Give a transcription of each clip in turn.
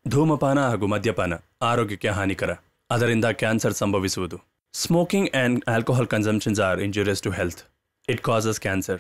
ಧೂಮಪಾನ ಹಾಗೂ ಮದ್ಯಪಾನ ಆರೋಗ್ಯಕ್ಕೆ ಹಾನಿಕರ ಅದರಿಂದ ಕ್ಯಾನ್ಸರ್ ಸಂಭವಿಸುವುದು smoking and alcohol consumptions are injurious to health it causes cancer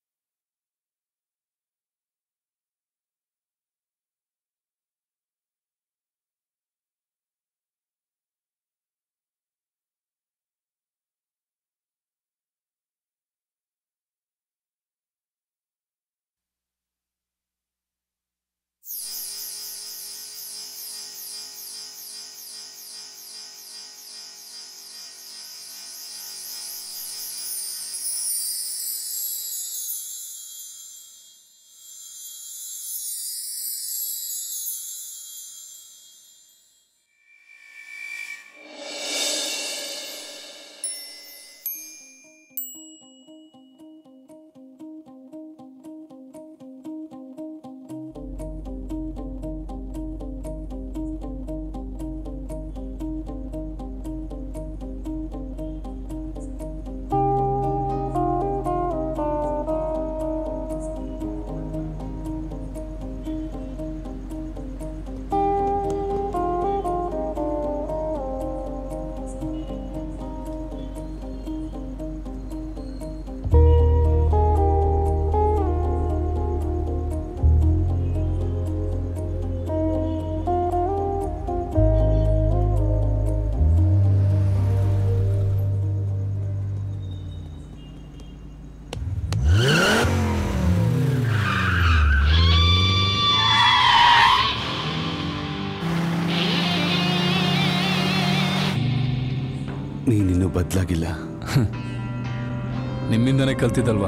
ನೀನಿನ್ನೂ ಬದಲಾಗಿಲ್ಲ ನಿಮ್ಮಿಂದನೇ ಕಲ್ತಿದ್ದಲ್ವಾ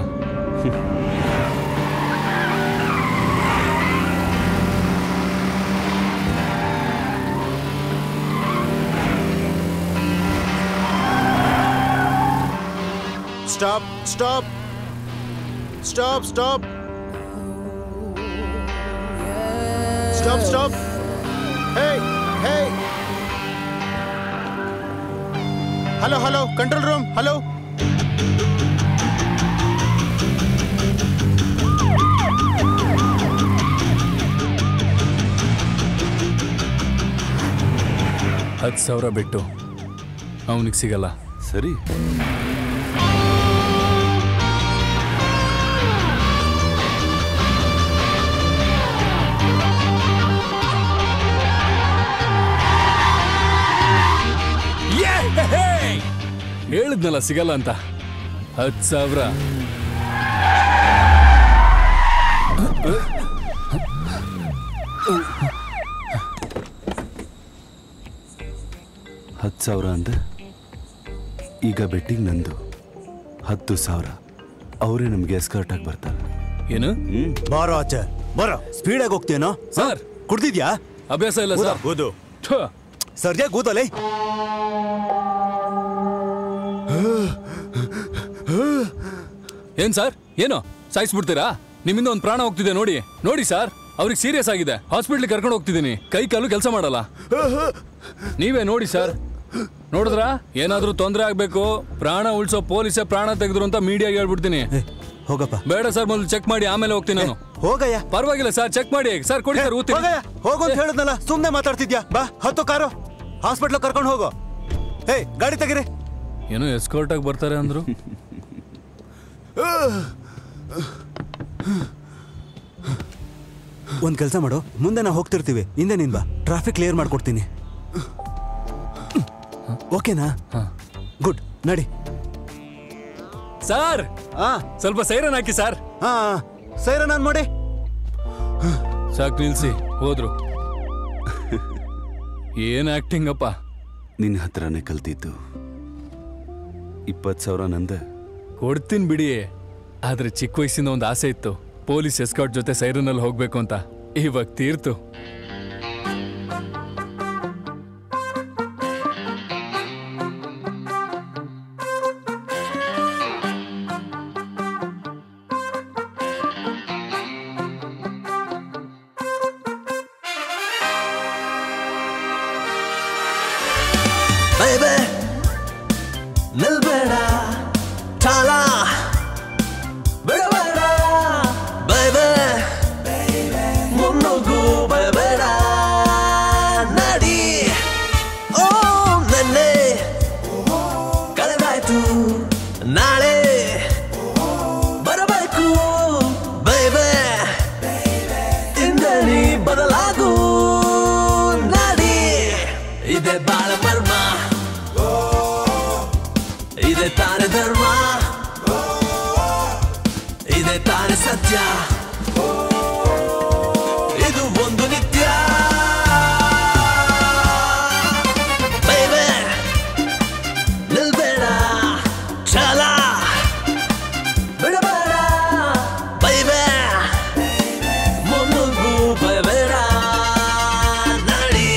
Stop, stop. Stop, stop. Stop, stop. Hey, hey. Hello, hello. Control room. Hello. ಹತ್ತು ಸಾವಿರ ಬಿಟ್ಟು ಅವನಿಗೆ ಸಿಗಲ್ಲ ಸರಿ ಹೇಳಿದ್ನಲ್ಲ ಸಿಗಲ್ಲ ಅಂತ ಹತ್ತು ಸಾವಿರ ಹತ್ತು ಸಾವಿರ ಅಂದೆ ಈಗ ಬೆಟ್ಟಿಂಗ್ ನಂದು ಹತ್ತು ಸಾವಿರ ಅವರೇ ನಮಗೆ ಎಸ್ಕರ್ಟ್ ಆಗಿ ಬರ್ತಾರೆ ಏನು ಬಾರೋ ಆಚೆ ಬರೋ ಸ್ಪೀಡಾಗಿ ಹೋಗ್ತೀನೋ ಸರ್ ಕುಡ್ದಿದ್ಯಾ ಅಭ್ಯಾಸ ಇಲ್ಲ ಸರ್ ಕೂದು ಥು, ಸರ್ಜಾ ಕೂದಲೇ ಏನ್ ಸರ್ ಏನು ಸಾಯಿಸ್ಬಿಡ್ತೀರಾ ನಿಮ್ಮಿಂದ ಒಂದು ಪ್ರಾಣ ಹೋಗ್ತಿದೆ ನೋಡಿ ನೋಡಿ ಸರ್ ಅವ್ರಿಗೆ ಸೀರಿಯಸ್ ಆಗಿದೆ ಹಾಸ್ಪಿಟ್ಲಿಗೆ ಕರ್ಕೊಂಡು ಹೋಗ್ತಿದ್ದೀನಿ ಕೈ ಕಾಲು ಕೆಲಸ ಮಾಡಲ್ಲ ನೀವೇ ನೋಡಿ ಸರ್ ನೋಡಿದ್ರ ಏನಾದ್ರೂ ತೊಂದರೆ ಆಗ್ಬೇಕು ಪ್ರಾಣ ಉಳ್ಸೋ ಪೊಲೀಸೇ ಪ್ರಾಣ ತೆಗೆದ್ರು ಅಂತ ಮೀಡಿಯಾಗೆ ಹೇಳ್ಬಿಡ್ತೀನಿ ಹೋಗಪ್ಪ ಬೇಡ ಸರ್ ಮೊದಲು ಚೆಕ್ ಮಾಡಿ ಆಮೇಲೆ ಹೋಗ್ತೀನಿ ನಾನು ಹೋಗಯ್ಯ ಪರವಾಗಿಲ್ಲ ಸರ್ ಚೆಕ್ ಮಾಡಿ ಸರ್ ಕೊಡಿ ಸರ್ ಊದ್ತೀನಿ ಹೋಗಯ್ಯ ಹೋಗು ಅಂತ ಹೇಳಿದ್ನಲ್ಲ ಸುಮ್ನೆ ಮಾತಾಡ್ತಿದ್ಯಾ ಬಾ ಹತ್ತು ಕಾರು ಹಾಸ್ಪಿಟ್ಲ್ ಕರ್ಕೊಂಡು ಹೋಗು ಹೇ ಗಾಡಿ ತೆಗಿರಿ ಏನೋ ಎಸ್ಕೌರ್ಟ್ ಆಗಿ ಬರ್ತಾರೆ ಅಂದ್ರು ಒಂದ್ ಕೆಲಸ ಮಾಡು ಮುಂದೆ ನಾವು ಹೋಗ್ತಿರ್ತೀವಿ ಹಿಂದೆ ನಿನ್ ಬಾ ಟ್ರಾಫಿಕ್ ಕ್ಲಿಯರ್ ಮಾಡ್ಕೊಡ್ತೀನಿ ಓಕೆನಾ ಗುಡ್ ನಡಿ ಸರ್ ಹಾ ಸ್ವಲ್ಪ ಸೈರನ್ ಹಾಕಿ ಸರ್ ಹಾ ಸೈರ ನಾನ್ ಮಾಡಿ ಸಾಕು ನಿಲ್ಸಿ ಹೋದ್ರು ಏನ್ ಆಕ್ಟಿಂಗ್ ಅಪ್ಪ ನಿನ್ನ ಹತ್ರನೇ ಕಲ್ತಿದ್ದು ಇಪ್ಪತ್ತು ಸಾವಿರ ನಂದೆ ಕೊಡ್ತೀನಿ ಬಿಡಿ ಆದ್ರೆ ಚಿಕ್ಕ ವಯಸ್ಸಿಂದ ಒಂದು ಆಸೆ ಇತ್ತು ಪೊಲೀಸ್ ಎಸ್ಕಾಟ್ ಜೊತೆ ಸೈರನಲ್ಲಿ ಹೋಗ್ಬೇಕು ಅಂತ ಇವಾಗ ತೀರ್ತು baby ನಿಲ್ಬೇಡ ಚಾಲ ಬಿಡಬೇಡ baby ಮುನ್ನುಗ್ಗು ಬರಬೇಡ ಸತ್ಯ ಇದು ಒಂದು ನಿತ್ಯ Baby, ನಿಲ್ಬೇಡ ಛಲ ಬಿಡಬೇಡ ಬೈಬೇ ಮುನ್ನುಗ್ಗು ಬೈಬೇಡ ನಡಿ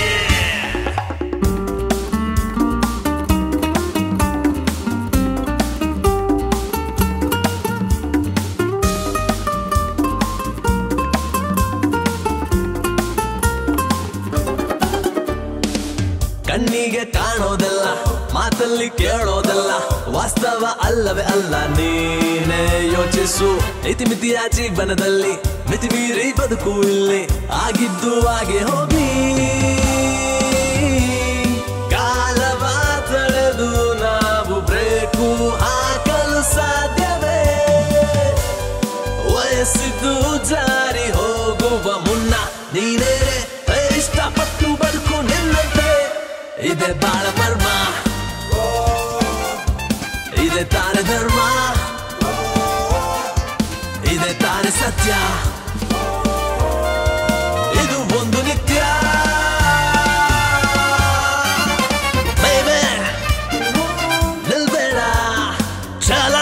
ಕಣ್ಣಿಗೆ ಕಾಣೋದಲ್ಲ ಮಾತಲ್ಲಿ ಕೇಳೋದಲ್ಲ ವಾಸ್ತವ ಅಲ್ಲವೇ ಅಲ್ಲ ನೀನೇ ಯೋಚಿಸು ಇತಿಮಿತಿಯ ಜೀವನದಲ್ಲಿ ಮಿತಿ ಮೀರಿ ಬದುಕು ಇಲ್ಲಿ ಆಗಿದ್ದು ಹಾಗೆ ಹೋಗಿ ಕಾಲವ ತಡೆದು ನಾವು ಬ್ರೇಕು ಹಾಕಲು ಸಾಧ್ಯವೇ ವಯಸ್ಸಿದ್ದು ಜಾರಿ ಹೋಗುವ ಮುನ್ನ ನೀನೇ ಇಷ್ಟಪಟ್ಟು ಬದುಕು ನಿನ್ನಂತೆ ಇದೆ ಬಾಳ ಮರ್ಮ ಇದೆ ತಾನೆ ಧರ್ಮ ಇದೆ ತಾನೆ ಸತ್ಯ ಇದು ಒಂದು ನಿತ್ಯ Baby, ನಿಲ್ಬೇಡ ಛಲ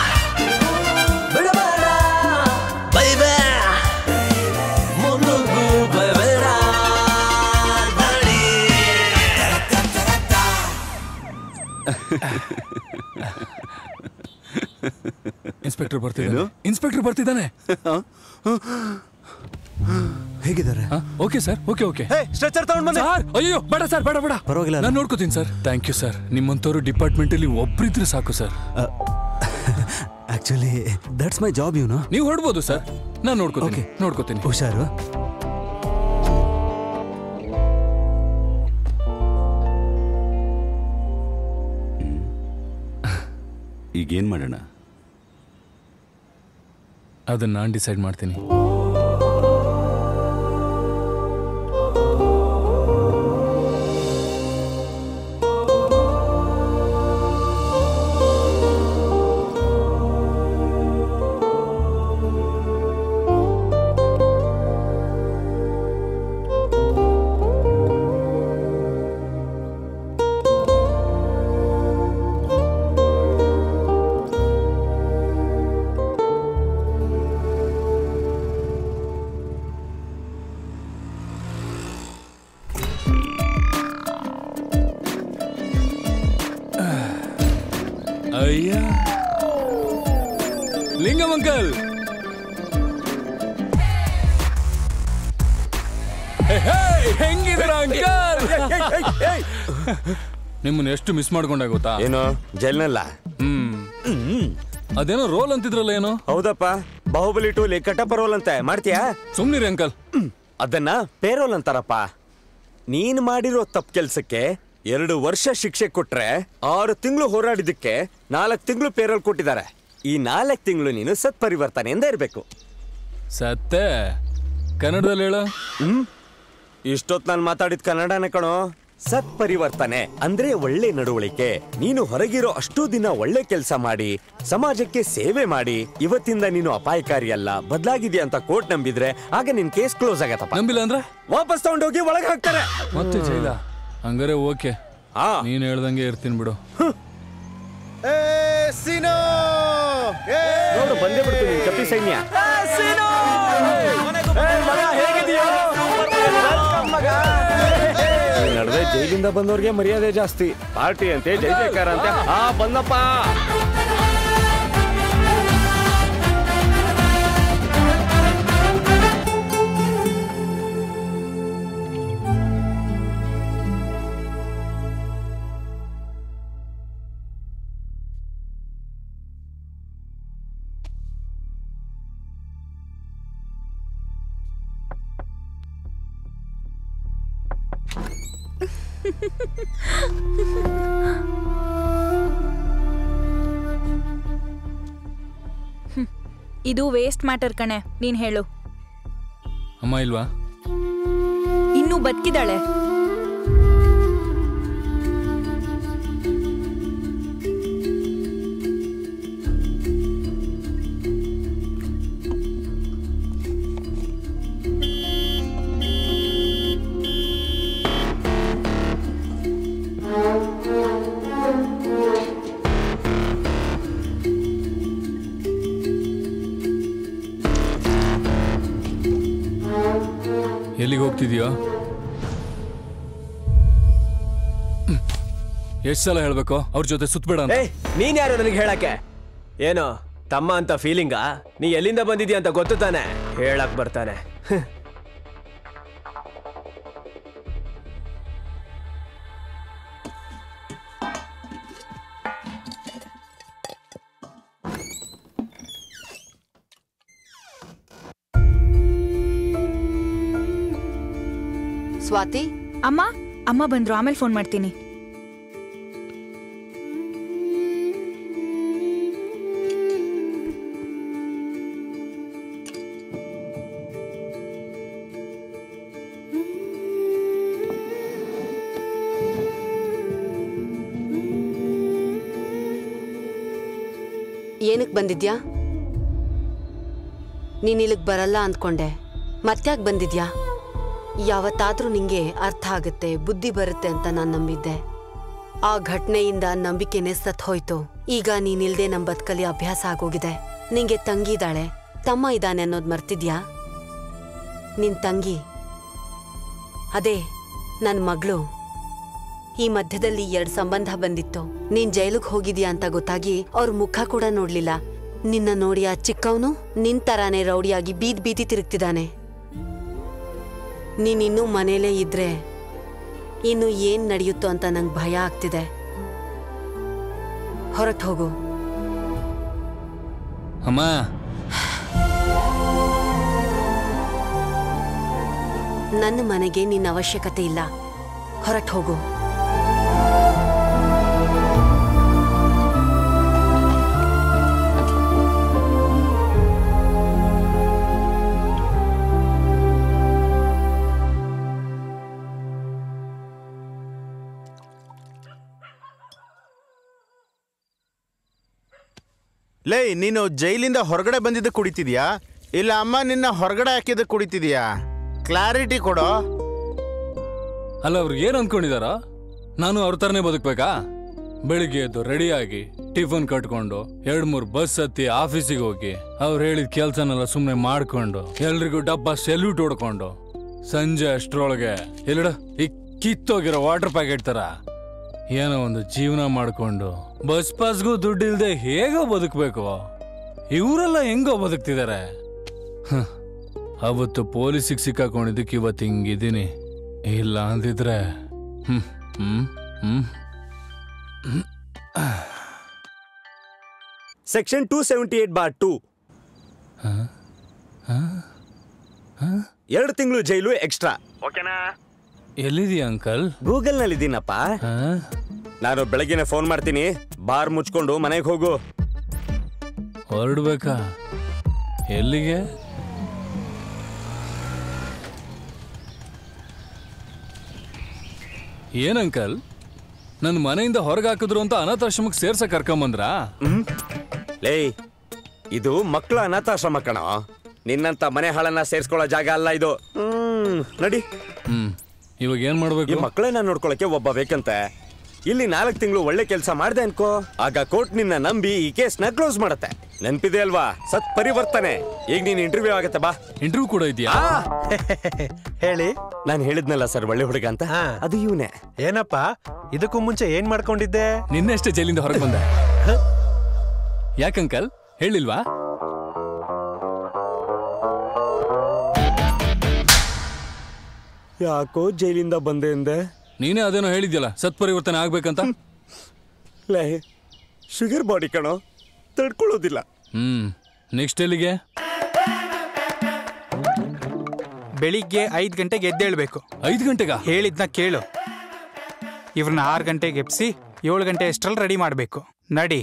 ಬಿಡಬೇಡ ಬೈಬೇ ಮುನ್ನುಗ್ಗು ಬೈಬೇಡ ನಡಿ ಇನ್ಸ್ಪೆಕ್ಟರ್ ಬರ್ತಿದ್ದಾನೆ ಇನ್ಸ್ಪೆಕ್ಟರ್ ಬರ್ತಿದ್ದಾನೆ ಹೇಗಿದ್ದಾರೆ ಓಕೆ ಸರ್ ಓಕೆ ಓಕೆ ಹೇ ಸ್ಟ್ರೆಚರ್ ತಗೊಂಡ್ ಬನ್ನಿ ಸರ್ ಅಯ್ಯೋ ಬೇಡ ಸರ್ ಬೇಡ ಬೇಡ ಪರವಾಗಿಲ್ಲ. ನಾನು ನೋಡ್ಕೋತೀನಿ ಸರ್ ಥ್ಯಾಂಕ್ ಯು ಸರ್ ನಿಮ್ಮಂತವ್ರು ಡಿಪಾರ್ಟ್ಮೆಂಟ್ ಅಲ್ಲಿ ಒಬ್ರಿದ್ರೆ ಸಾಕು sir actually that's my job you know ನೀವು ಹೊಡ್ಬೋದು ಸರ್ ನಾನು ನೋಡ್ಕೋತೀನಿ Okay. ನೋಡ್ಕೋತೀನಿ ಹುಷಾರು ಈಗೇನ್ ಮಾಡೋಣ ಅದನ್ನ ನಾನು ಡಿಸೈಡ್ ಮಾಡ್ತೀನಿ ಅಯ್ಯ ಲಿಂಗಂ ಅಂಕಲ್ ಹೆಂಗಿದ್ರ ಅಂಕಲ್ ನಿಮ್ಮನ್ನ ಎಷ್ಟು ಮಿಸ್ ಮಾಡ್ಕೊಂಡೆ ಗೊತ್ತಾ ಏನು ಜೈಲ್ನಲ್ಲ ಹ್ಮ್ ಅದೇನೋ ರೋಲ್ ಅಂತಿದ್ರಲ್ಲ ಏನೋ ಹೌದಪ್ಪ ಬಾಹುಬಲಿ ಟೂಲಿ ಕಟ್ಟಪ್ಪ ರೋಲ್ ಅಂತೆ ಮಾಡ್ತೀಯಾ ಸುಮ್ನಿರಿ ಅಂಕಲ್ ಅದನ್ನ ಪೇರೋಲ್ ಅಂತಾರಪ್ಪ ನೀನ್ ಮಾಡಿರೋ ತಪ್ಪು ಕೆಲ್ಸಕ್ಕೆ ಎರಡು ವರ್ಷ ಶಿಕ್ಷೆ ಕೊಟ್ರೆ ಆರು ತಿಂಗಳು ಹೋರಾಡಿದ್ದಕ್ಕೆ ನಾಲ್ಕು ತಿಂಗಳು ಪೇರೋಲ್ ಕೊಟ್ಟಿದ್ದಾರೆ ಈ ನಾಲ್ಕು ತಿಂಗಳು ನೀನು ಸತ್ ಪರಿವರ್ತನೆಯಿಂದ ಇರಬೇಕು ಸತ್ತೆ ಕನ್ನಡದಲ್ಲಿ ಹೇಳ ಇಷ್ಟೊತ್ ನಾನು ಮಾತಾಡಿದ ಕನ್ನಡನೇ ಕಣೋ ಸತ್ ಪರಿವರ್ತನೆ ಅಂದ್ರೆ ಒಳ್ಳೆ ನಡವಳಿಕೆ ನೀನು ಹೊರಗಿರೋ ಅಷ್ಟು ದಿನ ಒಳ್ಳೆ ಕೆಲಸ ಮಾಡಿ ಸಮಾಜಕ್ಕೆ ಸೇವೆ ಮಾಡಿ ಇವತ್ತಿಂದ ನೀನು ಅಪಾಯಕಾರಿ ಅಲ್ಲ ಬದಲಾಗಿದ್ಯಾ ಅಂತ ಕೋರ್ಟ್ ನಂಬಿದ್ರೆ ಆಗ ನಿನ್ ಕೇಸ್ ಕ್ಲೋಸ್ ಆಗತ್ತಪ್ಪ ನಂಬಿಲ್ಲ ಅಂದ್ರೆ ವಾಪಸ್ ತಗೊಂಡೋಗಿ ಒಳಗೆ ಹಾಕ್ತಾರೆ ಮತ್ತೆ ಜೈಲ ಹಂಗಾರೆ ಓಕೆ ಆ ನೀನ್ ಹೇಳ್ದಂಗೆ ಇರ್ತೀನಿ ಬಿಡು ನೋಡು ಬಂದೇ ಬಿಡ್ತು ನಿನ್ ಕಪಿ ಸೈನ್ಯ ಈ ನಡುವೆ ಜೈಲಿಂದ ಬಂದವ್ರಿಗೆ ಮರ್ಯಾದೆ ಜಾಸ್ತಿ ಪಾರ್ಟಿ ಅಂತೆ ಜೈ ಜಯಕಾರ ಅಂತೆ ಆ ಬಂದಪ್ಪ ಇದು ವೇಸ್ಟ್ ಮ್ಯಾಟರ್ ಕಣೆ ನೀನ್ ಹೇಳು ಅಮ್ಮ ಇಲ್ವಾ ಇನ್ನೂ ಬದುಕಿದಾಳೆ ಎಲ್ಲಿಗೆ ಹೋಗ್ತಿದ್ಯೋ ಎಷ್ಟು ಸಲ ಹೇಳ್ಬೇಕು ಅವ್ರ ಜೊತೆ ಸುತ್ತಬೇಡ ಅಂತ ಏಯ್ ನೀನ್ ಯಾರು ನನಗೆ ಹೇಳಕ್ಕೆ ಏನು ತಮ್ಮ ಅಂತ ಫೀಲಿಂಗಾ ನೀ ಎಲ್ಲಿಂದ ಬಂದಿದ್ಯಾ ಅಂತ ಗೊತ್ತು ತಾನೆ ಹೇಳಕ್ ಬರ್ತಾನೆ ಹ್ಮ್. ಸ್ವಾತಿ ಅಮ್ಮ ಅಮ್ಮ ಬಂದ್ರು ಆಮೇಲೆ ಫೋನ್ ಮಾಡ್ತೀನಿ ಏನಕ್ಕೆ ಬಂದಿದ್ಯಾ ನೀನ್ ಇಲ್ಲಿಗ್ ಬರಲ್ಲ ಅಂದ್ಕೊಂಡೆ ಮತ್ತ್ಯಾಕ್ ಬಂದಿದ್ಯಾ ಯಾವತ್ತಾದ್ರೂ ನಿಂಗೆ ಅರ್ಥ ಆಗುತ್ತೆ ಬುದ್ಧಿ ಬರುತ್ತೆ ಅಂತ ನಾನು ನಂಬಿದ್ದೆ ಆ ಘಟನೆಯಿಂದ ನಂಬಿಕೆನೆ ಸತ್ ಹೋಯ್ತು ಈಗ ನೀನಿಲ್ದೆ ನಮ್ ಬದುಕಲ್ಲಿ ಅಭ್ಯಾಸ ಆಗೋಗಿದೆ ನಿಂಗೆ ತಂಗಿ ಇದ್ದಾಳೆ ತಮ್ಮ ಇದ್ದಾನೆ ಅನ್ನೋದ್ ಮರ್ತಿದ್ಯಾ ನಿನ್ ತಂಗಿ ಅದೇ ನನ್ ಮಗಳು ಈ ಮಧ್ಯದಲ್ಲಿ ಎರಡ್ ಸಂಬಂಧ ಬಂದಿತ್ತು ನೀನ್ ಜೈಲಿಗೆ ಹೋಗಿದ್ಯಾ ಅಂತ ಗೊತ್ತಾಗಿ ಅವ್ರ ಮುಖ ಕೂಡ ನೋಡ್ಲಿಲ್ಲ ನಿನ್ನ ನೋಡಿ ಆ ಚಿಕ್ಕವನು ನಿನ್ ತರಾನೇ ರೌಡಿಯಾಗಿ ಬೀದ್ ಬೀದಿ ತಿರುಗ್ತಿದ್ದಾನೆ ನೀನಿನ್ನೂ ಮನೇಲೇ ಇದ್ರೆ ಇನ್ನು ಏನ್ ನಡೆಯುತ್ತೋ ಅಂತ ನಂಗೆ ಭಯ ಆಗ್ತಿದೆ ಹೊರಟ್ ಹೋಗು ಅಮ್ಮ ನನ್ನ ಮನೆಗೆ ನಿನ್ನ ಅವಶ್ಯಕತೆ ಇಲ್ಲ ಹೊರಟ್ ಹೋಗು ಲೇ ನೀನು ಜೈಲಿಂದ ಹೊರಗಡೆ ಬಂದಿದ್ದು ಕುಡಿತಿದ್ಯಾ ಇಲ್ಲ ಅಮ್ಮ ನಿನ್ನ ಹೊರಗಡೆ ಹಾಕಿದ್ದು ಕುಡಿತಿದ್ಯಾ ಕ್ಲಾರಿಟಿ ಕೊಡೋ ಅಲ್ಲ ಅವ್ರು ಏನ್ ಅನ್ಕೊಂಡಿದಾರ ನಾನು ಅವ್ರ ತರನೇ ಬದುಕ್ಬೇಕಾ ಬೆಳಿಗ್ಗೆ ಎದ್ದು ರೆಡಿಯಾಗಿ ಟಿಫನ್ ಕಟ್ಕೊಂಡು ಎರಡ್ ಮೂರ್ ಬಸ್ ಹತ್ತಿ ಆಫೀಸಿಗೆ ಹೋಗಿ ಅವ್ರು ಹೇಳಿದ ಕೆಲ್ಸನೆಲ್ಲ ಸುಮ್ನೆ ಮಾಡ್ಕೊಂಡು ಎಲ್ರಿಗೂ ಡಬ್ಬ ಸೆಲ್ಯೂಟ್ ಹೊಡ್ಕೊಂಡು ಸಂಜೆ ಅಷ್ಟ್ರೊಳಗೆ ಎಲ್ಲಡ ಈ ಕಿತ್ತೋಗಿರೋ ವಾಟರ್ ಪ್ಯಾಕೆಟ್ ತರ ಏನೋ ಒಂದು ಜೀವನ ಮಾಡ್ಕೊಂಡು ಬಸ್ ಪಾಸ್ಗೂ ದುಡ್ಡಿಲ್ದೆ ಹೇಗೋ ಬದುಕ್ಬೇಕು ಇವರೆಲ್ಲ ಹೆಂಗೋ ಬದುಕ್ತಿದಾರೆ ಹ, ಅವತ್ತು ಪೊಲೀಸಿಗೆ ಸಿಕ್ಕಾಕೊಂಡಿದ್ದಕ್ಕೆ ಇವತ್ತು ಹಿಂಗಿದ್ದೀನಿ ಇಲ್ಲ ಅಂದಿದ್ರೆ ಹ್ಮ್ ಹ್ಮ್ ಹ್ಮ್ section two seventy eight bar two ಎರಡು ತಿಂಗಳು ಜೈಲು ಎಕ್ಸ್ಟ್ರಾ ಓಕೆನಾ ಎಲ್ಲಿದೀಯ ಅಂಕಲ್ ಗೂಗಲ್ ನಲ್ಲಿ ಇದೀನಪ್ಪ ನಾನು ಬೆಳಗ್ಗೆನೆ ಫೋನ್ ಮಾಡ್ತೀನಿ ಬಾರ್ ಮುಚ್ಕೊಂಡು ಮನೆಗೆ ಹೋಗು ಹೊರಡ್ಬೇಕಾ ಎಲ್ಲಿಗೆ ಏನ್ ಅಂಕಲ್ ನನ್ನ ಮನೆಯಿಂದ ಹೊರಗೆ ಹಾಕಿದ್ರು ಅಂತ ಅನಾಥಾಶ್ರಮಕ್ಕೆ ಸೇರ್ಸ ಕರ್ಕೊಂಬಂದ್ರಾ ಲೇ ಇದು ಮಕ್ಕಳ ಅನಾಥಾಶ್ರಮ ಕಣ ನಿನ್ನಂತ ಮನೆ ಹಾಳನ್ನ ಸೇರ್ಸ್ಕೊಳ್ಳೋ ಜಾಗ ಅಲ್ಲ ಇದು ಹ್ಮ್ ನಡಿ ಹ್ಮ್ ಇವಾಗ ಏನ್ ಈ ಮಾಡ್ಬೇಕು ಮಕ್ಕಳನ್ನ ನೋಡ್ಕೊಳಕ್ಕೆ ಒಬ್ಬ ಬೇಕಂತೆ ಇಲ್ಲಿ ನಾಲ್ಕು ತಿಂಗಳು ಒಳ್ಳೆ ಕೆಲಸ ಮಾಡ್ದೆ ಅನ್ಕೋ ಆಗ ಕೋರ್ಟ್ ನಿನ್ನ ನಂಬಿ ಈ ಕೇಸ್ನ ಕ್ಲೋಸ್ ಮಾಡತ್ತೆ ನೆನ್ಪಿದೆ ಅಲ್ವಾ ಸತ್ ಪರಿವರ್ತನೆ ಈಗ ನೀನ್ ಇಂಟರ್ವ್ಯೂ ಆಗತ್ತೆ ಬಾ ಇಂಟರ್ವ್ಯೂ ಕೂಡ ಇದೆಯಾ ಹೇಳಿ ನಾನು ಹೇಳಿದ್ನಲ್ಲ ಸರ್ ಒಳ್ಳೆ ಹುಡುಗ ಅಂತ ಹಾ. ಅದು ಇವನೇ ಏನಪ್ಪ ಇದಕ್ಕೂ ಮುಂಚೆ ಏನ್ ಮಾಡ್ಕೊಂಡಿದ್ದೆ ನಿನ್ನೆಷ್ಟೇ ಜೈಲಿಂದ ಹೊರಗೆ ಬಂದೆ ಯಾಕಂಕಲ್ ಹೇಳಿಲ್ವಾ ಯಾಕೋ ಜೈಲಿಂದ ಬಂದೆ ಅಂದೆ ನೀನೇ ಅದೇನೋ ಹೇಳಿದ್ಯಲ್ಲ ಸತ್ಪರಿವರ್ತನೆ ಆಗ್ಬೇಕಂತ ಲೇ ಶುಗರ್ ಬಾಡಿ ಕಣೋ ತಡ್ಕೊಳ್ಳೋದಿಲ್ಲ ಹ್ಮ್ ನೆಕ್ಸ್ಟ್ ಎಲ್ಲಿಗೆ ಬೆಳಿಗ್ಗೆ ಐದು ಗಂಟೆಗೆ ಎದ್ದೇಳ್ಬೇಕು ಐದು ಗಂಟೆಗ ಹೇಳಿದ್ನ ಕೇಳು ಇವ್ರನ್ನ ಆರು ಗಂಟೆಗೆ ಎಬ್ಸಿ ಏಳು ಗಂಟೆ ಅಷ್ಟ್ರಲ್ಲಿ ರೆಡಿ ಮಾಡಬೇಕು ನಡಿ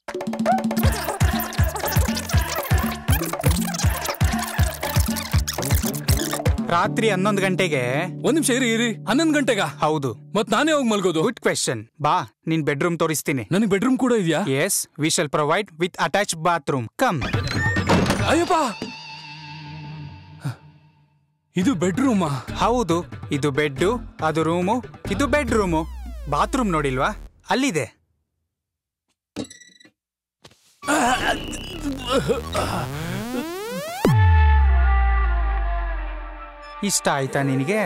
ರಾತ್ರಿ ಹನ್ನೊಂದು ಗಂಟೆಗೆ ಒಂದ್ ನಿಮಿಷ ಇರಿ ಇರಿ ಹನ್ನೊಂದು ಗಂಟೆಗ ಹೌದು ಮತ್ ನಾನೇ ಹೋಗಿ ಮಲ್ಗೋದು ಗುಡ್ ಕ್ವೆಶನ್ ಬಾ ನಿನ್ ಬೆಡ್ರೂಮ್ ತೋರಿಸ್ತೀನಿ ನನಗೆ ಬೆಡ್ರೂಮ್ ಕೂಡ ಇದೆಯಾ yes we shall provide with attach bathroom come ಅಯ್ಯಪ್ಪ ಇದು ಬೆಡ್ರೂಮಾ ಹೌದು ಇದು ಬೆಡ್ಡು ಅದು ರೂಮು ಇದು ಬೆಡ್ರೂಮು ಬಾತ್ರೂಮ್ ನೋಡಿಲ್ವಾ ಅಲ್ಲಿದೆ ಇಷ್ಟ ಆಯ್ತಾ ನಿನಗೆ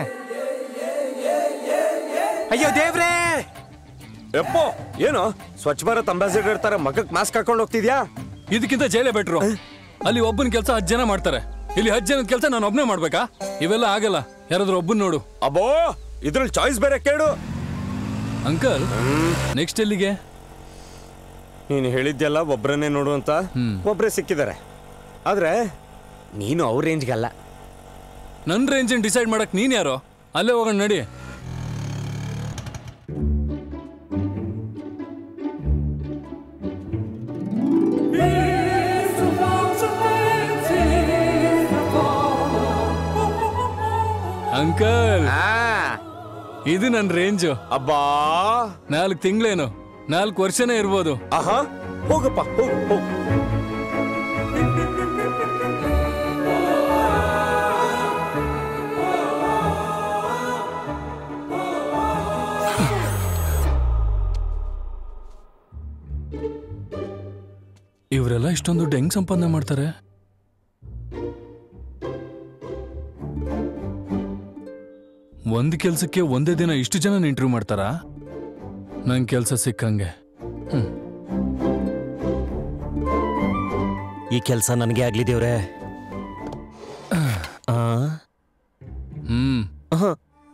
ಅಯ್ಯೋ ದೇವ್ರೇ ಎಪ್ಪೋ ಏನು ಸ್ವಚ್ಛ ಭಾರತ್ ಅಂಬಾಸಿಡರ್ ತರ ಮಗಕ್ ಮಾಸ್ಕ್ ಹಾಕೊಂಡು ಹೋಗ್ತಿದ್ಯಾ ಇದಕ್ಕಿಂತ ಜೈಲೇ ಬೆಟ್ರು ಅಲ್ಲಿ ಒಬ್ಬನ ಕೆಲಸ ಹತ್ತು ಜನ ಮಾಡ್ತಾರೆ ಇಲ್ಲಿ ಹತ್ತು ಜನದ ಕೆಲಸ ನಾನು ಒಬ್ಬನೇ ಮಾಡ್ಬೇಕಾ ಇವೆಲ್ಲ ಆಗಲ್ಲ ಯಾರಾದ್ರೂ ಒಬ್ಬನ್ ನೋಡು ಅಬ್ಬೋ ಇದ್ರಲ್ಲಿ ಚಾಯ್ಸ್ ಬೇರೆ ಕೇಳು ಅಂಕಲ್ ನೆಕ್ಸ್ಟ್ ಎಲ್ಲಿಗೆ ನೀನು ಹೇಳಿದ್ಯಲ್ಲ ಒಬ್ರನ್ನೇ ನೋಡು ಅಂತ ಒಬ್ರೇ ಸಿಕ್ಕಿದ್ದಾರೆ ಆದ್ರೆ ನೀನು ಅವ್ರ ರೇಂಜ್ಗಲ್ಲ ನನ್ನ ರೇಂಜ್ ಡಿಸೈಡ್ ಮಾಡಕ್ ನೀನ್ ಯಾರೋ ಅಲ್ಲೇ ಹೋಗೋಣ ನಡಿ ಅಂಕಲ್ ಇದು ನನ್ನ ರೇಂಜು ಅಬ್ಬಾ ನಾಲ್ಕು ತಿಂಗಳೇನು ನಾಲ್ಕು ವರ್ಷನೇ ಇರ್ಬೋದು ಆಹಾ ಹೋಗಪ್ಪ ಹೋಗು ಹೋಗು ಇವರೆಲ್ಲ ಇಷ್ಟೊಂದು ದುಡ್ಡು ಹೆಂಗ್ ಸಂಪಾದನೆ ಮಾಡ್ತಾರೆ ಒಂದ್ ಕೆಲ್ಸಕ್ಕೆ ಒಂದೇ ದಿನ ಇಷ್ಟು ಜನ ಇಂಟರ್ವ್ಯೂ ಮಾಡ್ತಾರಾ ನಂಗೆ ಕೆಲಸ ಸಿಕ್ಕಂಗೆ ಈ ಕೆಲಸ ನನಗೆ ಆಗ್ಲಿ ದೇವ್ರೆ ಆ? ಹ್ಮ್ ಆಹಾ.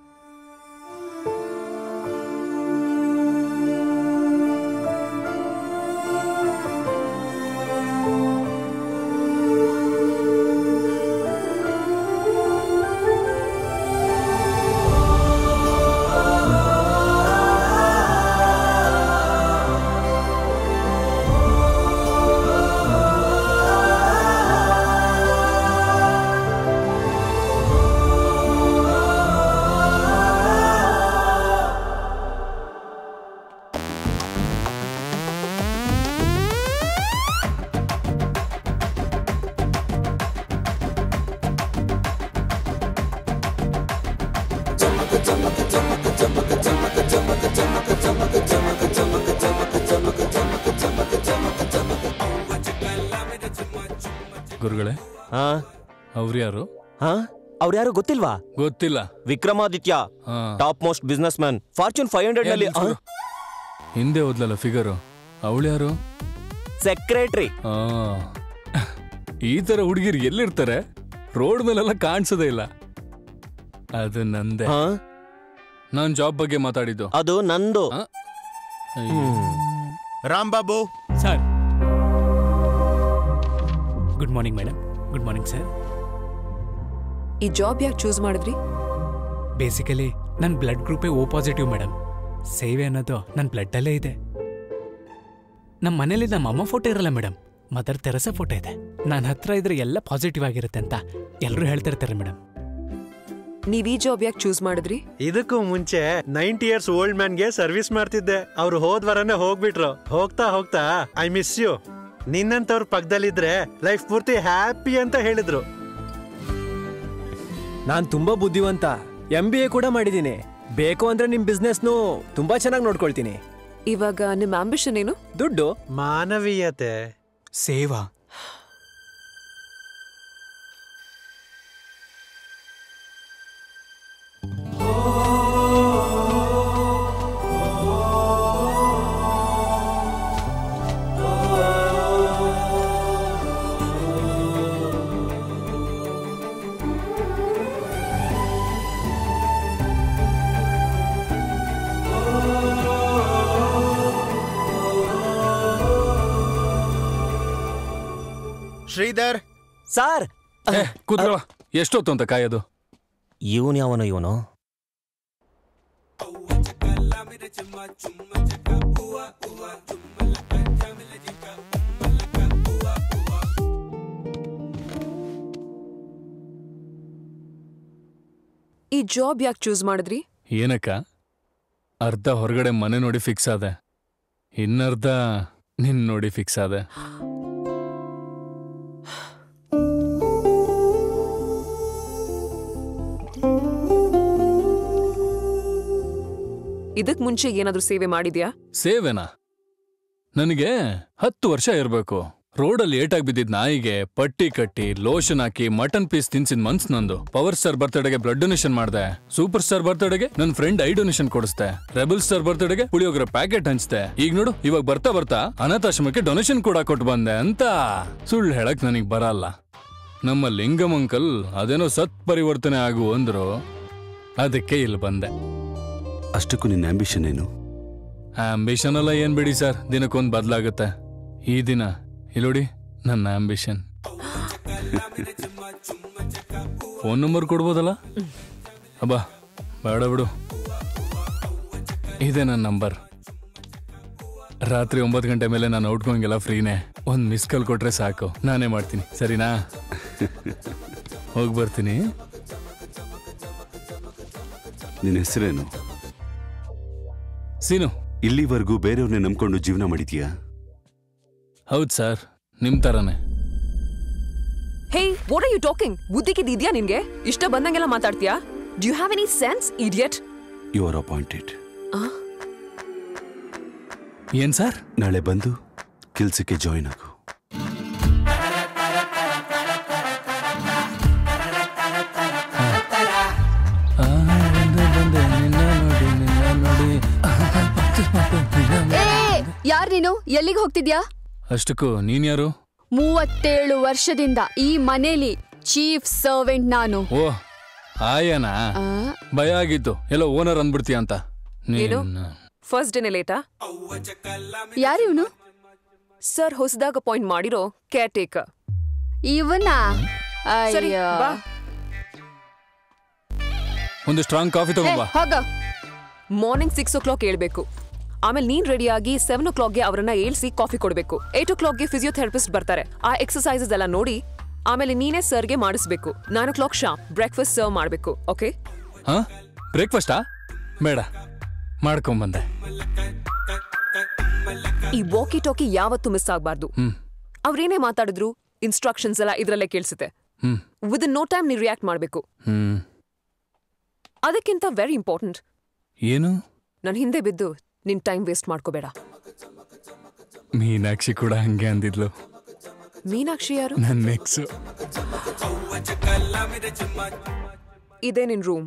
ಗುರುಗಳೇ ಹಾ ಅವ್ರ್ಯಾರು ಹಾ ಅವ್ರ್ಯಾರು ಗೊತ್ತಿಲ್ವಾ ಗೊತ್ತಿಲ್ಲ ವಿಕ್ರಮಾದಿತ್ಯ ಹಾ. Top most business man fortune five hundred ನಲ್ಲಿ ಏ, ಹಿಂದೆ ಓದ್ಲಲ್ಲ ಫಿಗರು ಅವಳ್ಯಾರು ಸೆಕ್ರೆಟ್ರಿ ಆ ಈ ತರ ಹುಡುಗಿರು ಎಲ್ಲಿರ್ತಾರೆ ರೋಡ್ ಮೇಲೆಲ್ಲ ಕಾಣಿಸೋದೇ ಇಲ್ಲ ಅದು ನಂದೆ ನಾನ್ ಜಾಬ್ ಬಗ್ಗೆ ಮಾತಾಡಿದ್ದು ಅದು ನಂದು Ram Babu sir good morning madam good morning sir ಈ ಜಾಬ್ ಯಾಕೆ ಚೂಸ್ ಮಾಡಿದ್ರಿ ಬೇಸಿಕಲಿ ನನ್ನ ಬ್ಲಡ್ ಗ್ರೂಪೇ ಓ ಪಾಸಿಟಿವ್ ಮೇಡಮ್ ಸೇವೆ ಅನ್ನೋದು ನನ್ನ ಬ್ಲಡ್ಡಲ್ಲೇ ಇದೆ ನಮ್ಮ ಮನೇಲಿ ನಮ್ಮ ಅಮ್ಮ ಫೋಟೋ ಇರಲ್ಲ ಮೇಡಮ್ ಮದರ್ ತೆರಸ ಫೋಟೋ ಇದೆ ನನ್ನ ಹತ್ರ ಇದ್ರೆ ಎಲ್ಲ ಪಾಸಿಟಿವ್ ಆಗಿರುತ್ತೆ ಅಂತ ಎಲ್ಲರೂ ಹೇಳ್ತಿರ್ತಾರೆ ಮೇಡಮ್ ನೀವ್ ಈ ಜಾಬ್ ಯಾಕೆ ಚೂಸ್ ಮಾಡಿದ್ರಿ ಇದಕ್ಕೂ ಮುಂಚೆ ನೈಂಟಿ ಇಯರ್ಸ್ ಓಲ್ಡ್ ಮ್ಯಾನ್ಗೆ ಸರ್ವಿಸ್ ಮಾಡ್ತಿದ್ದೆ ಅವ್ರು ಹೋದ್ ವಾರನೇ ಹೋಗ್ಬಿಟ್ರು ಹೋಗ್ತಾ ಹೋಗ್ತಾ ಐ ಮಿಸ್ ಯು ನಿನ್ನಂತವ್ರ ಪಕ್ಕದಲ್ಲಿದ್ರೆ ಲೈಫ್ ಪೂರ್ತಿ ಹ್ಯಾಪಿ ಅಂತ ಹೇಳಿದ್ರು ನಾನ್ ತುಂಬಾ ಬುದ್ಧಿವಂತ ಎಂ ಬಿ ಎ ಕೂಡ ಮಾಡಿದ್ದೀನಿ ಬೇಕು ಅಂದ್ರೆ ನಿಮ್ ಬಿಸ್ನೆಸ್ನು ತುಂಬಾ ಚೆನ್ನಾಗಿ ನೋಡ್ಕೊಳ್ತೀನಿ ಇವಾಗ ನಿಮ್ ಆಂಬಿಷನ್ ಏನು ದುಡ್ಡು ಮಾನವೀಯತೆ ಸೇವಾ ಶ್ರೀಧರ್ ಸಾರ್ ಕೂತ್ಕೊಳ್ಳ ಎಷ್ಟೊತ್ತು ಅಂತ ಕಾಯೋದು ಇವನು ಯಾವನು ಇವನು ಈ ಜಾಬ್ ಯಾಕೆ ಚೂಸ್ ಮಾಡಿದ್ರಿ ಏನಕ್ಕ ಅರ್ಧ ಹೊರಗಡೆ ಮನೆ ನೋಡಿ ಫಿಕ್ಸ್ ಆದೆ ಇನ್ನರ್ಧ ನಿನ್ ನೋಡಿ ಫಿಕ್ಸ್ ಆದೆ ಇದಕ್ ಮುಂಚೆ ಏನಾದ್ರೂ ಸೇವೆ ಮಾಡಿದ್ಯಾ ಸೇವೆನಾ ನನಗೆ ಹತ್ತು ವರ್ಷ ಇರಬೇಕು ರೋಡಲ್ಲಿ ಏಟಾಗಿ ಬಿದ್ದಿದ್ ನಾಯಿಗೆ ಪಟ್ಟಿ ಕಟ್ಟಿ ಲೋಷನ್ ಹಾಕಿ ಮಟನ್ ಪೀಸ್ ತಿನ್ಸಿದ್ ಮನ್ಸ್ ನಂದು ಪವರ್ ಸ್ಟಾರ್ ಬರ್ತ್ಡೇಗೆ ಬ್ಲಡ್ ಡೊನೇಷನ್ ಮಾಡ್ದೆ ಸೂಪರ್ ಸ್ಟಾರ್ ಬರ್ತ್ಡೇಗೆ ನನ್ ಫ್ರೆಂಡ್ ಐ ಡೊನೇಷನ್ ಕೊಡಿಸ್ದೆ ರೆಬಲ್ ಸ್ಟಾರ್ ಬರ್ತ್ಡೇಗೆ ಪುಳಿಯೋಗರ ಪ್ಯಾಕೆಟ್ ಹಂಚ್ದೆ ಈಗ ನೋಡು ಇವಾಗ ಬರ್ತಾ ಬರ್ತಾ ಅನಾಥಾಶ್ರಮಕ್ಕೆ ಡೊನೇಷನ್ ಕೂಡ ಕೊಟ್ಟು ಬಂದೆ ಅಂತ ಸುಳ್ಳು ಹೇಳಕ್ ನನಗ್ ಬರಲ್ಲ ನಮ್ಮ ಲಿಂಗಮ್ ಅಂಕಲ್ ಅದೇನೋ ಸತ್ ಪರಿವರ್ತನೆ ಆಗು ಅಂದ್ರು ಅದಕ್ಕೆ ಇಲ್ಲಿ ಬಂದೆ ಅಷ್ಟಕ್ಕೂ ನಿನ್ನ ಆಂಬಿಷನ್ ಏನು ಆಂಬಿಷನ್ ಎಲ್ಲ ಏನ್ ಬಿಡಿ ಸರ್ ದಿನಕ್ಕೊಂದ್ ಬದಲಾಗುತ್ತೆ ಈ ದಿನ ಇಲ್ಲೋಡಿ ನನ್ನ ಆಂಬಿಷನ್ ಫೋನ್ ನಂಬರ್ ಕೊಡ್ಬೋದಲ್ಲ ಅಬ್ಬಾ ಬೇಡ ಬಿಡು ಇದೆ ನನ್ನ ನಂಬರ್ ರಾತ್ರಿ ಒಂಬತ್ತು ಗಂಟೆ ಮೇಲೆ ನಾನು ಔಟ್ಗೋಂಗೆಲ್ಲ ಫ್ರೀನೇ ಒಂದ್ ಮಿಸ್ ಕಾಲ್ ಕೊಟ್ರೆ ಸಾಕು ನಾನೇ ಮಾಡ್ತೀನಿ ಸರಿನಾ ಹೋಗಿ ಬರ್ತೀನಿ ನಿನ್ನ ಹೆಸರೇನು ಸೀನು ಇಲ್ಲಿವರೆಗೂ ಬೇರೆಯವ್ರನ್ನೇ ನಂಬ್ಕೊಂಡು ಜೀವನ ಮಾಡಿದ್ಯಾ ಹೌದ್ ಸರ್ ನಿಮ್ ತರನೇ hey what are you talking ಬುದ್ಧಿಗಿದ್ ಇದ್ಯಾ ನಿನ್ಗೆ ಇಷ್ಟ ಬಂದಂಗೆಲ್ಲ ಮಾತಾಡ್ತೀಯಾ do you have any sense idiot you are appointed ಏನ್ ಸರ್ ನಾಳೆ ಬಂದು ಕೆಲ್ಸಕ್ಕೆ ಜಾಯಿನ್ ಆಗು ಏ ಯಾರ್ ನೀನು ಎಲ್ಲಿಗೆ ಹೋಗ್ತಿದ್ಯಾ ಅಷ್ಟಕ್ಕೂ ನೀನ್ ಯಾರು ಮೂವತ್ತೇಳು ವರ್ಷದಿಂದ ಈ ಮನೇಲಿ ಚೀಫ್ ಸರ್ವೆಂಟ್ ನಾನು ಓ ಆಯನಾ ಆ, ಭಯ ಆಗಿತ್ತು ಎಲ್ಲೋ ಓನರ್ ಅಂದ್ಬಿಡ್ತೀಯ ಅಂತ ಏನು ನೀನ್ ಫಸ್ಟ್ ಡೇನೆ ಲೇಟಾ ಯಾರು ಇವನು ಸರ್ ಹೊಸದಾಗ ಅಪಾಯಿಂಟ್ ಮಾಡಿರೋ ಕೇರ್ ಟೇಕರ್ ಇವನ ಸರಿ ಬಾ ಒಂದು ಸ್ಟ್ರಾಂಗ್ ಕಾಫಿ ತಗೊಂಬಾ ಹೋಗ ಮಾರ್ನಿಂಗ್ ಸಿಕ್ಸ್ ಓ ಕ್ಲಾಕ್ ಹೇಳ್ಬೇಕು ಆಮೇಲೆ ನೀನ್ ರೆಡಿ ಆಗಿ ಸೆವೆನ್ ಓ ಕ್ಲಾಕ್ಗೆ ಅವರನ್ನ ಏಳ್ಸಿ ಕಾಫಿ ಕೊಡ್ಬೇಕು ಏಟ್ ಓ ಕ್ಲಾಕ್ಗೆ ಫಿಸಿಯೋಥೆರಪಿಸ್ಟ್ ಬರ್ತಾರೆ ಆ ಎಕ್ಸಸೈಸಸ್ ಎಲ್ಲ ನೋಡಿ ಆಮೇಲೆ ನೀನೇ ಸರ್ಗೆ ಮಾಡಿಸ್ಬೇಕು ನೈನ್ ಓ ಕ್ಲಾಕ್ ಶಾಮ್ ಬ್ರೇಕ್ಫಾಸ್ಟ್ ಸರ್ವ್ ಮಾಡಬೇಕು ಓಕೆ ಹಾ ಬ್ರೇಕ್ಫಾಸ್ಟಾ ಬೇಡ ಮಾಡ್ಕೊಂಬಂದೆ ಈ ವಾಕಿ ಟಾಕಿ ಯಾವತ್ತೂ ಮಿಸ್ ಆಗಬಾರ್ದು ಹ್ಮ್ ಅವ್ರೇನೇ ಮಾತಾಡಿದ್ರು ಇನ್ಸ್ಟ್ರಕ್ಷನ್ಸ್ ಎಲ್ಲ ಇದ್ರಲ್ಲೇ ಕೇಳಿಸುತ್ತೆ ಹ್ಮ್ ವಿತ್ ನೋ ಟೈಮ್ ನೀವು ರಿಯಾಕ್ಟ್ ಮಾಡಬೇಕು ಹ್ಮ್ ಅದಕ್ಕಿಂತ ವೆರಿ ಇಂಪಾರ್ಟೆಂಟ್ ಏನು ನಾನು ಹಿಂದೆ ಬಿದ್ದು ನಿನ್ ಟೈಮ್ ವೇಸ್ಟ್ ಮಾಡ್ಕೋಬೇಡ ಮೀನಾಕ್ಷಿ ಕೂಡ ಹಂಗೆ ಅಂದಿದ್ಲು ಮೀನಾಕ್ಷಿ ಯಾರು ನನ್ ನೆಕ್ಸು ಇದೇ ನಿನ್ ರೂಮ್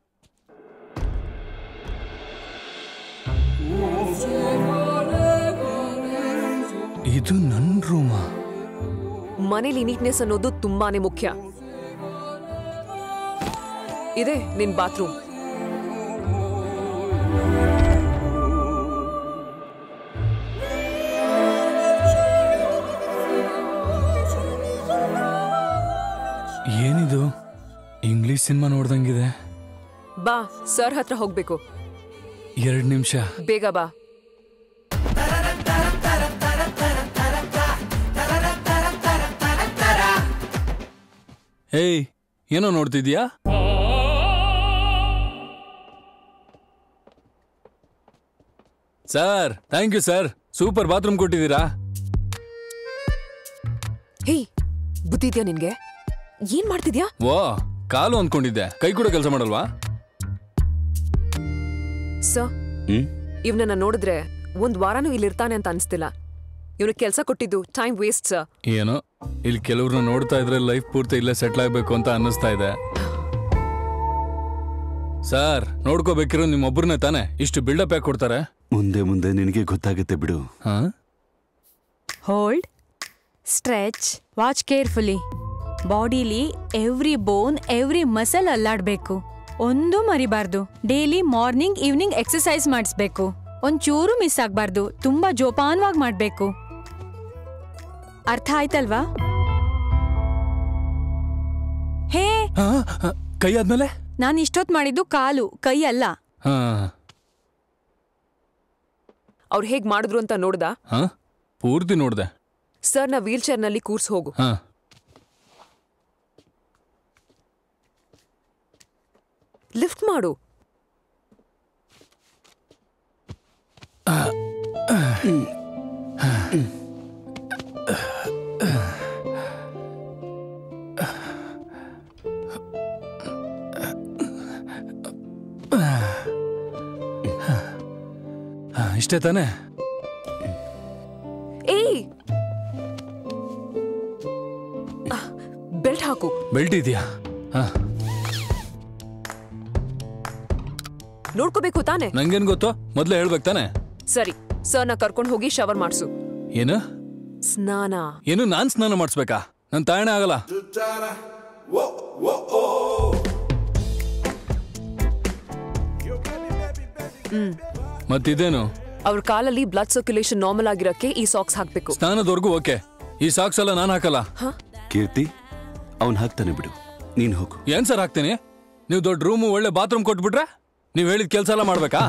ಇದು ನನ್ ರೂಮಾ ಮನೇಲಿ ನೀಟ್ನೆಸ್ ಅನ್ನೋದು ತುಂಬಾನೇ ಮುಖ್ಯ ಇದೆ ನಿನ್ ಬಾತ್ರೂಮ್ ಏನಿದು ಇಂಗ್ಲಿಷ್ ಸಿನಿಮಾ ನೋಡ್ದಂಗಿದೆ ಬಾ ಸರ್ ಹತ್ರ ಹೋಗ್ಬೇಕು ಎರಡ್ ನಿಮಿಷ ಬೇಗ ಬಾ ಏಯ್ ಏನೋ ನೋಡ್ತಿದ್ಯಾ sir thank you sir super bathroom ಕೊಟ್ಟಿದ್ದೀರಾ ಹೇ ಬುದ್ಧಿ ಇದ್ಯಾ ನಿನ್ಗೆ ಏನ್ ಮಾಡ್ತಿದ್ಯಾ ವಾ ಕಾಲು ಅಂದ್ಕೊಂಡಿದ್ದೆ ಕೈ ಕೂಡ ಕೆಲಸ ಮಾಡಲ್ವಾ ಸರ್ ಹ್ಮ್ ಇವ್ನನ್ನ ನೋಡಿದ್ರೆ ಒಂದ್ ವಾರನೂ ಇಲ್ಲಿರ್ತಾನೆ ಅಂತ ಅನ್ಸ್ತಿಲ್ಲ ಇವನು ಕೆಲಸ ಕೊಟ್ಟಿದ್ದು ಟೈಮ್ ವೇಸ್ಟ್ ಸರ್ ಏನೋ ಇಲ್ಲಿ ಕೆಲವ್ರನ್ನ ನೋಡ್ತಾ ಇದ್ರೆ ಲೈಫ್ ಪೂರ್ತಿ ಇಲ್ಲೇ ಸೆಟ್ಲ್ ಆಗ್ಬೇಕು ಅಂತ ಅನ್ನಿಸ್ತಾ ಇದೆ ಸರ್ ನೋಡ್ಕೋಬೇಕಿರೋ ನಿಮ್ಮೊಬ್ಬರನ್ನೇ ತಾನೆ ಇಷ್ಟು ಬಿಲ್ಡಪ್ ಯಾಕೆ ಕೊಡ್ತಾರೆ ಮುಂದೆ ಮುಂದೆ ನಿನಗೆ ಗೊತ್ತಾಗುತ್ತೆ ಬಿಡು ಹಾ hold stretch watch carefully bodily every bone every muscle ಅಲ್ಲಾಡ್ಬೇಕು ಒಂದು ಮರಿಬಾರ್ದು ಡೈಲಿ ಮಾರ್ನಿಂಗ್ ಈವ್ನಿಂಗ್ ಎಕ್ಸಸೈಸ್ ಮಾಡಿಸ್ಬೇಕು ಒಂಚೂರು ಮಿಸ್ ಆಗ್ಬಾರ್ದು ತುಂಬಾ ಜೋಪಾನವಾಗಿ ಮಾಡ್ಬೇಕು ಅರ್ಥ ಆಯ್ತಲ್ವಾ ಹೇ ಕೈ ಆದ್ಮೇಲೆ ನಾನು ಇಷ್ಟೊತ್ ಮಾಡಿದ್ದು ಕಾಲು ಕೈ ಅಲ್ಲ ಹಾ ಅವ್ರು ಹೇಗ್ ಮಾಡಿದ್ರು ಅಂತ ನೋಡ್ದ ಹಾ ಪೂರ್ತಿ ನೋಡ್ದೆ ಸರ್ನ ವೀಲ್ ಚೇರ್ನಲ್ಲಿ ಕೂರ್ಸ್ ಹೋಗು ಹಾ ಲಿಫ್ಟ್ ಮಾಡು ಹಾ, ಇಷ್ಟೇ ತಾನೆ ಏಯ್ ಬೆಲ್ಟ್ ಇದೆಯಾ ಹಾ ನೋಡ್ಕೋಬೇಕು ತಾನೆ ನಂಗೇನ್ ಗೊತ್ತು ಮೊದ್ಲೇ ಹೇಳ್ಬೇಕು ತಾನೆ ಸರಿ ಸರ್ನ ಕರ್ಕೊಂಡು ಹೋಗಿ ಶವರ್ ಮಾಡ್ಸು ಏನು ಸ್ನಾನ ಏನು ನಾನ್ ಸ್ನಾನ ಮಾಡಿಸ್ಬೇಕಾ ನನ್ ತಾಯಣೆ ಆಗಲ್ಲ ಹ್ಮ್ ಮತ್ತಿದೇನು ಅವ್ರ ಕಾಲಲ್ಲಿ ಬ್ಲಡ್ ಸರ್ಕ್ಯುಲೇಷನ್ ನಾರ್ಮಲ್ ಆಗಿರಕ್ಕೆ ಈ ಸಾಕ್ಸ್ ಹಾಕ್ಬೇಕು ಸ್ನಾನದವರೆಗೂ ಓಕೆ ಈ ಸಾಕ್ಸ್ ಎಲ್ಲ ನಾನು ಹಾಕಲ್ಲ ಕೀರ್ತಿ ಅವನ್ ಹಾಕ್ತಾನೆ ಬಿಡು ನೀನ್ ಹೋಗು ಏನ್ ಸರ್ ಹಾಕ್ತೀನಿ ನೀವು ದೊಡ್ಡ ರೂಮು ಒಳ್ಳೆ ಬಾತ್ರೂಮ್ ಕೊಟ್ಬಿಟ್ರೆ ನೀವು ಹೇಳಿದ ಕೆಲಸ ಎಲ್ಲ ಮಾಡ್ಬೇಕಾ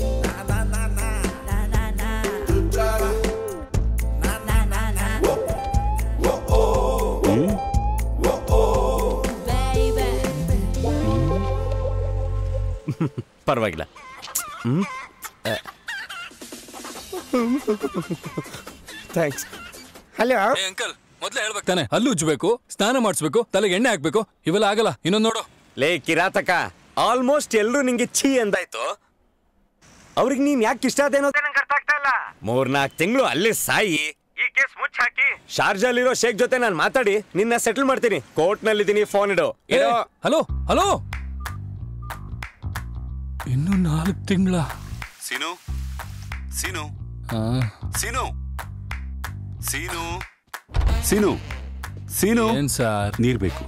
ಪರವಾಗಿಲ್ಲ ಹ್ಮ್ ಥ್ಯಾಂಕ್ಸ್ ಹಲೋ ಏ ಅಂಕಲ್ ಮೊದ್ಲೇ ಹೇಳ್ಬೇಕು ತಾನೆ ಹಲ್ಲು ಉಜ್ಬೇಕು ಸ್ನಾನ ಮಾಡಿಸ್ಬೇಕು ತಲೆಗೆ ಎಣ್ಣೆ ಹಾಕ್ಬೇಕು ಇವೆಲ್ಲ ಆಗಲ್ಲ ಇನ್ನೊಂದ್ ನೋಡು ಲೇ ಕಿರಾತಕ ಆಲ್ಮೋಸ್ಟ್ ಎಲ್ರು ನಿಂಗೆ ಛೀ ಅಂದಾಯ್ತು ಅವ್ರಿಗೆ ನೀನ್ ಯಾಕೆ ಇಷ್ಟ ಅದೇನೋ ನಂಗೆ ಅರ್ಥ ಆಗ್ತಾ ಇಲ್ಲ ಮೂರ್ನಾಲ್ಕು ತಿಂಗಳು ಅಲ್ಲಿ ಸಾಯಿ ಈ ಕೇಸ್ ಮುಚ್ಚಾಕಿ ಶಾರ್ಜಾಲಿರೋ ಶೇಖ್ ಜೊತೆ ನಾನು ಮಾತಾಡಿ ನಿನ್ನ ಸೆಟಲ್ ಮಾಡ್ತೀನಿ ಕೋರ್ಟ್ ನಲ್ಲಿದ್ದೀನಿ ಫೋನ್ ಇಡು ಇಡು ಹಲೋ ಹಲೋ ಇನ್ನು ನಾಲ್ಕು ತಿಂಗಳ ಸೀನು ಸೀನು ಸೀನು ಸೀನು ಸೀನು ಸೀನು ಏನ್ ಸರ್ ನೀರ್ ಬೇಕು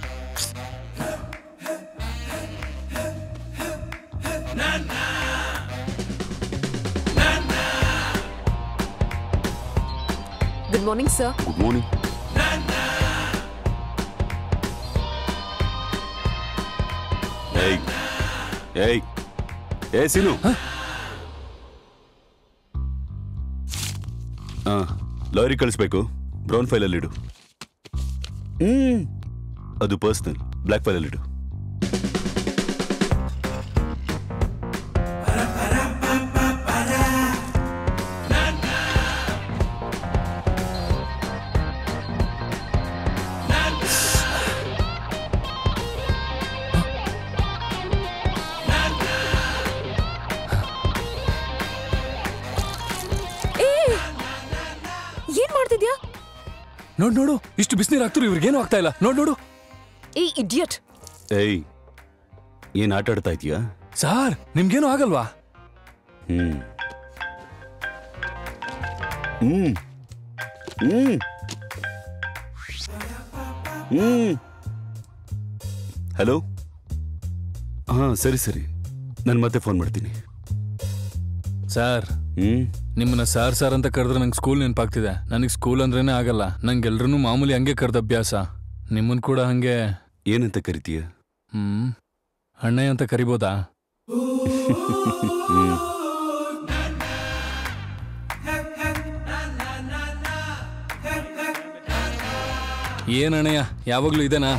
good morning sir good morning ಏಯ್ ಏಯ್ ಏ ಸೀನು ಹಾ ಲಾರಿ ಕಳಿಸ್ಬೇಕು ಬ್ರೌನ್ ಫೈಲಲ್ಲಿ ಇಡು ಹ್ಮ್ ಅದು ಪರ್ಸ್ನಲ್ ಬ್ಲ್ಯಾಕ್ ಫೈಲಲ್ಲಿ ಇಡು ಏ ಏನ್ ಮಾಡ್ತಿದ್ಯಾ ನೋಡ್ ನೋಡು ಇಷ್ಟು ಬಿಸಿನೀರು ಹಾಕ್ತಿರು ಇವ್ರಿಗೇನು ಆಗ್ತಾ ಇಲ್ಲ ನೋಡ್ ನೋಡು ಈ ಇಡಿಯಟ್ ಏಯ್ ಏನ್ ಆಟ ಆಡ್ತಾ ಇದೀಯಾ ಸಾರ್ ನಿಮ್ಗೇನು ಆಗಲ್ವಾ ಹ್ಮ್ ಹ್ಮ್ ಹ್ಮ್ ಹ್ಮ್ ಹಲೋ ಹಾ ಸರಿ ಸರಿ ನಾನು ಮತ್ತೆ ಫೋನ್ ಮಾಡ್ತೀನಿ ಸರ್ ಹ್ಮ್ ನಿಮ್ಮನ್ನ ಸಾರ್ ಸಾರ್ ಅಂತ ಕರೆದ್ರೆ ನಂಗೆ ಸ್ಕೂಲ್ ನೆನಪಾಗ್ತಿದೆ ನನಗೆ ಸ್ಕೂಲ್ ಅಂದ್ರೇನೆ ಆಗಲ್ಲ ನಂಗೆ ಎಲ್ರೂ ಮಾಮೂಲಿ ಹಂಗೆ ಕರೆದ ಅಭ್ಯಾಸ ನಿಮ್ಮನ್ ಕೂಡ ಹಂಗೆ ಏನಂತ ಕರಿತೀಯ ಹ್ಮ್ ಅಣ್ಣಯ್ಯ ಅಂತ ಕರಿಬೋದಾ ಹ್ಮ್ ಏನ್ ಅಣ್ಣಯ್ಯ ಯಾವಾಗ್ಲೂ ಇದೇನಾ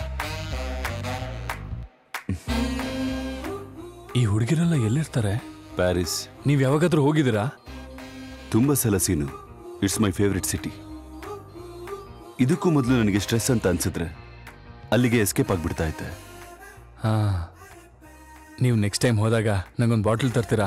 ಈ ಹುಡುಗಿರೆಲ್ಲ ಎಲ್ಲಿರ್ತಾರೆ ಪ್ಯಾರಿಸ್ ನೀವ್ ಯಾವಾಗಾದ್ರೂ ಹೋಗಿದ್ದೀರಾ ತುಂಬಾ ಸಲ Seenu it's my favourite city ಇದಕ್ಕೂ ಮೊದಲು ನನಗೆ ಸ್ಟ್ರೆಸ್ ಅಂತ ಅನ್ಸಿದ್ರೆ ಅಲ್ಲಿಗೆ ಎಸ್ಕೇಪ್ ಆಗ್ಬಿಡ್ತಾ ಇದ್ದೆ ಹಾ ನೀವು ನೆಕ್ಸ್ಟ್ ಟೈಮ್ ಹೋದಾಗ ನಂಗೊಂದು ಬಾಟಲ್ ತರ್ತೀರಾ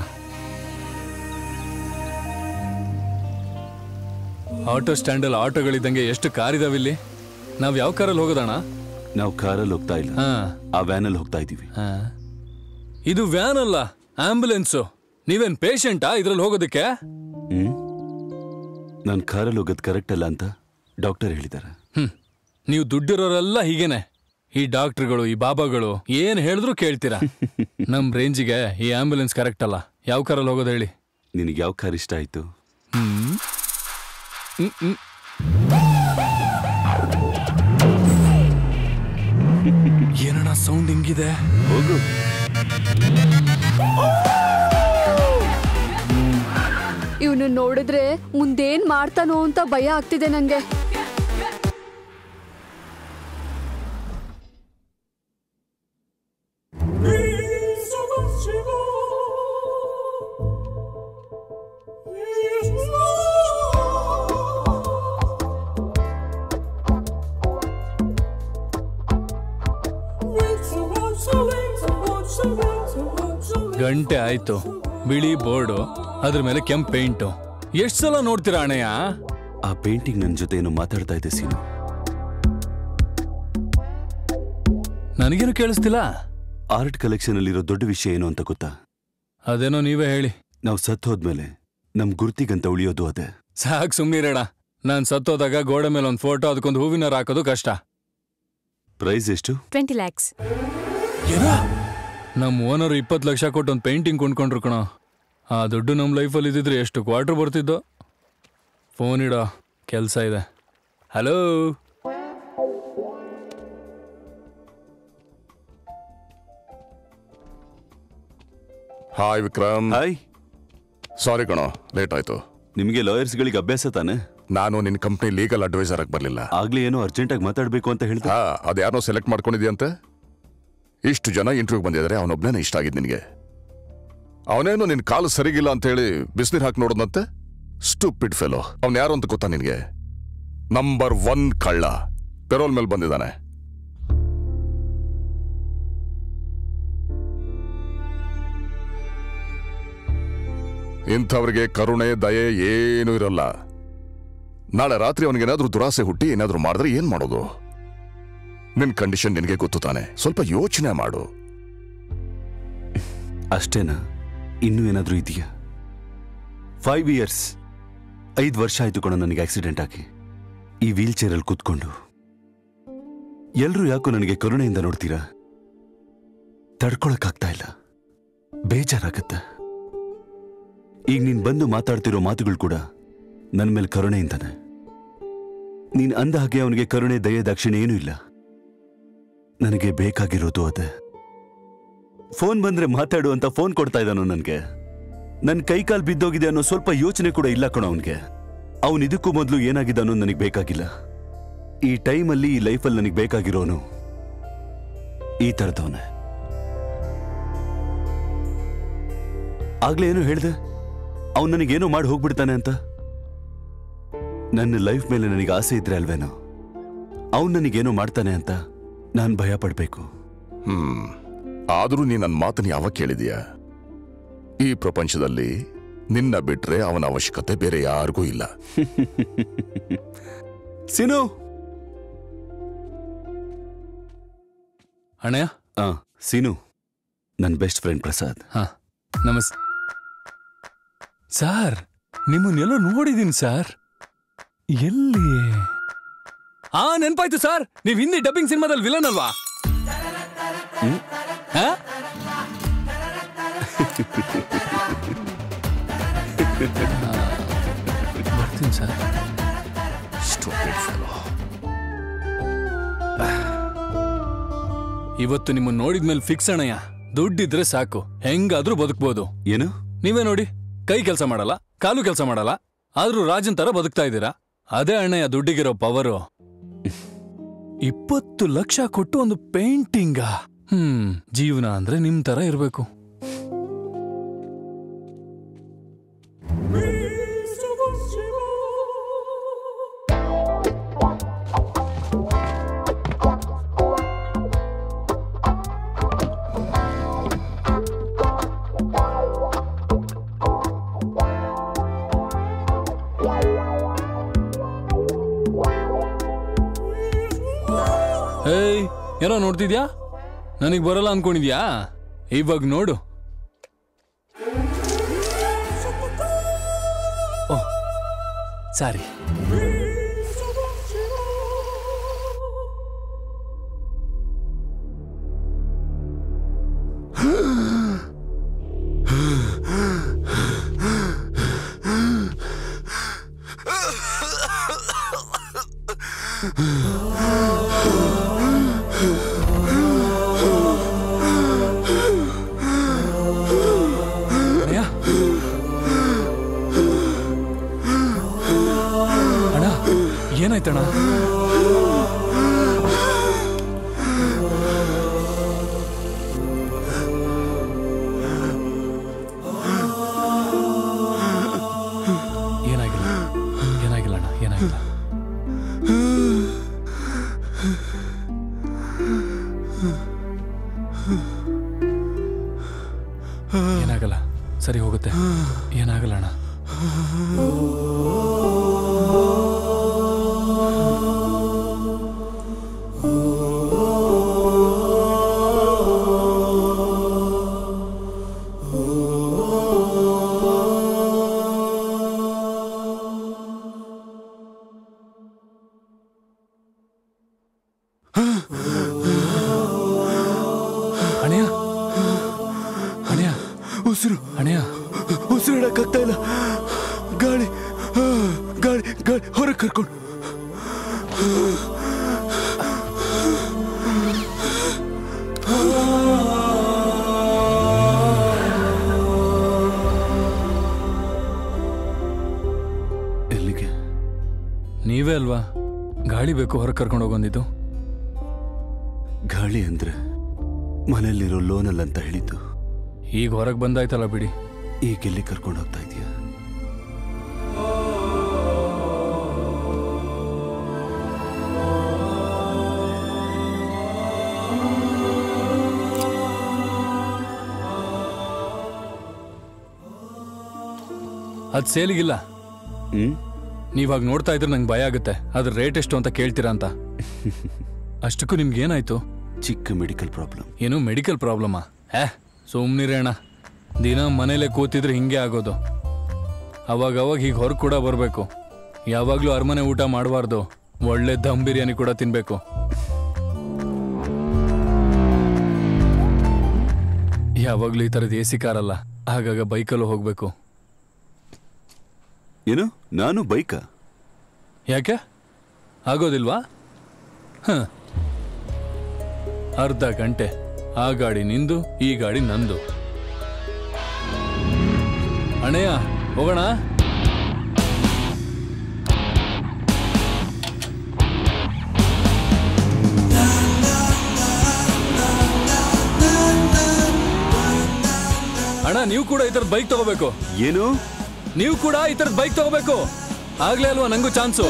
ಆಟೋ ಸ್ಟ್ಯಾಂಡಲ್ಲಿ ಆಟೋಗಳಿದ್ದಂಗೆ ಎಷ್ಟು ಕಾರ್ ಇದಾವೆ ಇಲ್ಲಿ ನಾವ್ ಯಾವ ಕಾರಲ್ಲಿ ಹೋಗೋದಣ್ಣ ನಾವು ಕಾರಲ್ಲಿ ಹೋಗ್ತಾ ಇಲ್ಲ ಹಾ ಆ ವ್ಯಾನಲ್ಲಿ ಹೋಗ್ತಾ ಇದೀವಿ ಹಾ. ಇದು ವ್ಯಾನ್ ಅಲ್ಲ ಆಂಬುಲೆನ್ಸು ನೀವೇನ್ ಪೇಷಂಟಾ ಇದ್ರಲ್ಲಿ ಹೋಗೋದಕ್ಕೆ ಹ್ಮ್ ನಾನು ಕಾರಲ್ಲಿ ಹೋಗೋದು ಕರೆಕ್ಟ್ ಅಲ್ಲ ಅಂತ ಡಾಕ್ಟರ್ ಹೇಳಿದ್ದಾರೆ ಹ್ಮ್ ನೀವು ದುಡ್ಡಿರೋರೆಲ್ಲ ಹೀಗೇನೆ ಈ ಡಾಕ್ಟರ್ಗಳು ಈ ಬಾಬಾಗಳು ಏನ್ ಹೇಳಿದ್ರು ಕೇಳ್ತೀರಾ ನಮ್ ರೇಂಜಿಗೆ ಈ ಆಂಬುಲೆನ್ಸ್ ಕರೆಕ್ಟ್ ಅಲ್ಲ ಯಾವ ಕಾರಲ್ಲಿ ಹೋಗೋದು ಹೇಳಿ ನಿನಗೆ ಯಾವ ಕಾರ್ ಇಷ್ಟ ಆಯ್ತು ಹ್ಮ್ ಹ್ಮ್, ಹ್ಮ್. ಏನಣ್ಣ ಸೌಂಡ್ ಹಿಂಗಿದೆ ಹೋಗು ಇವನು ನೋಡಿದ್ರೆ ಮುಂದೇನ್ ಮಾಡ್ತಾನೋ ಅಂತ ಭಯ ಆಗ್ತಿದೆ ನಂಗೆ ಗಂಟೆ ಆಯ್ತು ಬಿಳಿ ಬೋರ್ಡು ಅದ್ರ ಮೇಲೆ ಕೆಂಪ್ ಪೇಂಟು ಎಷ್ಟ್ ಸಲ ನೋಡ್ತೀರಾ ಅಣ್ಣಯ್ಯ ಆ ಪೇಂಟಿಂಗ್ ನನ್ನ ಜೊತೆ ಏನೋ ಮಾತಾಡ್ತಾ ಇದೆ ಸೀನು ನನಗೇನು ಕೇಳಿಸ್ತಿಲ್ಲ ಆರ್ಟ್ ಕಲೆಕ್ಷನ್ ಅಲ್ಲಿರೋ ದೊಡ್ಡ ವಿಷಯ ಏನು ಅಂತ ಗೊತ್ತಾ ಅದೇನೋ ನೀವೇ ಹೇಳಿ ನಾವು ಸತ್ ಹೋದ್ಮೇಲೆ ನಮ್ ಗುರ್ತಿಗಂತ ಉಳಿಯೋದು ಅದೇ ಸಾಕ್ ಸುಮ್ನಿರೇಣ ನಾನ್ ಸತ್ತೋದಾಗ ಗೋಡೆ ಮೇಲೆ ಒಂದು ಫೋಟೋ ಅದಕ್ಕೊಂದು ಹೂವಿನ ಹಾಕೋದು ಕಷ್ಟ ಪ್ರೈಸ್ ಎಷ್ಟು ಟ್ವೆಂಟಿ ಲ್ಯಾಕ್ಸ್ ನಮ್ ಓನರ್ ಇಪ್ಪತ್ತು ಲಕ್ಷ ಕೊಟ್ಟು ಒಂದು ಪೇಂಟಿಂಗ್ ಕೊಂಡ್ಕೊಂಡ್ರು ಕಣೋ ಆ ದುಡ್ಡು ನಮ್ಮ ಲೈಫಲ್ಲಿ ಇದ್ದಿದ್ರೆ ಎಷ್ಟು ಕ್ವಾರ್ಟರ್ ಬರ್ತಿದ್ದೋ ಫೋನ್ ಇಡೋ ಕೆಲಸ ಇದೆ hello hi Vikram hi sorry ಕಣೋ ಲೇಟ್ ಆಯ್ತು ನಿಮಗೆ ಲಾಯರ್ಸ್ಗಳಿಗೆ ಅಭ್ಯಾಸ ತಾನೆ ನಾನು ನಿನ್ನ ಕಂಪ್ನಿ ಲೀಗಲ್ ಅಡ್ವೈಸರ್ ಆಗಿ ಬರಲಿಲ್ಲ ಆಗ್ಲೇ ಏನೋ ಅರ್ಜೆಂಟಾಗಿ ಮಾತಾಡ್ಬೇಕು ಅಂತ ಹೇಳ್ತಾ ಹಾ ಅದ್ಯಾರನೋ ಸೆಲೆಕ್ಟ್ ಮಾಡ್ಕೊಂಡಿದ್ಯಂತೆ ಇಷ್ಟು ಜನ ಇಂಟರ್ವ್ಯೂ ಬಂದಿದ್ದಾರೆ ಅವನೊಬ್ನೇ ಇಷ್ಟ ಆಗಿದ್ ನಿನಗೆ ಅವನೇನು ನಿನ್ ಕಾಲು ಸರಿಗಿಲ್ಲ ಅಂತ ಹೇಳಿ ಬಿಸಿನೀರ್ ಹಾಕಿ ನೋಡೋದಂತೆ ಸ್ಟೂಪಿಡ್ ಫೆಲೋ ಅವ್ನು ಯಾರು ಅಂತ ಗೊತ್ತಾ ನಿನಗೆ ನಂಬರ್ ಒನ್ ಕಳ್ಳ ಪೆರೋಲ್ ಮೇಲೆ ಬಂದಿದ್ದಾನೆ ಇಂಥವ್ರಿಗೆ ಕರುಣೆ ದಯೆ ಏನೂ ಇರಲ್ಲ ನಾಳೆ ರಾತ್ರಿ ಅವನಿಗೇನಾದ್ರೂ ದುರಾಸೆ ಹುಟ್ಟಿ ಏನಾದ್ರೂ ಮಾಡಿದ್ರೆ ಏನ್ ಮಾಡೋದು ನಿನ್ ಕಂಡೀಷನ್ ನಿನಗೆ ಗೊತ್ತು ತಾನೆ ಸ್ವಲ್ಪ ಯೋಚನೆ ಮಾಡು ಅಷ್ಟೇನಾ ಇನ್ನೂ ಏನಾದ್ರೂ ಇದೆಯಾ ಫೈವ್ ಇಯರ್ಸ್ ಐದು ವರ್ಷ ಆಯ್ತು ಕಣ ನನಗೆ ಆಕ್ಸಿಡೆಂಟ್ ಆಗಿ ಈ ವೀಲ್ ಚೇರಲ್ಲಿ ಕೂತ್ಕೊಂಡು ಎಲ್ರೂ ಯಾಕೋ ನನಗೆ ಕರುಣೆಯಿಂದ ನೋಡ್ತೀರಾ ತಡ್ಕೊಳಕ್ಕಾಗ್ತಾ ಇಲ್ಲ ಬೇಜಾರಾಗತ್ತೆ ಈಗ ನೀನ್ ಬಂದು ಮಾತಾಡ್ತಿರೋ ಮಾತುಗಳು ಕೂಡ ನನ್ನ ಮೇಲೆ ಕರುಣೆಯಿಂದಾನೆ ನೀನ್ ಅಂದ ಹಾಗೆ ಅವನಿಗೆ ಕರುಣೆ ದಯೆ ದಾಕ್ಷಿಣ್ಯ ಏನೂ ಇಲ್ಲ ನನಗೆ ಬೇಕಾಗಿರೋದು ಅದೇ ಫೋನ್ ಬಂದ್ರೆ ಮಾತಾಡು ಅಂತ ಫೋನ್ ಕೊಡ್ತಾ ಇದ್ದಾನು ನನಗೆ ನನ್ನ ಕೈಕಾಲ್ ಬಿದ್ದೋಗಿದೆ ಅನ್ನೋ ಸ್ವಲ್ಪ ಯೋಚನೆ ಕೂಡ ಇಲ್ಲ ಕಣೋ ಅವನಿಗೆ ಅವನ್ ಇದಕ್ಕೂ ಮೊದಲು ಏನಾಗಿದೆ ಅನ್ನೋದು ನನಗೆ ಬೇಕಾಗಿಲ್ಲ ಈ ಟೈಮಲ್ಲಿ ಈ ಲೈಫಲ್ಲಿ ನನಗೆ ಬೇಕಾಗಿರೋನು ಈ ಥರದವನೇ ಆಗ್ಲೇ ಏನು ಹೇಳ್ದೆ ಅವನು ನನಗೇನೋ ಮಾಡಿ ಹೋಗ್ಬಿಡ್ತಾನೆ ಅಂತ ನನ್ನ ಲೈಫ್ ಮೇಲೆ ನನಗೆ ಆಸೆ ಇದ್ರೆ ಅಲ್ವೇನೋ ಅವನು ನನಗೇನೋ ಮಾಡ್ತಾನೆ ಅಂತ ನಾನು ಭಯ ಪಡ್ಬೇಕು ಹ್ಮ್ ಆದ್ರೂ ನೀ ನನ್ನ ಮಾತನ್ನ ಯಾವಾಗ ಕೇಳಿದೀಯ ಈ ಪ್ರಪಂಚದಲ್ಲಿ ನಿನ್ನ ಬಿಟ್ರೆ ಅವನ ಅವಶ್ಯಕತೆ ಬೇರೆ ಯಾರಿಗೂ ಇಲ್ಲ ಸಿನು ಅಣ್ಣಯ್ಯ ಆ ಸೀನು ನನ್ನ ಬೆಸ್ಟ್ ಫ್ರೆಂಡ್ ಪ್ರಸಾದ್ ಹಾ ನಮಸ್ ಸಾರ್ ನಿಮ್ಮನ್ನೆಲ್ಲೋ ನೋಡಿದೀನಿ ಸರ್ ಎಲ್ಲಿ ಆ ನೆನ್ಪಾಯ್ತು ಸರ್ ನೀವ್ ಹಿಂದಿ ಡಬ್ಬಿಂಗ್ ಸಿನಿಮಾದಲ್ಲಿ ವಿಲನ್ ಅಲ್ವಾ ಹಾ? ಬರ್ತೀನಿ ಸರ್ ಇವತ್ತು ನಿಮ್ಮನ್ನ ನೋಡಿದ್ಮೇಲೆ ಫಿಕ್ಸ್ ಅಣ್ಣಯ್ಯ ದುಡ್ಡಿದ್ರೆ ಸಾಕು ಹೆಂಗಾದ್ರೂ ಬದುಕ್ಬೋದು ಏನು ನೀವೇ ನೋಡಿ ಕೈ ಕೆಲಸ ಮಾಡಲ್ಲ ಕಾಲು ಕೆಲಸ ಮಾಡಲ್ಲ ಆದ್ರೂ ರಾಜನ್ ತರ ಬದುಕ್ತಾ ಇದ್ದೀರಾ ಅದೇ ಅಣ್ಣಯ್ಯ ದುಡ್ಡಿಗಿರೋ ಪವರು ಇಪ್ಪತ್ತು ಲಕ್ಷ ಕೊಟ್ಟು ಒಂದು ಪೇಂಟಿಂಗ ಹ್ಮ್ ಜೀವನ ಅಂದ್ರೆ ನಿಮ್ ತರ ಇರ್ಬೇಕು ಏಯ್ ಏನೋ ನೋಡ್ತಿದ್ಯಾ ನನಗ್ ಬರಲ್ಲ ಅನ್ಕೊಂಡಿದ್ಯಾ ಇವಾಗ ನೋಡು ಓ ಸಾರಿ ಅಣ್ಣಯ್ಯ ಅಣ್ಣ ಏನಾಯ್ತಣ್ಣ ಏನಾಗಿಲ್ಲ ಏನಾಗಿಲ್ಲ ಅಣ್ಣ ಏನಾಗಿಲ್ಲ ಏನಾಗಲ್ಲ ಸರಿ ಹೋಗುತ್ತೆ ಏನಾಗಲ್ಲ ಅಣ್ಣ ಉಸಿರು ಅಣ್ಣಯ್ಯ ಉಸಿರಿಡಕ್ಕಾಗ್ತಾ ಇಲ್ಲ ಗಾಳಿ ಆ, ಗಾಳಿ ಗಾಳಿ ಹೊರಗೆ ಕರ್ಕೊಂಡು ಎಲ್ಲಿಗೆ ನೀವೇ ಅಲ್ವಾ ಗಾಳಿ ಬೇಕು ಹೊರಗೆ ಕರ್ಕೊಂಡು ಹೋಗೊಂದಿದ್ದು ಗಾಳಿ ಅಂದ್ರೆ ಮನೆಯಲ್ಲಿರೋ ಲೋನಲ್ ಅಂತ ಹೇಳಿದ್ದು ಈಗ ಹೊರಗೆ ಬಂದಾಯ್ತಲ್ಲ ಬಿಡಿ ಈಗ ಎಲ್ಲಿ ಕರ್ಕೊಂಡು ಹೋಗ್ತಾ ಇದೀಯಾ ಅದ್ ಸೇಲಿಗಿಲ್ಲ ಹ್ಮ್ ನೀವಾಗ ನೋಡ್ತಾ ಇದ್ರೆ ನಂಗೆ ಭಯ ಆಗುತ್ತೆ ಅದ್ರ ರೇಟ್ ಎಷ್ಟು ಅಂತ ಕೇಳ್ತೀರಾ ಅಂತ ಅಷ್ಟಕ್ಕೂ ನಿಮ್ಗೆ ಏನಾಯ್ತು ಚಿಕ್ಕ ಮೆಡಿಕಲ್ ಪ್ರಾಬ್ಲಮ್ ಏನು ಮೆಡಿಕಲ್ ಪ್ರಾಬ್ಲಮಾ ಏ ಸುಮ್ನಿರೇ ಅಣ್ಣ ದಿನ ಮನೇಲೆ ಕೂತಿದ್ರೆ ಹಿಂಗೆ ಆಗೋದು ಅವಾಗ ಅವಾಗ ಹೀಗೆ ಹೊರಗೆ ಕೂಡ ಬರಬೇಕು ಯಾವಾಗಲೂ ಅರಮನೆ ಊಟ ಮಾಡಬಾರ್ದು ಒಳ್ಳೆ ದಮ್ ಬಿರಿಯಾನಿ ಕೂಡ ತಿನ್ಬೇಕು ಯಾವಾಗಲೂ ಈ ಥರದ್ದು ಎ ಸಿ ಕಾರಲ್ಲ ಆಗಾಗ ಬೈಕಲ್ಲೂ ಹೋಗ್ಬೇಕು ಏನು ನಾನು ಬೈಕಾ ಯಾಕೆ ಆಗೋದಿಲ್ವಾ ಹ ಅರ್ಧ ಗಂಟೆ ಆ ಗಾಡಿ ನಿಂದು ಈ ಗಾಡಿ ನಂದು ಅಣ್ಣಯ್ಯ ಹೋಗೋಣ ಅಣ್ಣ ನೀವು ಕೂಡ ಈ ಥರದ್ ಬೈಕ್ ತಗೋಬೇಕು ಏನು ನೀವು ಕೂಡ ಈ ಥರದ್ ಬೈಕ್ ತಗೋಬೇಕು ಆಗ್ಲೇ ಅಲ್ವಾ ನಂಗೂ ಚಾನ್ಸು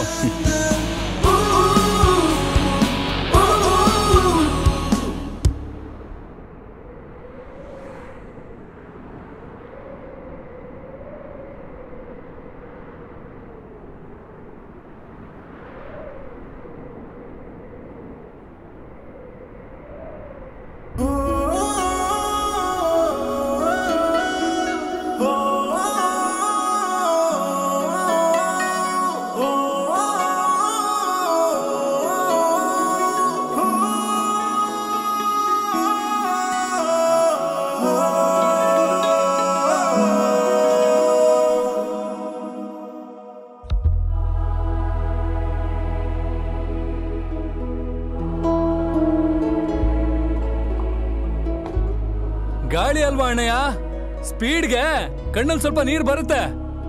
ಗಾಳಿ ಅಲ್ವಾ ಅಣ್ಣಯ್ಯ ಸ್ಪೀಡ್ಗೆ ಕಣ್ಣಲ್ಲಿ ಸ್ವಲ್ಪ ನೀರು ಬರುತ್ತೆ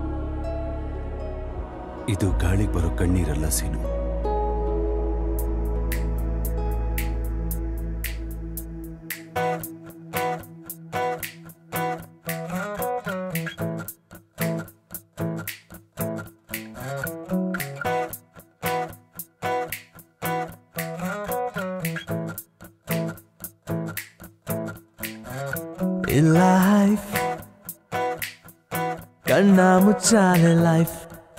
ಇದು ಗಾಳಿಗೆ ಬರೋ ಕಣ್ಣೀರಲ್ಲ ಸೀನು ಈ ಲೈಫ್ ಕಣ್ಣ ಮುಚ್ಚಾಲೆ ಲೈಫ್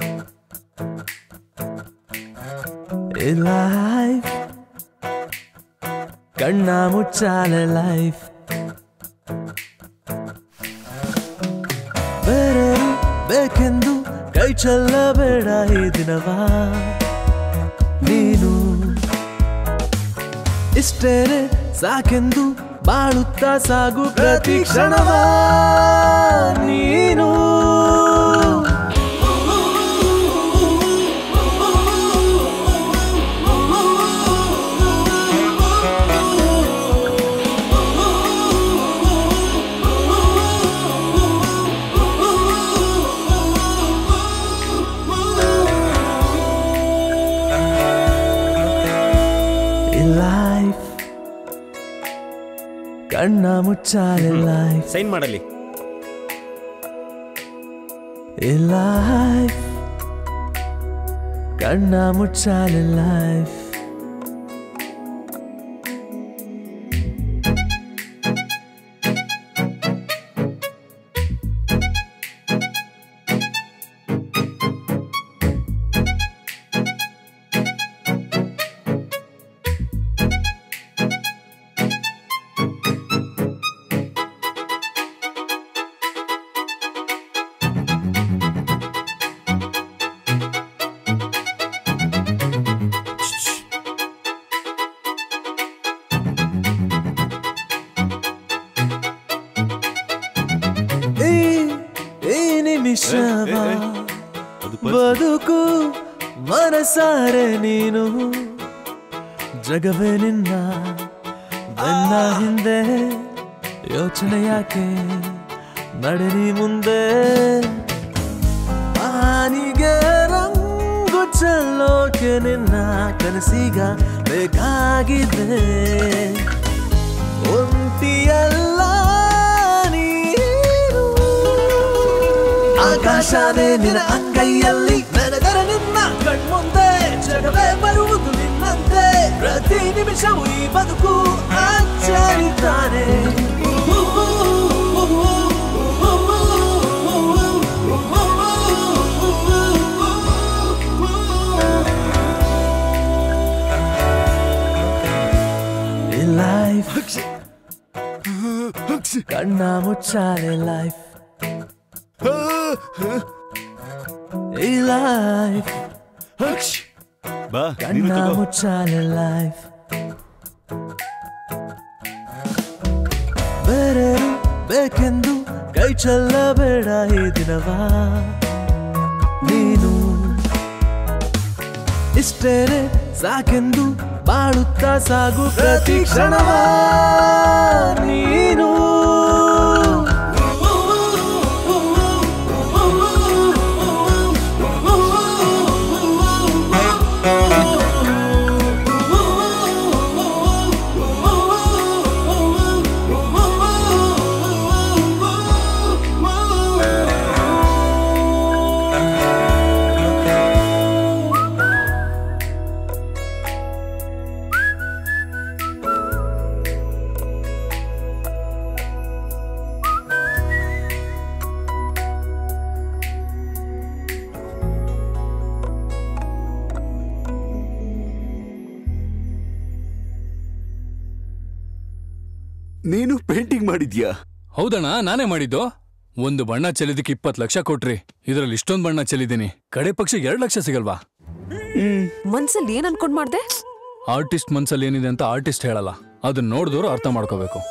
ಈ ಲೈಫ್ ಕಣ್ಣ ಮುಚ್ಚಾಲೆ ಲೈಫ್ ಬೇರೆ ಬೇಕೆಂದು ಕೈ ಚೆಲ್ಲಬೇಡ ಈ ದಿನವಾ ನೀನು ಇಷ್ಟೇನೆ ಸಾಕೆಂದು ಬಾಳುತ್ತಾ ಸಾಗು ಪ್ರತಿ ಕ್ಷಣವ ನೀನು ಈ ಲೈಫ್ ಕಣ್ಣ ಮುಚ್ಚಾಲೆ ಲೈಫ್ ಸೈನ್ ಮಾಡಲಿ ಈ ಲೈಫ್ ಕಣ್ಣ ಮುಚ್ಚಾಲೆ ಲೈಫ್ ನಿಮಿಷವ ಬದುಕು ಮನಸಾರೆ ನೀನು ಜಗವೇ ನಿನ್ನ ಬೆನ್ನ ಹಿಂದೆ ಯೋಚನೆ ಯಾಕೆ ನಡೆನಿ ಮುಂದೆ ಆನಿಗೆ ರಂಗು ಚೆಲ್ಲೋಕೆ ನಿನ್ನ ಕನಸಿಗ ಬೇಕಾಗಿದೆ ಒಂಟಿಯಲ್ಲ ನೀರು ಆಕಾಶನೇ ನಿನ್ನ ಅಂಗೈಯಲ್ಲಿ ನೆನೆದರೆ ನಿನ್ನ ಕಣ್ಮುಂದೆ ಜಗವೇ ಬರುವುದು ನಿನ್ನಂತೆ ಪ್ರತಿ ನಿಮಿಷವೂ ಈ ಬದುಕು ಅಚ್ಚರಿತಾನೆ ಈ ಲೈಫ್ ಕಣ್ಣ ಮುಚ್ಚಾಲೆ ಲೈಫ್ ಈ ಲೈಫ್ ಬಾ ಕಣ್ಣ ಮುಚ್ಚಾಲೆ ಲೈಫ್ ಬೇರೆ ಬೇಕೆಂದು ಕೈ ಚೆಲ್ಲಬೇಡ ಈ ದಿನವಾ ನೀನು ಇಷ್ಟೇನೆ ಸಾಕೆಂದು ಬಾಳುತ್ತಾ ಸಾಗು ಪ್ರತಿ ಕ್ಷಣವ ನೀನು ನೀನು ಪೇಂಟಿಂಗ್ ಮಾಡಿದ್ಯಾ ಹೌದಣ್ಣ ನಾನೇ ಮಾಡಿದ್ದು ಒಂದು ಬಣ್ಣ ಚೆಲ್ಲಿದಕ್ಕೆ ಇಪ್ಪತ್ತು ಲಕ್ಷ ಕೊಟ್ರಿ ಇದ್ರಲ್ಲಿ ಇಷ್ಟೊಂದು ಬಣ್ಣ ಚೆಲ್ಲಿದ್ದೀನಿ ಕಡೆ ಪಕ್ಷ ಎರಡು ಲಕ್ಷ ಸಿಗಲ್ವಾ ಮನ್ಸಲ್ಲಿ ಏನ್ ಅನ್ಕೊಂಡ್ ಮಾಡ್ದೆ ಆರ್ಟಿಸ್ಟ್ ಮನ್ಸಲ್ಲಿ ಏನಿದೆ ಅಂತ ಆರ್ಟಿಸ್ಟ್ ಹೇಳಲ್ಲ ಅದನ್ನ ನೋಡಿದವರು ಅರ್ಥ ಮಾಡ್ಕೋಬೇಕು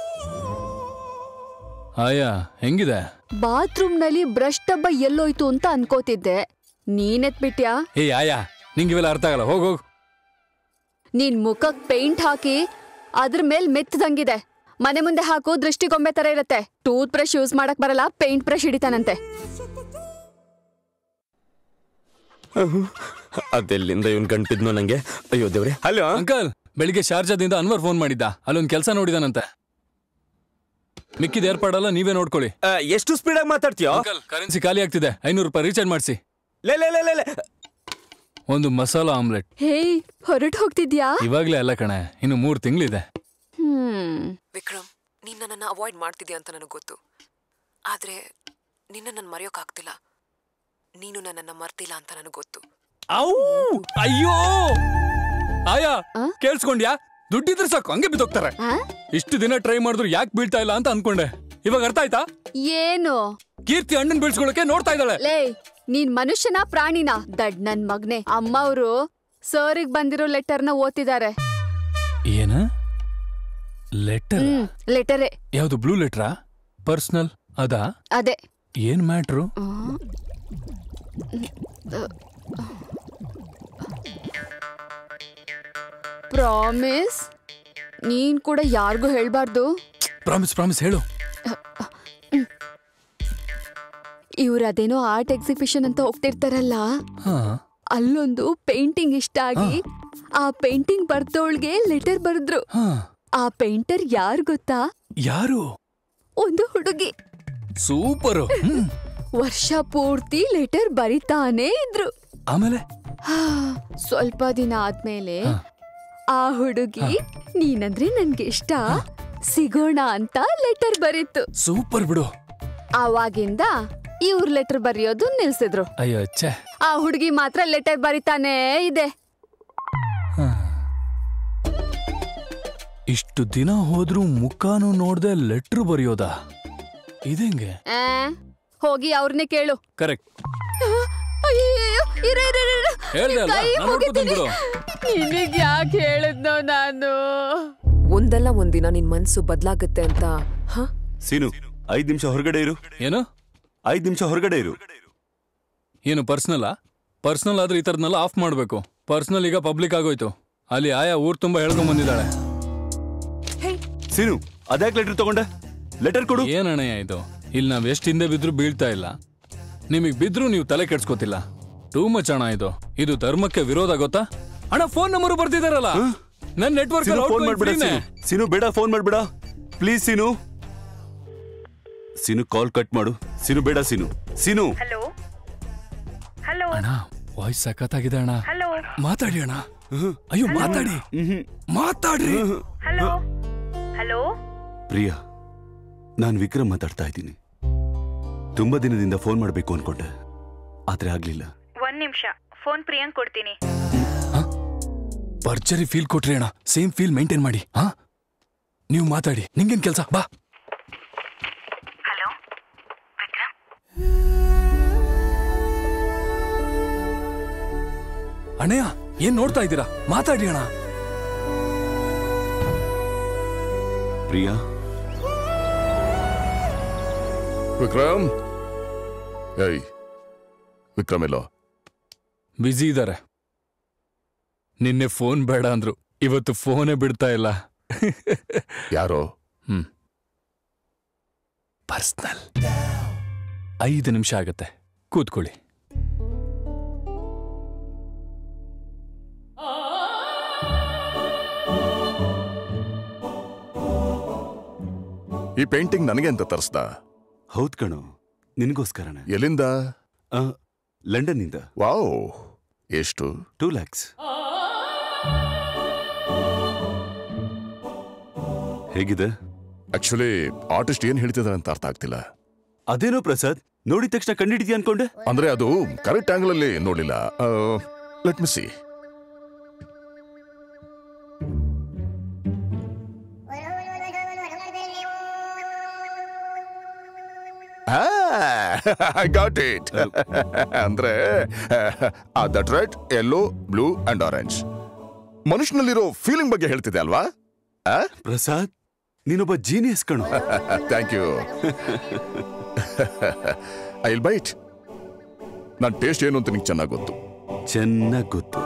ಆಯ ಹೆಂಗಿದೆ ಬಾತ್ರೂಮ್ ನಲ್ಲಿ ಬ್ರಷ್ ಡಬ್ಬ ಎಲ್ಲೋಯ್ತು ಅಂತ ಅನ್ಕೋತಿದ್ದೆ ನೀನೆತ್ಬಿಟ್ಯಾ ಏ ಆಯ ನಿಂಗೆ ಇವೆಲ್ಲ ಅರ್ಥ ಆಗಲ್ಲ ಹೋಗ್ ಹೋಗ್ ನೀನ್ ಮುಖಕ್ ಪೇಂಟ್ ಹಾಕಿ ಅದ್ರ ಮೇಲ್ ಮೆತ್ತದಂಗಿದೆ ಮನೆ ಮುಂದೆ ಹಾಕು ದೃಷ್ಟಿಗೊಂಬೆ ತರ ಇರತ್ತೆ ಟೂತ್ ಬ್ರಷ್ ಯೂಸ್ ಮಾಡಕ್ ಬರಲ್ಲ ಪೇಂಟ್ ಬ್ರಷ್ ಹಿಡಿತಾನಂತೆ ಅದೆಲ್ಲಿಂದ ಇವನ್ ಗಂಟಿದ್ನು ನಂಗೆ ಅಯ್ಯೋ ದೇವ್ರೆ ಹಲೋ ಅಂಕಲ್ ಬೆಳಿಗ್ಗೆ ಶಾರ್ಜಾದಿಂದ ಅನ್ವರ್ ಫೋನ್ ಮಾಡಿದ್ದ ಅಲ್ಲೊಂದ್ ಕೆಲಸ ನೋಡಿದಾನಂತೆ ಮಿಕ್ಕಿದ ಏರ್ಪಾಡಲ್ಲ ನೀವೇ ನೋಡ್ಕೊಳ್ಳಿ ಎಷ್ಟು ಸ್ಪೀಡಾಗಿ ಮಾತಾಡ್ತೀಯೋ ಅಂಕಲ್ ಕರೆನ್ಸಿ ಖಾಲಿ ಆಗ್ತಿದೆ ಐನೂರು ರೂಪಾಯಿ ರೀಚಾರ್ಜ್ ಮಾಡಿಸಿ ಲೇ ಲೇ ಲೇ ಲೇ ಲೇ ಒಂದು ಮಸಾಲಾ ಆಮ್ಲೆಟ್ ಹೇಯ್ ಹೊರಟು ಹೋಗ್ತಿದ್ಯಾ ಇವಾಗ್ಲೇ ಅಲ್ಲ ಕಣೆ ಇನ್ನು ಮೂರು ತಿಂಗಳಿದೆ ಹ್ಮ್ ವಿಕ್ರಮ್ ನೀನ್ ನನ್ನನ್ನ ಅವಾಯ್ಡ್ ಮಾಡ್ತಿದ್ಯಾ ಅಂತ ನನಗೆ ಗೊತ್ತು ಆದ್ರೆ ನಿನ್ನ ನಾನು ಮರೆಯೋಕ್ಕಾಗ್ತಿಲ್ಲ ನೀನು ನನ್ನನ್ನ ಮರ್ತಿಲ್ಲ ಅಂತ ನನಗೆ ಗೊತ್ತು ಅಯ್ಯೋ ಆಯಾ ಕೇಳಿಸ್ಕೊಂಡ್ಯಾ ದುಡ್ಡಿದ್ರೆ ಸಾಕು ಹಂಗೆ ಬಿದ್ದೋಗ್ತಾರೆ ಇಷ್ಟು ದಿನ ಟ್ರೈ ಮಾಡಿದ್ರು ಯಾಕೆ ಬೀಳ್ತಾ ಇಲ್ಲ ಅಂತ ಅನ್ಕೊಂಡೆ ಇವಾಗ ಅರ್ಥ ಆಯ್ತಾ ಏನು ಕೀರ್ತಿ ಅಣ್ಣನ್ ಬೀಳ್ಸ್ಕೊಳಕ್ಕೆ ನೋಡ್ತಾ ಇದ್ದಾಳೆ ಲೇ ನೀನ್ ಮನುಷ್ಯನ ಪ್ರಾಣಿನ ದಡ್ ನನ್ ಮಗ್ನೆ ಅಮ್ಮ ಅವರು ಸರಿಗ್ ಬಂದಿರೋ ಲೆಟರ್ನ ಓದ್ತಿದ್ದಾರೆ ಏನ ಲೆಟರ್ ಹ್ಮ್ ಲೆಟರೇ ಯಾವ್ದು ಬ್ಲೂ ಲೆಟ್ರಾ ಪರ್ಸನಲ್ ಅದಾ ಅದೇ ಏನ್ ಮ್ಯಾಟ್ರು ಪ್ರಾಮಿಸ್ ನೀನ್ ಕೂಡ ಯಾರಿಗೂ ಹೇಳ್ಬಾರ್ದು ಪ್ರಾಮಿಸ್ ಪ್ರಾಮಿಸ್ ಹೇಳು ಇವ್ರ ಅದೇನೋ ಆರ್ಟ್ ಎಕ್ಸಿಬಿಷನ್ ಅಂತ ಹೋಗ್ತಿರ್ತಾರಲ್ಲ ಹಾ ಅಲ್ಲೊಂದು ಪೇಂಟಿಂಗ್ ಇಷ್ಟ ಆಗಿ ಆ ಪೇಂಟಿಂಗ್ ಬರ್ದೋಳ್ಗೆ ಲೆಟರ್ ಬರೆದ್ರು ಹಾ ಆ ಪೇಂಟರ್ ಯಾರು ಗೊತ್ತಾ ಯಾರು ಒಂದು ಹುಡುಗಿ ಸೂಪರು ವರ್ಷ ಪೂರ್ತಿ ಲೆಟರ್ ಬರಿತಾನೇ ಇದ್ರು ಆಮೇಲೆ ಹಾ, ಸ್ವಲ್ಪ ದಿನ ಆದ್ಮೇಲೆ ಆ ಹುಡುಗಿ ನೀನಂದ್ರೆ ನನ್ಗೆ ಇಷ್ಟ ಸಿಗೋಣ ಅಂತ ಲೆಟರ್ ಬರೀತು ಸೂಪರ್ ಬಿಡು ಆವಾಗಿಂದ ಇವ್ರ ಲೆಟರ್ ಬರೆಯೋದು ನಿಲ್ಸಿದ್ರು ಅಯ್ಯೋ ಛೆ ಆ ಹುಡುಗಿ ಮಾತ್ರ ಲೆಟರ್ ಬರಿತಾನೇ ಇದೆ ಇಷ್ಟು ದಿನ ಹೋದ್ರೂ ಮುಖಾನು ನೋಡ್ದೆ ಲೆಟ್ರ್ ಬರೆಯೋದಾ ಇದಂಗೆ ಆ, ಹೋಗಿ ಅವ್ರನ್ನೇ ಕೇಳು ಕರೆಕ್ಟ್ ಅಯ್ಯಯ್ಯೋ, ಇರು, ಇರು, ಇರು, ಇರು. ಹೇಳ್ದೆ ಅಲ್ವಾ? ಕೈ ನಾನ್ ನೋಡ್ಕೊತೀನಿ ಮುಗಿತೀನಿ. ನಿನಗ್ ಯಾಕೆ ಹೇಳಿದ್ನೋ ನಾನು ಒಂದಲ್ಲ ಒಂದಿನ ನಿನ್ ಮನ್ಸು ಬದ್ಲಾಗತ್ತೆ ಅಂತ ಹ ಸೀನು ಐದ್ ನಿಮಿಷ ಹೊರಗಡೆ ಇರು ಏನು ಐದ್ ನಿಮಿಷ ಹೊರಗಡೆ ಇರು ಏನು ಪರ್ಸ್ನಲ್ಲ ಪರ್ಸ್ನಲ್ ಆದ್ರೆ ಈ ಥರದ್ನೆಲ್ಲ ಆಫ್ ಮಾಡಬೇಕು ಪರ್ಸ್ನಲ್ ಈಗ ಪಬ್ಲಿಕ್ ಆಗೋಯ್ತು ಅಲ್ಲಿ ಆಯಾ ಊರ್ ತುಂಬಾ ಹೇಳ್ಕೊಂಡ್ ಬಂದಿದ್ದಾಳೆ ಸೀನು ಅದ್ಯಾಕ್ ಲೆಟರ್ ತಗೊಂಡೆ ಲೆಟರ್ ಕೊಡು ಏನಣ್ಣಯ್ಯ ಇದು ಇಲ್ಲಿ ನಾವ್ ಎಷ್ಟು ಹಿಂದೆ ಬಿದ್ರು ಬೀಳ್ತಾ ಇಲ್ಲ ನಿಮಗ್ ಬಿದ್ರು ನೀವು ತಲೆ ಕೆಡ್ಸ್ಕೊತಿಲ್ಲ ಟೂ ಮಚ್ ಅಣ್ಣ ಇದು ಇದು ಧರ್ಮಕ್ಕೆ ವಿರೋಧ ಗೊತ್ತಾ ಅಣ್ಣ ಫೋನ್ ನಂಬರ್ ಬರ್ತಿದಾರಲ್ಲ ನನ್ ನೆಟ್ವರ್ಕ್ ಸೀನು ಫೋನ್ ಮಾಡ್ಬೇಡ ಸೀನು ಸೀನು ಬೇಡ ಫೋನ್ ಮಾಡ್ಬೇಡ please scene scene call cut ಮಾಡು ಸೀನು ಬೇಡ ಸೀನು ಸೀನು ಹಲೋ ಹಲೋ ಅಣ್ಣ ವಾಯ್ಸ್ ಸಖತ್ತಾಗಿದೆ ಅಣ್ಣ ಹಲೋ ಮಾತಾಡಿ ಅಣ್ಣ ಅಯ್ಯೋ ಮಾತಾಡಿ ಮಾತಾಡ್ರಿ ಹಲೋ ಹಲೋ ಪ್ರಿಯಾ ನಾನು ವಿಕ್ರಮ್ ಮಾತಾಡ್ತಾ ಇದ್ದೀನಿ ತುಂಬಾ ದಿನದಿಂದ ಫೋನ್ ಮಾಡಬೇಕು ಅನ್ಕೊಂಡೆ ಆದ್ರೆ ಆಗ್ಲಿಲ್ಲ ಒಂದ್ ನಿಮಿಷ ಫೋನ್ ಪ್ರಿಯಾಂಕ್ ಕೊಡ್ತೀನಿ ಭರ್ಜರಿ ಫೀಲ್ ಕೊಟ್ರಿ ಅಣ್ಣ ಸೇಮ್ ಫೀಲ್ ಮೇಂಟೈನ್ ಮಾಡಿ ಹಾ ನೀವು ಮಾತಾಡಿ ನಿಂಗೇನ್ ಕೆಲ್ಸ ಬಾ ಅಣ್ಣಯ್ಯ ಏನ್ ನೋಡ್ತಾ ಇದ್ದೀರಾ ಮಾತಾಡಿ ಅಣ್ಣ ಪ್ರಿಯಾ ವಿಕ್ರಮ್ ಏಯ್ ವಿಕ್ರಮ್ ಎಲ್ಲೋ ಬ್ಯುಸಿ ಇದ್ದಾರೆ ನಿನ್ನೆ ಫೋನ್ ಬೇಡ ಅಂದ್ರು ಇವತ್ತು ಫೋನೇ ಬಿಡ್ತಾ ಇಲ್ಲ ಯಾರೋ ಹ್ಮ್ ಪರ್ಸ್ನಲ್ ಐದು ನಿಮಿಷ ಆಗತ್ತೆ ಕೂತ್ಕೊಳ್ಳಿ ಈ ಪೇಂಟಿಂಗ್ ನನಗೆ ಅಂತ ತರಿಸ್ದ ಹೌದ್ ಕಣೋ ನಿನ್ಗೋಸ್ಕರನೇ ಎಲ್ಲಿಂದ ಲಂಡನ್ ಇಂದ ವಾವ್ ಎಷ್ಟು ಟೂ ಲ್ಯಾಕ್ಸ್ ಹೇಗಿದೆ ಆಕ್ಚುಲಿ ಆರ್ಟಿಸ್ಟ್ ಏನ್ ಹೇಳ್ತಿದ್ದಾರೆ ಅಂತ ಅರ್ಥ ಆಗ್ತಿಲ್ಲ ಅದೇನೋ ಪ್ರಸಾದ್ ನೋಡಿದ ತಕ್ಷಣ ಕಂಡಿಡಿದ್ಯಾ ಅನ್ಕೊಂಡೆ ಅಂದ್ರೆ ಅದು ಕರೆಕ್ಟ್ ಆಂಗಲ್ ಅಲ್ಲಿ ನೋಡ್ಲಿಲ್ಲ let me see I got it ಅಂದ್ರೆ that red yellow blue and orange ಮನುಷ್ಯನಲ್ಲಿರೋ ಫೀಲಿಂಗ್ ಬಗ್ಗೆ ಹೇಳ್ತಿದೆ ಅಲ್ವಾ ಪ್ರಸಾದ್ ನೀನೊಬ್ಬ ಜೀನಿಯಸ್ ಕಣು thank you I will bite ನನ್ನ ಟೇಸ್ಟ್ ಏನು ಅಂತ ನಿಂಗೆ ಚೆನ್ನಾಗಿ ಗೊತ್ತು ಚೆನ್ನಾಗಿ ಗೊತ್ತು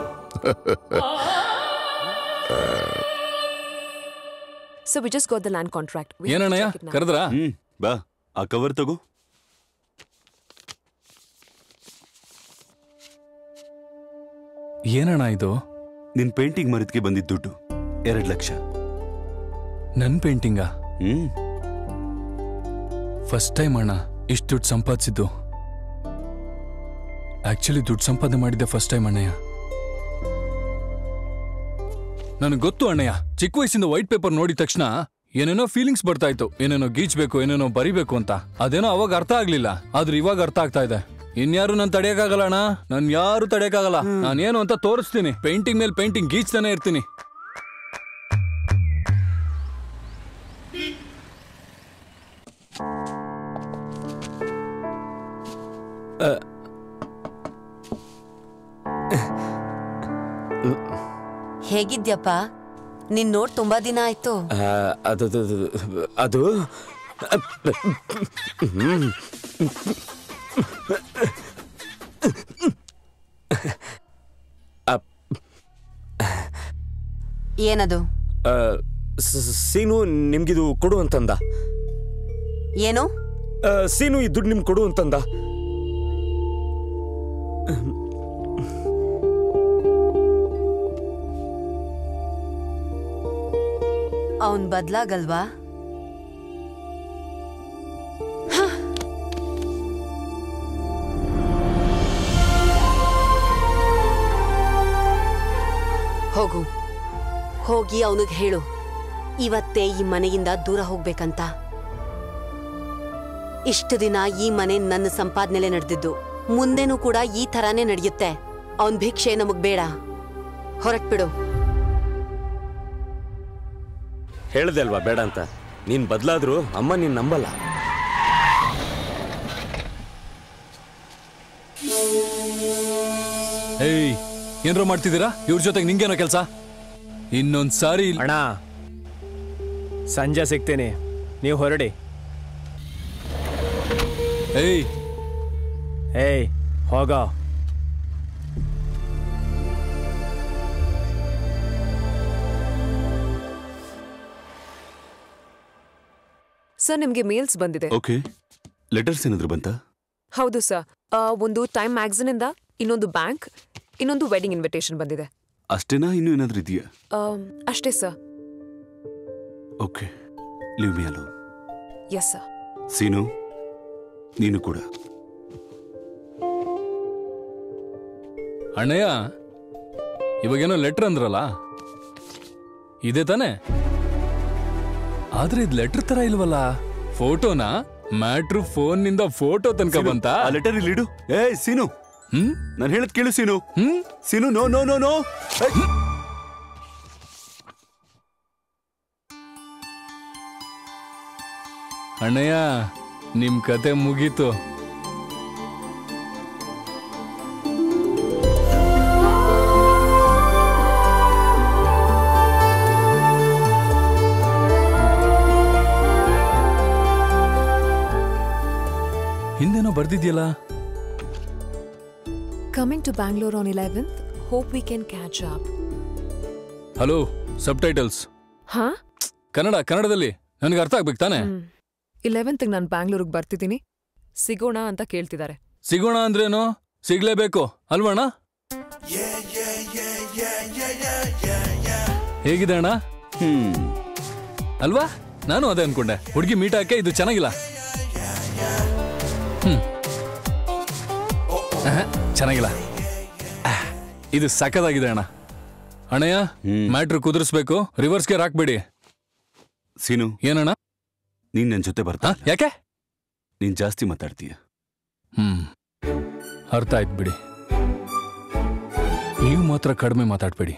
so we just got the land contract ಏನಣ್ಣಯ್ಯ ಕರೆದ್ರಾ ಹ್ಮ್ ಬಾ ಆ ಕವರ್ ತಗೋ ಏನಣ್ಣ ಇದು ನಿನ್ ಪೇಂಟಿಂಗ್ ಮರಿದ್ಗೆ ಬಂದಿದ್ದ ದುಡ್ಡು ಎರಡ್ ಲಕ್ಷ ನನ್ ಪೇಂಟಿಂಗಾ ಹ್ಮ್ ಫಸ್ಟ್ ಟೈಮ್ ಅಣ್ಣ ಇಷ್ಟು ದುಡ್ಡು ಸಂಪಾದಿಸಿದ್ದು ಆಕ್ಚುಲಿ ದುಡ್ಡು ಸಂಪಾದನೆ ಮಾಡಿದ್ದೆ ಫಸ್ಟ್ ಟೈಮ್ ಅಣ್ಣಯ್ಯ ನನಗೆ ಗೊತ್ತು ಅಣ್ಣಯ್ಯ ಚಿಕ್ಕ ವಯಸ್ಸಿಂದ ವೈಟ್ ಪೇಪರ್ ನೋಡಿದ ತಕ್ಷಣ ಏನೇನೋ ಫೀಲಿಂಗ್ಸ್ ಬರ್ತಾ ಇತ್ತು ಏನೇನೋ ಗೀಚ್ಬೇಕು ಏನೇನೋ ಬರಿಬೇಕು ಅಂತ ಅದೇನೋ ಅವಾಗ ಅರ್ಥ ಆಗ್ಲಿಲ್ಲ ಆದ್ರೆ ಇವಾಗ ಅರ್ಥ ಆಗ್ತಾ ಇದೆ ಇನ್ಯಾರು ನಾನು ತಡೆಯಕ್ಕಾಗಲ್ಲ ಅಣ್ಣ ನನ್ ಯಾರು ತಡೆಯಕ್ಕಾಗಲ್ಲ ನಾನೇನು ಅಂತ ತೋರಿಸ್ತೀನಿ ಪೇಂಟಿಂಗ್ ಮೇಲೆ ಪೇಂಟಿಂಗ್ ಗೀಚ್ತಾನೆ ಇರ್ತೀನಿ ಹೇಗಿದ್ಯಪ್ಪ ನಿನ್ ನೋಡ್ ತುಂಬಾ ದಿನ ಆಯ್ತು ಆ, ಅದು ಅದು- ಅದು- ಅದು ಹ್ಮ್. ಅಪ್- ಏನದು ಆ, ಸ- ಸ- ಸೀನು ನಿಮ್ಗಿದು ಕೊಡು ಅಂತಂದ ಏನು ಆ, ಸೀನು ಈ ದುಡ್ಡು ನಿಮ್ಗೆ ಕೊಡು ಅಂತಂದ ಅವನ್ ಬದ್ಲಾಗಲ್ವಾ ಹೋಗು ಹೋಗಿ ಅವನಿಗೆ ಹೇಳು ಇವತ್ತೇ ಈ ಮನೆಯಿಂದ ದೂರ ಹೋಗ್ಬೇಕಂತ ಇಷ್ಟು ದಿನ ಈ ಮನೆ ನನ್ನ ಸಂಪಾದನೆಲೆ ನಡೆದಿದ್ದು ಮುಂದೆನೂ ಕೂಡ ಈ ಥರಾನೇ ನಡೆಯುತ್ತೆ ಅವನ್ ಭಿಕ್ಷೆ ನಮಗ್ ಬೇಡ ಹೊರಟ್ಬಿಡು ಹೇಳ್ದೆ ಅಲ್ವಾ ಬೇಡ ಅಂತ ನೀನ್ ಬದ್ಲಾದ್ರು ಅಮ್ಮ ನೀನ್ ನಂಬಲ್ಲ ಏಯ್ ಏನ್ರೋ ಮಾಡ್ತಿದ್ದೀರಾ ಇವ್ರ ಜೊತೆಗೆ ನಿಂಗೇನೋ ಕೆಲಸ ಇನ್ನೊಂದ್ ಸಾರಿ ಅಣ್ಣ ಸಂಜೆ ಸಿಗ್ತೀನಿ ನೀವು ಹೊರಡಿ ಏಯ್ ಏಯ್ ಹೋಗ ಸರ್ ನಿಮ್ಗೆ ಮೇಲ್ಸ್ ಬಂದಿದೆ ಓಕೆ ಲೆಟರ್ಸ್ ಏನಾದ್ರು ಬಂತಾ ಹೌದು ಸರ್ ಒಂದು ಟೈಮ್ ಮ್ಯಾಗಝಿನ್ ಇಂದ ಇನ್ನೊಂದು ಬ್ಯಾಂಕ್ ಇನ್ನೊಂದು ವೆಡ್ಡಿಂಗ್ ಇನ್ವಿಟೇಷನ್ ಬಂದಿದೆ ಅಷ್ಟೇನಾ ಇನ್ನೂ ಏನಾದ್ರೂ ಇದೆಯಾ ಆಮ್, ಅಷ್ಟೇ sir okay leave me alone yes sir Seenu ನೀನು ಕೂಡ ಅಣ್ಣಯ್ಯ ಇವಾಗೇನೋ ಲೆಟ್ರ್ ಅಂದ್ರಲ್ಲ ಇದೆ ತಾನೆ ಆದ್ರೆ ಇದು ಲೆಟರ್ ತರ ಇಲ್ವಲ್ಲ ಫೋಟೋನ ಮ್ಯಾಟ್ರು ಫೋನ್ ನಿಂದ ಫೋಟೋ ತನಕ ಬಂತ ಆ ಲೆಟರ್ ಇಲ್ಲಿ ಇಡು ಏ ಸೀನು ಹ್ಮ್ ನಾನು ಹೇಳದ್ ಕೇಳು ಸೀನು ಹ್ಮ್ Seenu no no no no ಅಣ್ಣಯ್ಯ ನಿಮ್ ಕತೆ ಮುಗೀತು ಹಿಂದೇನೋ ಬರ್ದಿದ್ಯಲ್ಲ coming to Bangalore on eleventh hope we can catch up hello subtitles ಹಾ ಕನ್ನಡ ಕನ್ನಡದಲ್ಲಿ ನನಗೆ ಅರ್ಥ ಆಗ್ಬೇಕು ತಾನೆ ಇಲೆವೆಂತ್ ನಾನು ಬ್ಯಾಂಗ್ಳೂರಿಗೆ ಬರ್ತಿದ್ದೀನಿ ಸಿಗೋಣ ಅಂತ ಕೇಳ್ತಿದ್ದಾರೆ ಸಿಗೋಣ ಅಂದ್ರೇನು ಸಿಗ್ಲೇಬೇಕು ಅಲ್ವಣ್ಣ ಹೇಗಿದೆ ಅಣ್ಣ ಹ್ಮ್ ಅಲ್ವಾ ನಾನು ಅದೇ ಅನ್ಕೊಂಡೆ ಹುಡುಗಿ ಮೀಟ್ ಹಾಕೆ ಇದು ಚೆನ್ನಾಗಿಲ್ಲ ಹ್ಮ್ ಆಹಾ, ಚೆನ್ನಾಗಿಲ್ಲ ಆಹ್, ಇದು ಸಖತ್ತಾಗಿದೆ ಅಣ್ಣ ಅಣ್ಣಯ್ಯ ಮ್ಯಾಟ್ರ್ ಕುದುರಿಸ್ಬೇಕು ರಿವರ್ಸ್ ಗೇರ್ ಹಾಕ್ಬೇಡಿ ಸೀನು ಏನಣ್ಣ ನೀನ್ ನನ್ ಜೊತೆ ಬರ್ತಾ ಯಾಕೆ ನೀನ್ ಜಾಸ್ತಿ ಮಾತಾಡ್ತೀಯ ಹ್ಮ್ ಅರ್ಥ ಆಯ್ತು ಬಿಡಿ ನೀವು ಮಾತ್ರ ಕಡಿಮೆ ಮಾತಾಡ್ಬೇಡಿ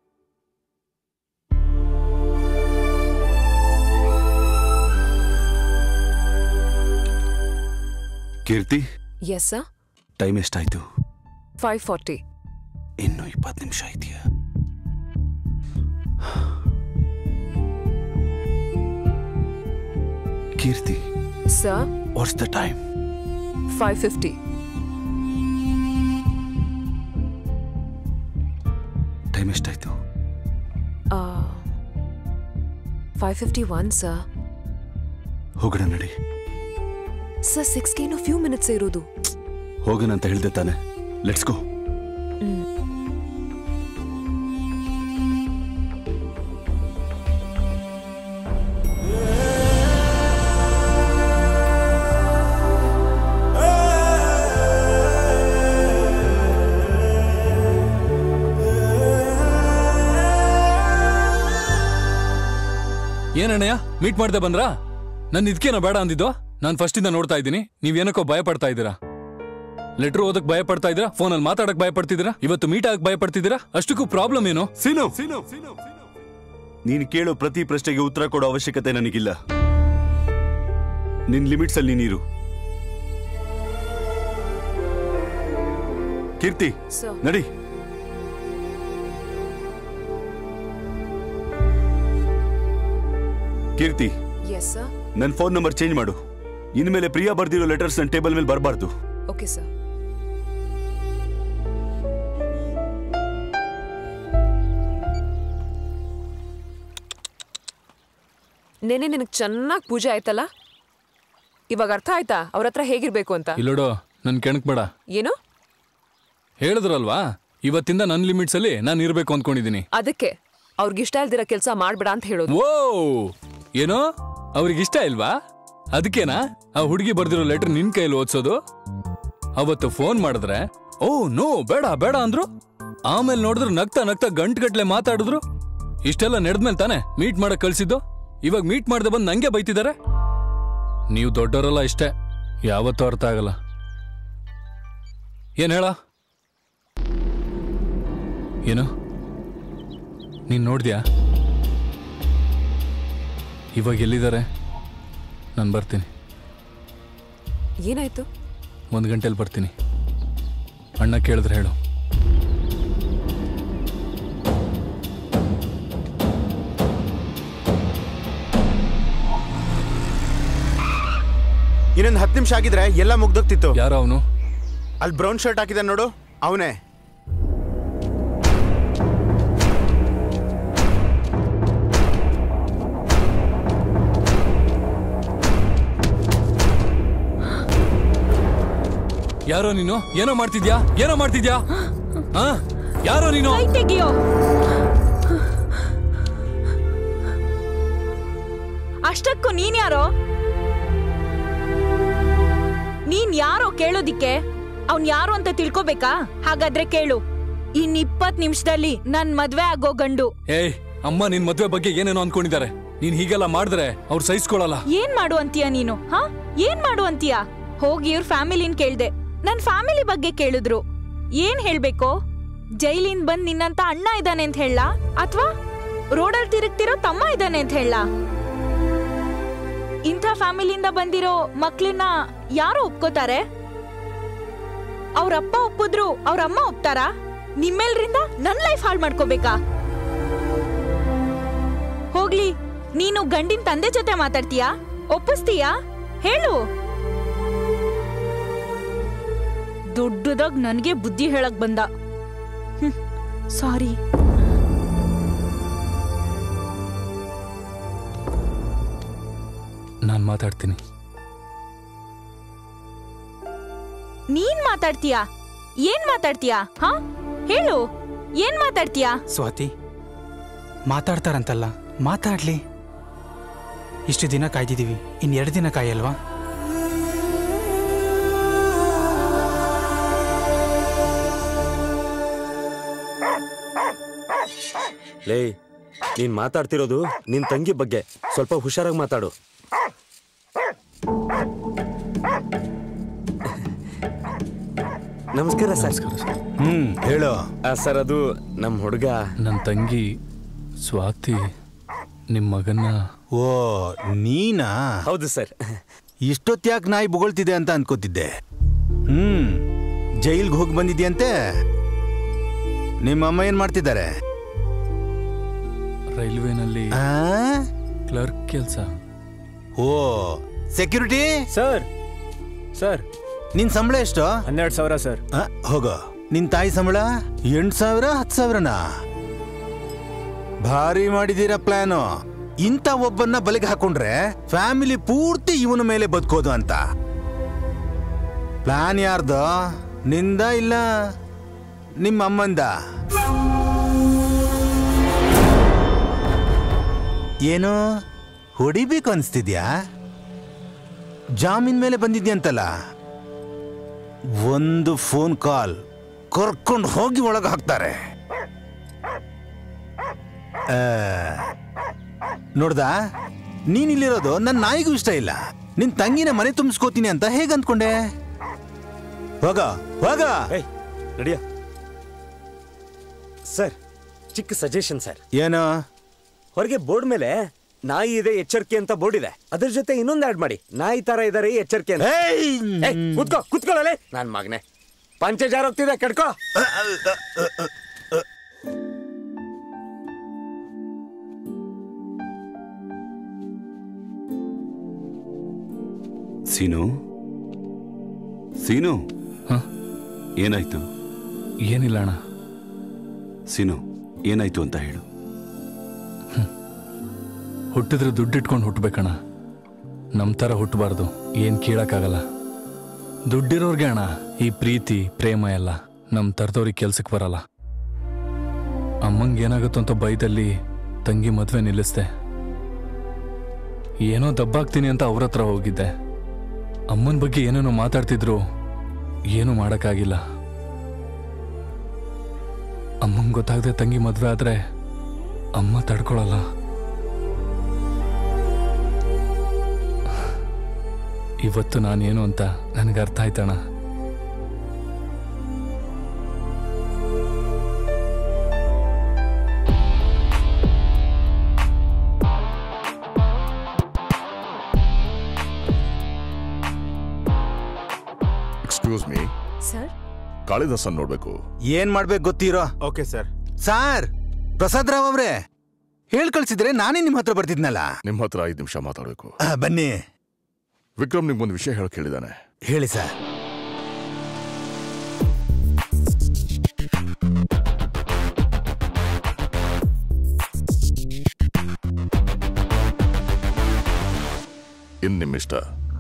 ಕೀರ್ತಿ ಎಸ್ ಸರ್ ಟೈಮ್ ಎಷ್ಟಾಯ್ತು ಫೈವ್ ಫಾರ್ಟಿ ಇನ್ನು ಇಪ್ಪತ್ತು ನಿಮಿಷ ಇದೆಯಾ Keerthi sir what's the time five fifty time ಎಷ್ಟಾಯ್ತು ಫೈವ್ ಫಿಫ್ಟಿ ಒನ್ ಸರ್ ಹೋಗೋಣ ನಡಿ ಸರ್ ಸಿಕ್ಸ್ಗೆ ಇನ್ನೂ ಫ್ಯೂ ಮಿನಿಟ್ಸ್ ಇರೋದು ಹೋಗೋಣ ಅಂತ ಹೇಳ್ದೆ ತಾನೆ ಲೆಟ್ಸ್ ಗೋ ಏನಣ್ಣಯ್ಯ ಮೀಟ್ ಮಾಡ್ದೆ ಬಂದ್ರಾ ನನ್ ಇದಕ್ಕೇನ ಬೇಡ ಅಂದಿದ್ದು ನಾನು ಫಸ್ಟಿಂದ ನೋಡ್ತಾ ಇದ್ದೀನಿ ನೀವೇನಕ್ಕೋ ಭಯ ಪಡ್ತಾ ಇದ್ದೀರಾ ಲೆಟ್ರ್ ಓದಕ್ ಭಯ ಪಡ್ತಾ ಇದ್ದೀರಾ ಫೋನಲ್ಲಿ ಮಾತಾಡಕ್ ಭಯ ಪಡ್ತಿದ್ದೀರಾ ಇವತ್ತು ಮೀಟ್ ಆಗಕ್ ಭಯ ಪಡ್ತಿದ್ದೀರಾ ಅಷ್ಟಕ್ಕೂ ಪ್ರಾಬ್ಲಮ್ ಏನು ಸೀನು ನೀನು ಕೇಳೋ ಪ್ರತಿ ಪ್ರಶ್ನೆಗೆ ಉತ್ತರ ಕೊಡೋ ಅವಶ್ಯಕತೆ ನನಗಿಲ್ಲ ನಿನ್ ಲಿಮಿಟ್ಸ್ ಅಲ್ಲಿ ನೀನಿರು ಕೀರ್ತಿ Sir. ನಡಿ ಕೀರ್ತಿ ಎಸ್ ಸರ್ ನನ್ನ ಫೋನ್ ನಂಬರ್ ಚೇಂಜ್ ಮಾಡು ಇನ್ಮೇಲೆ ಪ್ರಿಯಾ ಬರ್ದಿರೋ ಲೆಟರ್ಸ್ ನನ್ನ ಟೇಬಲ್ ಮೇಲೆ ಬರಬಾರ್ದು ಓಕೆ ಸರ್ ನೆನೆ ನಿನಗೆ ಚೆನ್ನಾಗಿ ಪೂಜೆ ಆಯ್ತಲ್ಲ ಇವಾಗ ಅರ್ಥ ಆಯ್ತಾ ಅವ್ರ ಹತ್ರ ಹೇಗಿರ್ಬೇಕು ಅಂತ ಇಲ್ಲೋಡು ನನ್ ಕೆಣಕ್ ಬೇಡ ಏನು ಹೇಳಿದ್ರಲ್ವಾ ಇವತ್ತಿಂದ ನನ್ನ ಲಿಮಿಟ್ಸ್ ಅಲ್ಲಿ ನಾನು ಇರ್ಬೇಕು ಅಂದ್ಕೊಂಡಿದ್ದೀನಿ ಅದಕ್ಕೆ ಅವ್ರಿಗಿಷ್ಟ ಇಲ್ದಿರೋ ಕೆಲಸ ಮಾಡ್ಬೇಡ ಅಂತ ಹೇಳೋದು ಓ ಏನೋ ಅವ್ರಿಗೆ ಇಷ್ಟ ಇಲ್ವಾ ಅದಕ್ಕೇನಾ ಆ ಹುಡುಗಿ ಬರ್ದಿರೋ ಲೆಟರ್ ನಿನ್ ಕೈಯಲ್ಲಿ ಓದ್ಸೋದು ಅವತ್ತು ಫೋನ್ ಮಾಡಿದ್ರೆ ಓ ನೋ ಬೇಡ ಬೇಡ ಅಂದ್ರು ಆಮೇಲೆ ನೋಡಿದ್ರು ನಗ್ತಾ ನಗ್ತಾ ಗಂಟ್ಗಟ್ಲೆ ಮಾತಾಡಿದ್ರು ಇಷ್ಟೆಲ್ಲ ನಡೆದ್ಮೇಲೆ ತಾನೆ ಮೀಟ್ ಮಾಡಕ್ ಕಳ್ಸಿದ್ದು ಇವಾಗ ಮೀಟ್ ಮಾಡದೆ ಬಂದು ನಂಗೆ ಬೈತಿದ್ದಾರೆ ನೀವು ದೊಡ್ಡವರಲ್ಲ ಇಷ್ಟೇ ಯಾವತ್ತೂ ಅರ್ಥ ಆಗಲ್ಲ ಏನ್ ಹೇಳ ಏನು ನೀನ್ ನೋಡ್ದ್ಯಾ ಇವಾಗ ಎಲ್ಲಿದ್ದಾರೆ ನಾನು ಬರ್ತೀನಿ ಏನಾಯ್ತು ಒಂದು ಗಂಟೆಲಿ ಬರ್ತೀನಿ ಅಣ್ಣ ಕೇಳಿದ್ರೆ ಹೇಳು ಇನ್ನೊಂದು ಹತ್ತು ನಿಮಿಷ ಆಗಿದ್ರೆ ಎಲ್ಲ ಮುಗ್ದೋಗ್ತಿತ್ತು ಯಾರು ಅವನು ಅಲ್ಲಿ ಬ್ರೌನ್ ಶರ್ಟ್ ಹಾಕಿದ ನೋಡು ಅವನೇ ಯಾರೋ ನೀನು ಏನೋ ಮಾಡ್ತಿದ್ಯಾ ಏನೋ ಮಾಡ್ತಿದ್ಯಾ ಆ ಯಾರೋ ನೀನು ಕೈ ತೆಗಿಯೋ ಅಷ್ಟಕ್ಕೂ ನೀನ್ ಯಾರೋ ನೀನ್ ಯಾರೋ ಕೇಳೋದಿಕ್ಕೆ ಅವ್ನ್ ಯಾರು ಅಂತ ತಿಳ್ಕೊಬೇಕಾ ಹಾಗಾದ್ರೆ ಕೇಳು ಇನ್ ಇಪ್ಪತ್ ನಿಮಿಷದಲ್ಲಿ ನನ್ ಮದ್ವೆ ಆಗೋ ಗಂಡು ಏಯ್ ಅಮ್ಮ ನಿನ್ ಮದ್ವೆ ಬಗ್ಗೆ ಏನೇನೋ ಅನ್ಕೊಂಡಿದ್ದಾರೆ ನೀನ್ ಹೀಗೆಲ್ಲ ಮಾಡಿದ್ರೆ ಅವ್ರು ಸಹಿಸ್ಕೊಳಲ್ಲ ಏನ್ ಮಾಡು ಅಂತೀಯ ನೀನು ಹಾ ಏನ್ ಮಾಡು ಅಂತೀಯ ಹೋಗಿ ಇವ್ರ ಫ್ಯಾಮಿಲಿನ್ ಕೇಳ್ದೆ ನನ್ ಫ್ಯಾಮಿಲಿ ಬಗ್ಗೆ ಕೇಳಿದ್ರು ಏನ್ ಹೇಳ್ಬೇಕು ಜೈಲಿಂದ ಬಂದ್ ನಿನ್ನಂತ ಅಣ್ಣ ಇದ್ದಾನೆ ಅಂತ ಹೇಳ ಅಥವಾ ರೋಡಲ್ಲಿ ತಿರುಗ್ತಿರೋ ತಮ್ಮ ಇದ್ದಾನೆ ಅಂತ ಹೇಳ ಇಂಥ ಫ್ಯಾಮಿಲಿಯಿಂದ ಬಂದಿರೋ ಮಕ್ಳನ್ನ ಯಾರು ಒಪ್ಕೋತಾರೆ ಅವ್ರ ಅಪ್ಪ ಒಪ್ಪಿದ್ರು ಅವ್ರ ಅಮ್ಮ ಒಪ್ತಾರಾ ನಿಮ್ಮೆಲ್ರಿಂದ ನನ್ ಲೈಫ್ ಹಾಳು ಮಾಡ್ಕೋಬೇಕಾ ಹೋಗ್ಲಿ ನೀನು ಗಂಡಿನ ತಂದೆ ಜೊತೆ ಮಾತಾಡ್ತೀಯಾ ಒಪ್ಪಿಸ್ತೀಯಾ ಹೇಳು ದೊಡ್ಡದಾಗ ನನ್ಗೆ ಬುದ್ಧಿ ಹೇಳಕ್ ಬಂದ ಸಾರಿ ನಾನ್ ಮಾತಾಡ್ತೀನಿ ನೀನ್ ಮಾತಾಡ್ತೀಯಾ ಏನ್ ಮಾತಾಡ್ತೀಯಾ ಹಾ ಹೇಳು ಏನ್ ಮಾತಾಡ್ತೀಯಾ ಸ್ವಾತಿ ಮಾತಾಡ್ತಾರಂತಲ್ಲ ಮಾತಾಡ್ಲಿ ಇಷ್ಟು ದಿನ ಕಾಯ್ದಿದ್ದೀವಿ ಇನ್ ಎರಡು ದಿನ ಕಾಯಲ್ವಾ ಲೇ ನೀನ್ ಮಾತಾಡ್ತಿರೋದು ನಿನ್ ತಂಗಿ ಬಗ್ಗೆ ಸ್ವಲ್ಪ ಹುಷಾರಾಗಿ ಮಾತಾಡು ನಮಸ್ಕಾರ ಸರ್ ಹ್ಮ್ ಹೇಳು ಸರ್ ಅದು ನಮ್ ಹುಡುಗ ನನ್ನ ತಂಗಿ ಸ್ವಾತಿ ನಿಮ್ ಮಗನ್ನ ಓ ನೀನಾ ಹೌದು ಸರ್ ಇಷ್ಟೊತ್ತ್ಯಾಕ್ ನಾಯಿ ಬೊಗಳ್ತಿದೆ ಅಂತ ಅನ್ಕೋತಿದ್ದೆ ಹ್ಮ್ ಜೈಲ್ಗೆ ಹೋಗಿ ಬಂದಿದ್ಯಂತೆ ನಿಮ್ಮ ಅಮ್ಮ ಏನ್ ಮಾಡ್ತಿದ್ದಾರೆ ರೈಲ್ವೆನಲ್ಲಿ ಆ? ಕ್ಲರ್ಕ್ ಕೆಲ್ಸ ಓ ಸೆಕ್ಯೂರಿಟಿ ಸರ್ ಸರ್ ನಿನ್ ಸಂಬಳ ಎಷ್ಟು ಹನ್ನೆರಡು ಸಾವಿರ ಸರ್ ಆ, ಹೋಗೋ ನಿನ್ ತಾಯಿ ಸಂಬಳ ಎಂಟು ಸಾವಿರ ಹತ್ತು ಸಾವಿರನಾ ಭಾರಿ ಮಾಡಿದೀರ ಪ್ಲಾನು ಇಂಥ ಒಬ್ಬನ್ನ ಬಲಿಗೆ ಹಾಕೊಂಡ್ರೆ ಫ್ಯಾಮಿಲಿ ಪೂರ್ತಿ ಇವನ ಮೇಲೆ ಬದುಕೋದು ಅಂತ ಪ್ಲಾನ್ ಯಾರ್ದು ನಿಂದ ಇಲ್ಲ ನಿಮ್ಮ ಅಮ್ಮಂದ ಏನು ಹೊಡಿಬೇಕು ಅನ್ಸ್ತಿದ್ಯಾ ಜಾಮೀನ್ ಮೇಲೆ ಬಂದಿದ್ಯಂತಲ್ಲ ಒಂದು ಫೋನ್ ಕಾಲ್ ಕರ್ಕೊಂಡು ಹೋಗಿ ಒಳಗೆ ಹಾಕ್ತಾರೆ ಆ, ನೋಡ್ದಾ ನೀನ್ ಇಲ್ಲಿರೋದು ನನ್ನ ನಾಯಿಗೂ ಇಷ್ಟ ಇಲ್ಲ ನಿನ್ ತಂಗಿನ ಮನೆ ತುಂಬಿಸ್ಕೋತೀನಿ ಅಂತ ಹೇಗೆ ಅಂದ್ಕೊಂಡೆ ಹೋಗ ಹೋಗ ನಡಿಯ ಸರ್ ಚಿಕ್ಕ ಸಜೆಷನ್ ಸರ್ ಏನು ಹೊರಗೆ ಬೋರ್ಡ್ ಮೇಲೆ ನಾಯಿ ಇದೆ ಎಚ್ಚರಿಕೆ ಅಂತ ಬೋರ್ಡ್ ಇದೆ ಅದ್ರ ಜೊತೆ ಇನ್ನೊಂದು ಆಡ್ ಮಾಡಿ ನಾಯಿ ತರ ಇದಾರೆ ಎಚ್ಚರಿಕೆ ಅಂತ ಏಯ್, ಕುತ್ಕೋ ಕುತ್ಕೊಳ್ಳಲೆ ನಾನ್ ಮಗನೆ ಪಂಚೆ ಜಾರ್ ಹೋಗ್ತಿದೆ ಕೆಡ್ಕೋ ಸೀನು ಸೀನು ಏನಾಯ್ತು ಏನಿಲ್ಲ ಅಣ್ಣ ಸೀನು ಏನಾಯ್ತು ಅಂತ ಹೇಳು ಹುಟ್ಟಿದ್ರೆ ದುಡ್ಡಿಟ್ಕೊಂಡು ಹುಟ್ಟಬೇಕಣ್ಣ ನಮ್ಮ ಥರ ಹುಟ್ಟಬಾರ್ದು ಏನು ಕೇಳಕ್ಕಾಗಲ್ಲ ದುಡ್ಡಿರೋರ್ಗೆ ಅಣ್ಣ ಈ ಪ್ರೀತಿ ಪ್ರೇಮ ಎಲ್ಲ ನಮ್ಮ ತರದವ್ರಿಗೆ ಕೆಲ್ಸಕ್ಕೆ ಬರಲ್ಲ ಅಮ್ಮಂಗೆ ಏನಾಗುತ್ತೋ ಅಂತ ಭಯದಲ್ಲಿ ತಂಗಿ ಮದುವೆ ನಿಲ್ಲಿಸ್ದೆ ಏನೋ ದಬ್ಬಾಗ್ತೀನಿ ಅಂತ ಅವ್ರ ಹತ್ರ ಹೋಗಿದ್ದೆ ಅಮ್ಮನ ಬಗ್ಗೆ ಏನೇನೋ ಮಾತಾಡ್ತಿದ್ರು ಏನೂ ಮಾಡೋಕ್ಕಾಗಿಲ್ಲ ಅಮ್ಮಂಗೆ ಗೊತ್ತಾಗದೆ ತಂಗಿ ಮದುವೆ ಆದ್ರೆ ಅಮ್ಮ ತಡ್ಕೊಳಲ್ಲ ಇವತ್ತು ನಾನೇನು ಅಂತ ನನಗೆ ಅರ್ಥ ಆಯ್ತಣ್ಣ ಎಕ್ಸ್ಕ್ಯೂಸ್ ಮೀ ಸರ್ ಕಾಳಿದಾಸನ್ ನೋಡ್ಬೇಕು ಏನ್ ಮಾಡ್ಬೇಕು ಗೊತ್ತೀರೋ okay sir sir Prasad Rao ಅವ್ರೆ ಹೇಳ್ ಕಳ್ಸಿದ್ರೆ ನಾನೇ ನಿಮ್ ಹತ್ರ ಬರ್ತಿದ್ನಲ್ಲ ನಿಮ್ ಹತ್ರ ಐದು ನಿಮಿಷ ಮಾತಾಡ್ಬೇಕು ಆ, ಬನ್ನಿ ವಿಕ್ರಮ್ ನಿಮ್ಗೊಂದು ವಿಷಯ ಹೇಳಕ್ ಹೇಳಿದಾನೆ ಹೇಳಿ ಸರ್ ಇನ್ ನಿಮ್ಮಿಷ್ಟ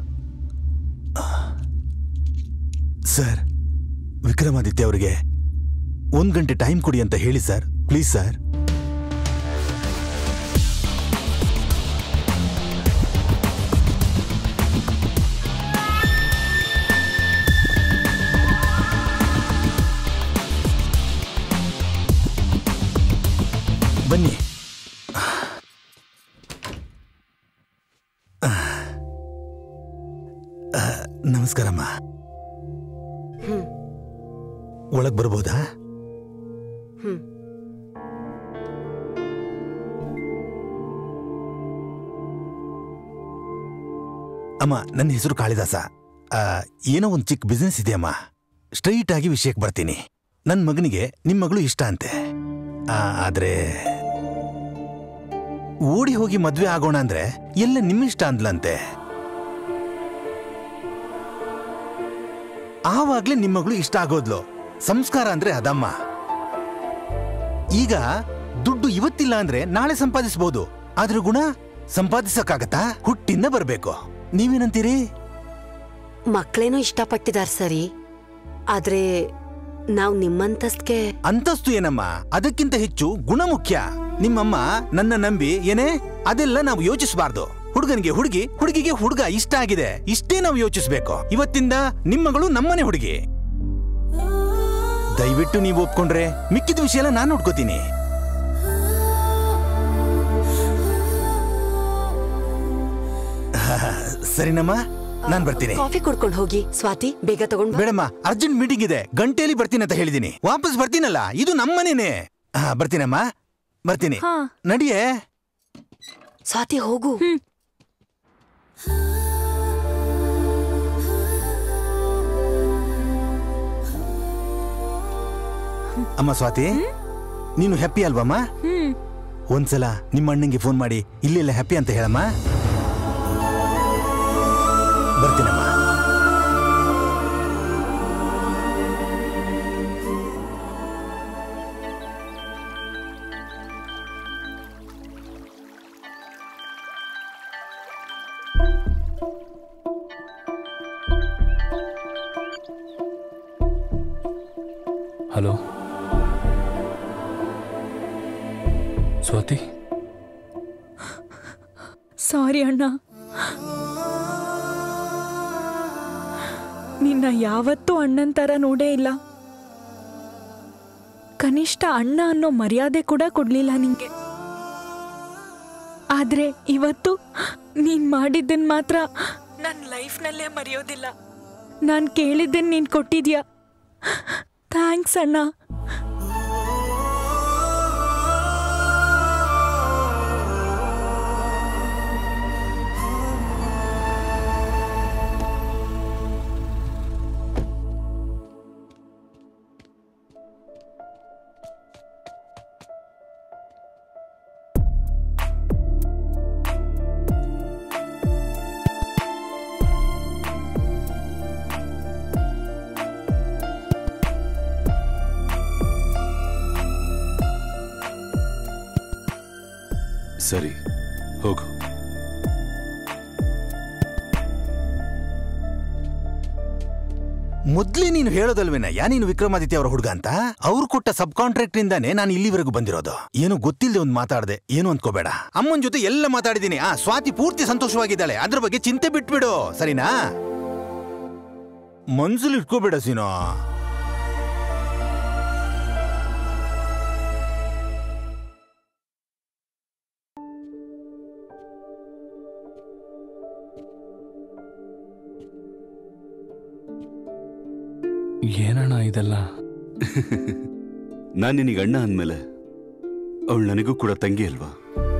ಸರ್ ವಿಕ್ರಮಾದಿತ್ಯ ಅವರಿಗೆ ಒಂದ್ ಗಂಟೆ ಟೈಮ್ ಕೊಡಿ ಅಂತ ಹೇಳಿ ಸರ್ ಪ್ಲೀಸ್ ಸರ್ ಬನ್ನಿ ಆ, ನಮಸ್ಕಾರಮ್ಮ ಒಳಗ್ ಬರ್ಬೋದಾ ಅಮ್ಮ ನನ್ನ ಹೆಸರು ಕಾಳಿದಾಸ ಆ, ಏನೋ ಒಂದು ಚಿಕ್ಕ ಬಿಸ್ನೆಸ್ ಇದೆಯಮ್ಮ ಸ್ಟ್ರೈಟ್ ಆಗಿ ವಿಷಯಕ್ಕೆ ಬರ್ತೀನಿ ನನ್ನ ಮಗನಿಗೆ ನಿಮ್ಮ ಮಗಳು ಇಷ್ಟ ಅಂತೆ ಆ, ಆದ್ರೆ ಓಡಿ ಹೋಗಿ ಮದ್ವೆ ಆಗೋಣ ಅಂದ್ರೆ ಎಲ್ಲ ನಿಮ್ಮಿಷ್ಟ ಅಂದ್ಲಂತೆ ಆವಾಗ್ಲೇ ನಿಮ್ಮ ಮಗಳು ಇಷ್ಟ ಆಗೋದ್ಲು ಸಂಸ್ಕಾರ ಅಂದ್ರೆ ಅದಮ್ಮ ಈಗ ದುಡ್ಡು ಇವತ್ತಿಲ್ಲ ಅಂದ್ರೆ ನಾಳೆ ಸಂಪಾದಿಸಬಹುದು ಆದ್ರೆ ಗುಣ ಸಂಪಾದಿಸಕ್ಕಾಗತ್ತಾ ಹುಟ್ಟಿಂದ ಬರ್ಬೇಕು ನೀವೇನಂತೀರಿ ಮಕ್ಳೇನೋ ಇಷ್ಟಪಟ್ಟಿದಾರ್ ಸರಿ ಆದ್ರೆ ನಾವ್ ನಿಮ್ಮಂತಸ್ತ್ಗೆ ಅಂತಸ್ತು ಏನಮ್ಮ ಅದಕ್ಕಿಂತ ಹೆಚ್ಚು ಗುಣ ಮುಖ್ಯ ನಿಮ್ಮಮ್ಮ ನನ್ನ ನಂಬಿ ಏನೇ ಅದೆಲ್ಲ ನಾವು ಯೋಚಿಸಬಾರ್ದು ಹುಡುಗನಿಗೆ ಹುಡುಗಿ ಹುಡುಗಿಗೆ ಹುಡುಗ ಇಷ್ಟ ಆಗಿದೆ ಇಷ್ಟೇ ನಾವು ಯೋಚಿಸ್ಬೇಕು ಇವತ್ತಿಂದ ನಿಮ್ಮಗಳು ನಮ್ಮನೆ ಹುಡುಗಿ ದಯವಿಟ್ಟು ನೀವು ಒಪ್ಕೊಂಡ್ರೆ ಮಿಕ್ಕಿದ ವಿಷಯ ಎಲ್ಲ ನಾನು ನೋಡ್ಕೋತೀನಿ ಸರಿನಮ್ಮ ನಾನ್ ಬರ್ತೀನಿ ಕಾಫಿ ಕುಡ್ಕೊಂಡು ಹೋಗಿ ಸ್ವಾತಿ ಬೇಗ ತಗೊಂಡ್ ಬಾ. ಬೇಡಮ್ಮ ಅರ್ಜೆಂಟ್ ಮೀಟಿಂಗ್ ಇದೆ ಗಂಟೆಯಲ್ಲಿ ಬರ್ತೀನಿ ಅಂತ ಹೇಳಿದೀನಿ ವಾಪಸ್ ಬರ್ತೀನಲ್ಲ ಇದು ನಮ್ಮನೇನೆ ಹಾ ಬರ್ತೀನಮ್ಮ ಬರ್ತೀನಿ ನಡಿಯೇ ಸ್ವಾತಿ ಹೋಗು ಅಮ್ಮ ಸ್ವಾತಿ ನೀನು ಹ್ಯಾಪಿ ಅಲ್ವಮ್ಮ ಹ್ಮ್ ಒಂದ್ಸಲ ನಿಮ್ಮ ಅಣ್ಣಂಗೆ ಫೋನ್ ಮಾಡಿ ಇಲ್ಲೆಲ್ಲ ಹ್ಯಾಪಿ ಅಂತ ಹೇಳಮ್ಮ ಬರ್ತೀನಮ್ಮ ಹಲೋ ಸ್ವಾತಿ ಸಾರಿ ಅಣ್ಣ ನಿನ್ನ ಯಾವತ್ತೂ ಅಣ್ಣನ್ ತರ ನೋಡೇ ಇಲ್ಲ ಕನಿಷ್ಠ ಅಣ್ಣ ಅನ್ನೋ ಮರ್ಯಾದೆ ಕೂಡ ಕೊಡ್ಲಿಲ್ಲ ನಿಂಗೆ ಆದ್ರೆ ಇವತ್ತು ನೀನ್ ಮಾಡಿದ್ದನ್ ಮಾತ್ರ ನನ್ನ ಲೈಫ್ನಲ್ಲೇ ಮರೆಯೋದಿಲ್ಲ ನಾನು ಕೇಳಿದ್ದನ್ ನೀನ್ ಕೊಟ್ಟಿದ್ಯಾ ಥ್ಯಾಂಕ್ಸ್ ಅಣ್ಣ ಸರಿ ಹೋಗು ಮೊದ್ಲೇ ನೀನು ಹೇಳೋದಲ್ವೇನಯ್ಯ ನೀನು ವಿಕ್ರಮಾದಿತ್ಯ ಅವರ ಹುಡುಗ ಅಂತ ಅವ್ರು ಕೊಟ್ಟ ಸಬ್ ಕಾಂಟ್ರಾಕ್ಟ್ ಇಂದಾನೆ ನಾನು ಇಲ್ಲಿವರೆಗೂ ಬಂದಿರೋದು ಏನು ಗೊತ್ತಿಲ್ಲದೆ ಒಂದು ಮಾತಾಡ್ದೆ ಏನು ಅನ್ಕೋಬೇಡ ಅಮ್ಮನ ಜೊತೆ ಎಲ್ಲ ಮಾತಾಡಿದೀನಿ ಆ ಸ್ವಾತಿ ಪೂರ್ತಿ ಸಂತೋಷವಾಗಿದ್ದಾಳೆ ಅದ್ರ ಬಗ್ಗೆ ಚಿಂತೆ ಬಿಟ್ಬಿಡು ಸರಿನಾ ಮನ್ಸಲ್ಲಿ ಇಟ್ಕೋಬೇಡ ಸೀನೋ ಏನಣ್ಣ ಇದೆಲ್ಲ ನಾನು ನಿನಗೆ ಅಣ್ಣ ಅಂದ್ಮೇಲೆ ಅವಳು ನನಗೂ ಕೂಡ ತಂಗಿ ಅಲ್ವಾ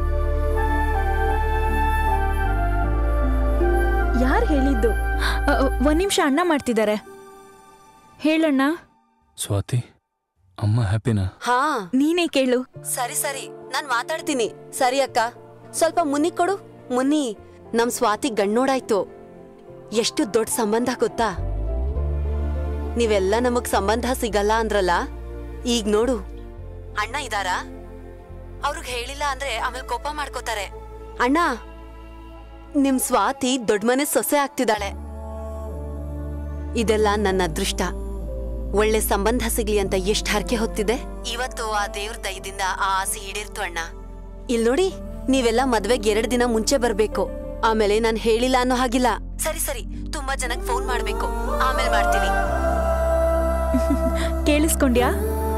ಯಾರು ಹೇಳಿದ್ದು ಅ, ಅ, ಒಂದ್ ನಿಮಿಷ ಅಣ್ಣ ಮಾಡ್ತಿದ್ದಾರೆ ಹೇಳಣ್ಣ ಸ್ವಾತಿ ಅಮ್ಮ ಹ್ಯಾಪಿನಾ ಹಾ ನೀನೇ ಕೇಳು ಸರಿ ಸರಿ ನಾನ್ ಮಾತಾಡ್ತೀನಿ ಸರಿ ಅಕ್ಕ ಸ್ವಲ್ಪ ಮುನ್ನಿ ಕೊಡು ಮುನ್ನಿ ನಮ್ ಸ್ವಾತಿ ಗಣ್ಣೋಡಾಯ್ತು ಎಷ್ಟು ದೊಡ್ಡ ಸಂಬಂಧ ಗೊತ್ತಾ ನೀವೆಲ್ಲ ನಮಗ್ ಸಂಬಂಧ ಸಿಗಲ್ಲ ಅಂದ್ರಲ್ಲ ಈಗ ನೋಡು ಅಣ್ಣ ಇದಾರಾ ಅವ್ರಿಗೆ ಹೇಳಿಲ್ಲ ಅಂದ್ರೆ ಆಮೇಲೆ ಕೋಪ ಮಾಡ್ಕೋತಾರೆ ಅಣ್ಣ ನಿಮ್ ಸ್ವಾತಿ ದೊಡ್ಡ ಮನೆ ಸೊಸೆ ಆಗ್ತಿದ್ದಾಳೆ ಇದೆಲ್ಲ ನನ್ನ ಅದೃಷ್ಟ ಒಳ್ಳೆ ಸಂಬಂಧ ಸಿಗ್ಲಿ ಅಂತ ಎಷ್ಟ್ ಹರಕೆ ಹೊತ್ತಿದೆ ಇವತ್ತು ಆ ದೇವ್ರ ದಯದಿಂದ ಆ ಆಸೆ ಈಡೇರ್ತು ಅಣ್ಣ ಇಲ್ ನೋಡಿ ನೀವೆಲ್ಲ ಮದ್ವೆಗ್ ಎರಡ್ ದಿನ ಮುಂಚೆ ಬರ್ಬೇಕು ಆಮೇಲೆ ನಾನ್ ಹೇಳಿಲ್ಲ ಅನ್ನೋ ಹಾಗಿಲ್ಲ ಸರಿ ಸರಿ ತುಂಬಾ ಜನಕ್ ಫೋನ್ ಮಾಡ್ಬೇಕು ಆಮೇಲೆ ಮಾಡ್ತೀನಿ ಕೇಳಿಸ್ಕೊಂಡ್ಯಾ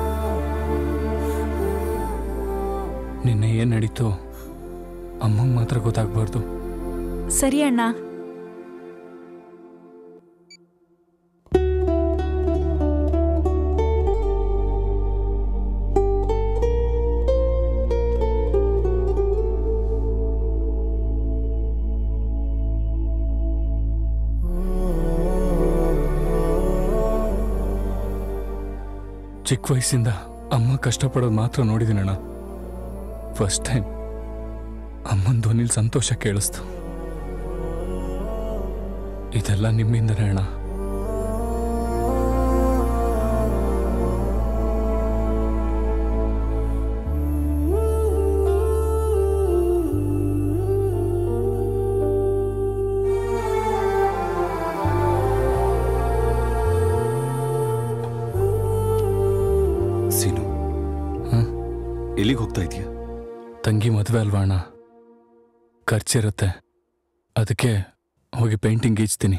ನಿನ್ನೆ ಏನ್ ನಡೀತು ಅಮ್ಮಂಗ್ ಮಾತ್ರ ಗೊತ್ತಾಗ್ಬಾರ್ದು ಸರಿ ಅಣ್ಣ ಚಿಕ್ಕ ವಯಸ್ಸಿಂದ ಅಮ್ಮ ಕಷ್ಟಪಡೋದು ಮಾತ್ರ ನೋಡಿದ್ದೀನಣ್ಣ ಫಸ್ಟ್ ಟೈಮ್ ಅಮ್ಮನ ಧ್ವನಿಲ್ ಸಂತೋಷ ಕೇಳಿಸ್ತು ಇದೆಲ್ಲ ನಿಮ್ಮಿಂದನೇ ಅಣ್ಣ ಸೀನು ಎಲ್ಲಿಗೆ ಹೋಗ್ತಾ ಇದೀಯ ತಂಗಿ ಮದುವೆ ಅಲ್ವಾ ಅಣ್ಣ ಖರ್ಚಿರುತ್ತೆ ಅದಕ್ಕೆ ಹೋಗಿ ಪೇಂಟಿಂಗ್ ಗೀಚ್ತೀನಿ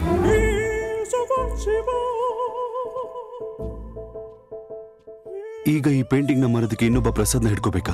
ಈಗ ಈ ಪೇಂಟಿಂಗ್ ನ ಮರದಕ್ಕೆ ಇನ್ನೊಬ್ಬ ಪ್ರಸಾದ್ನ ಹಿಡ್ಕೋಬೇಕಾ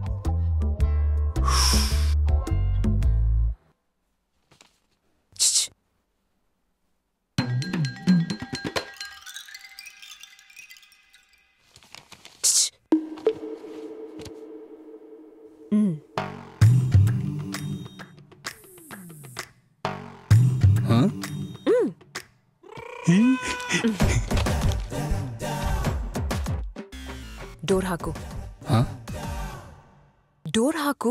ಡೋರ್ ಹಾಕು ಹಾ? ಡೋರ್ ಹಾಕು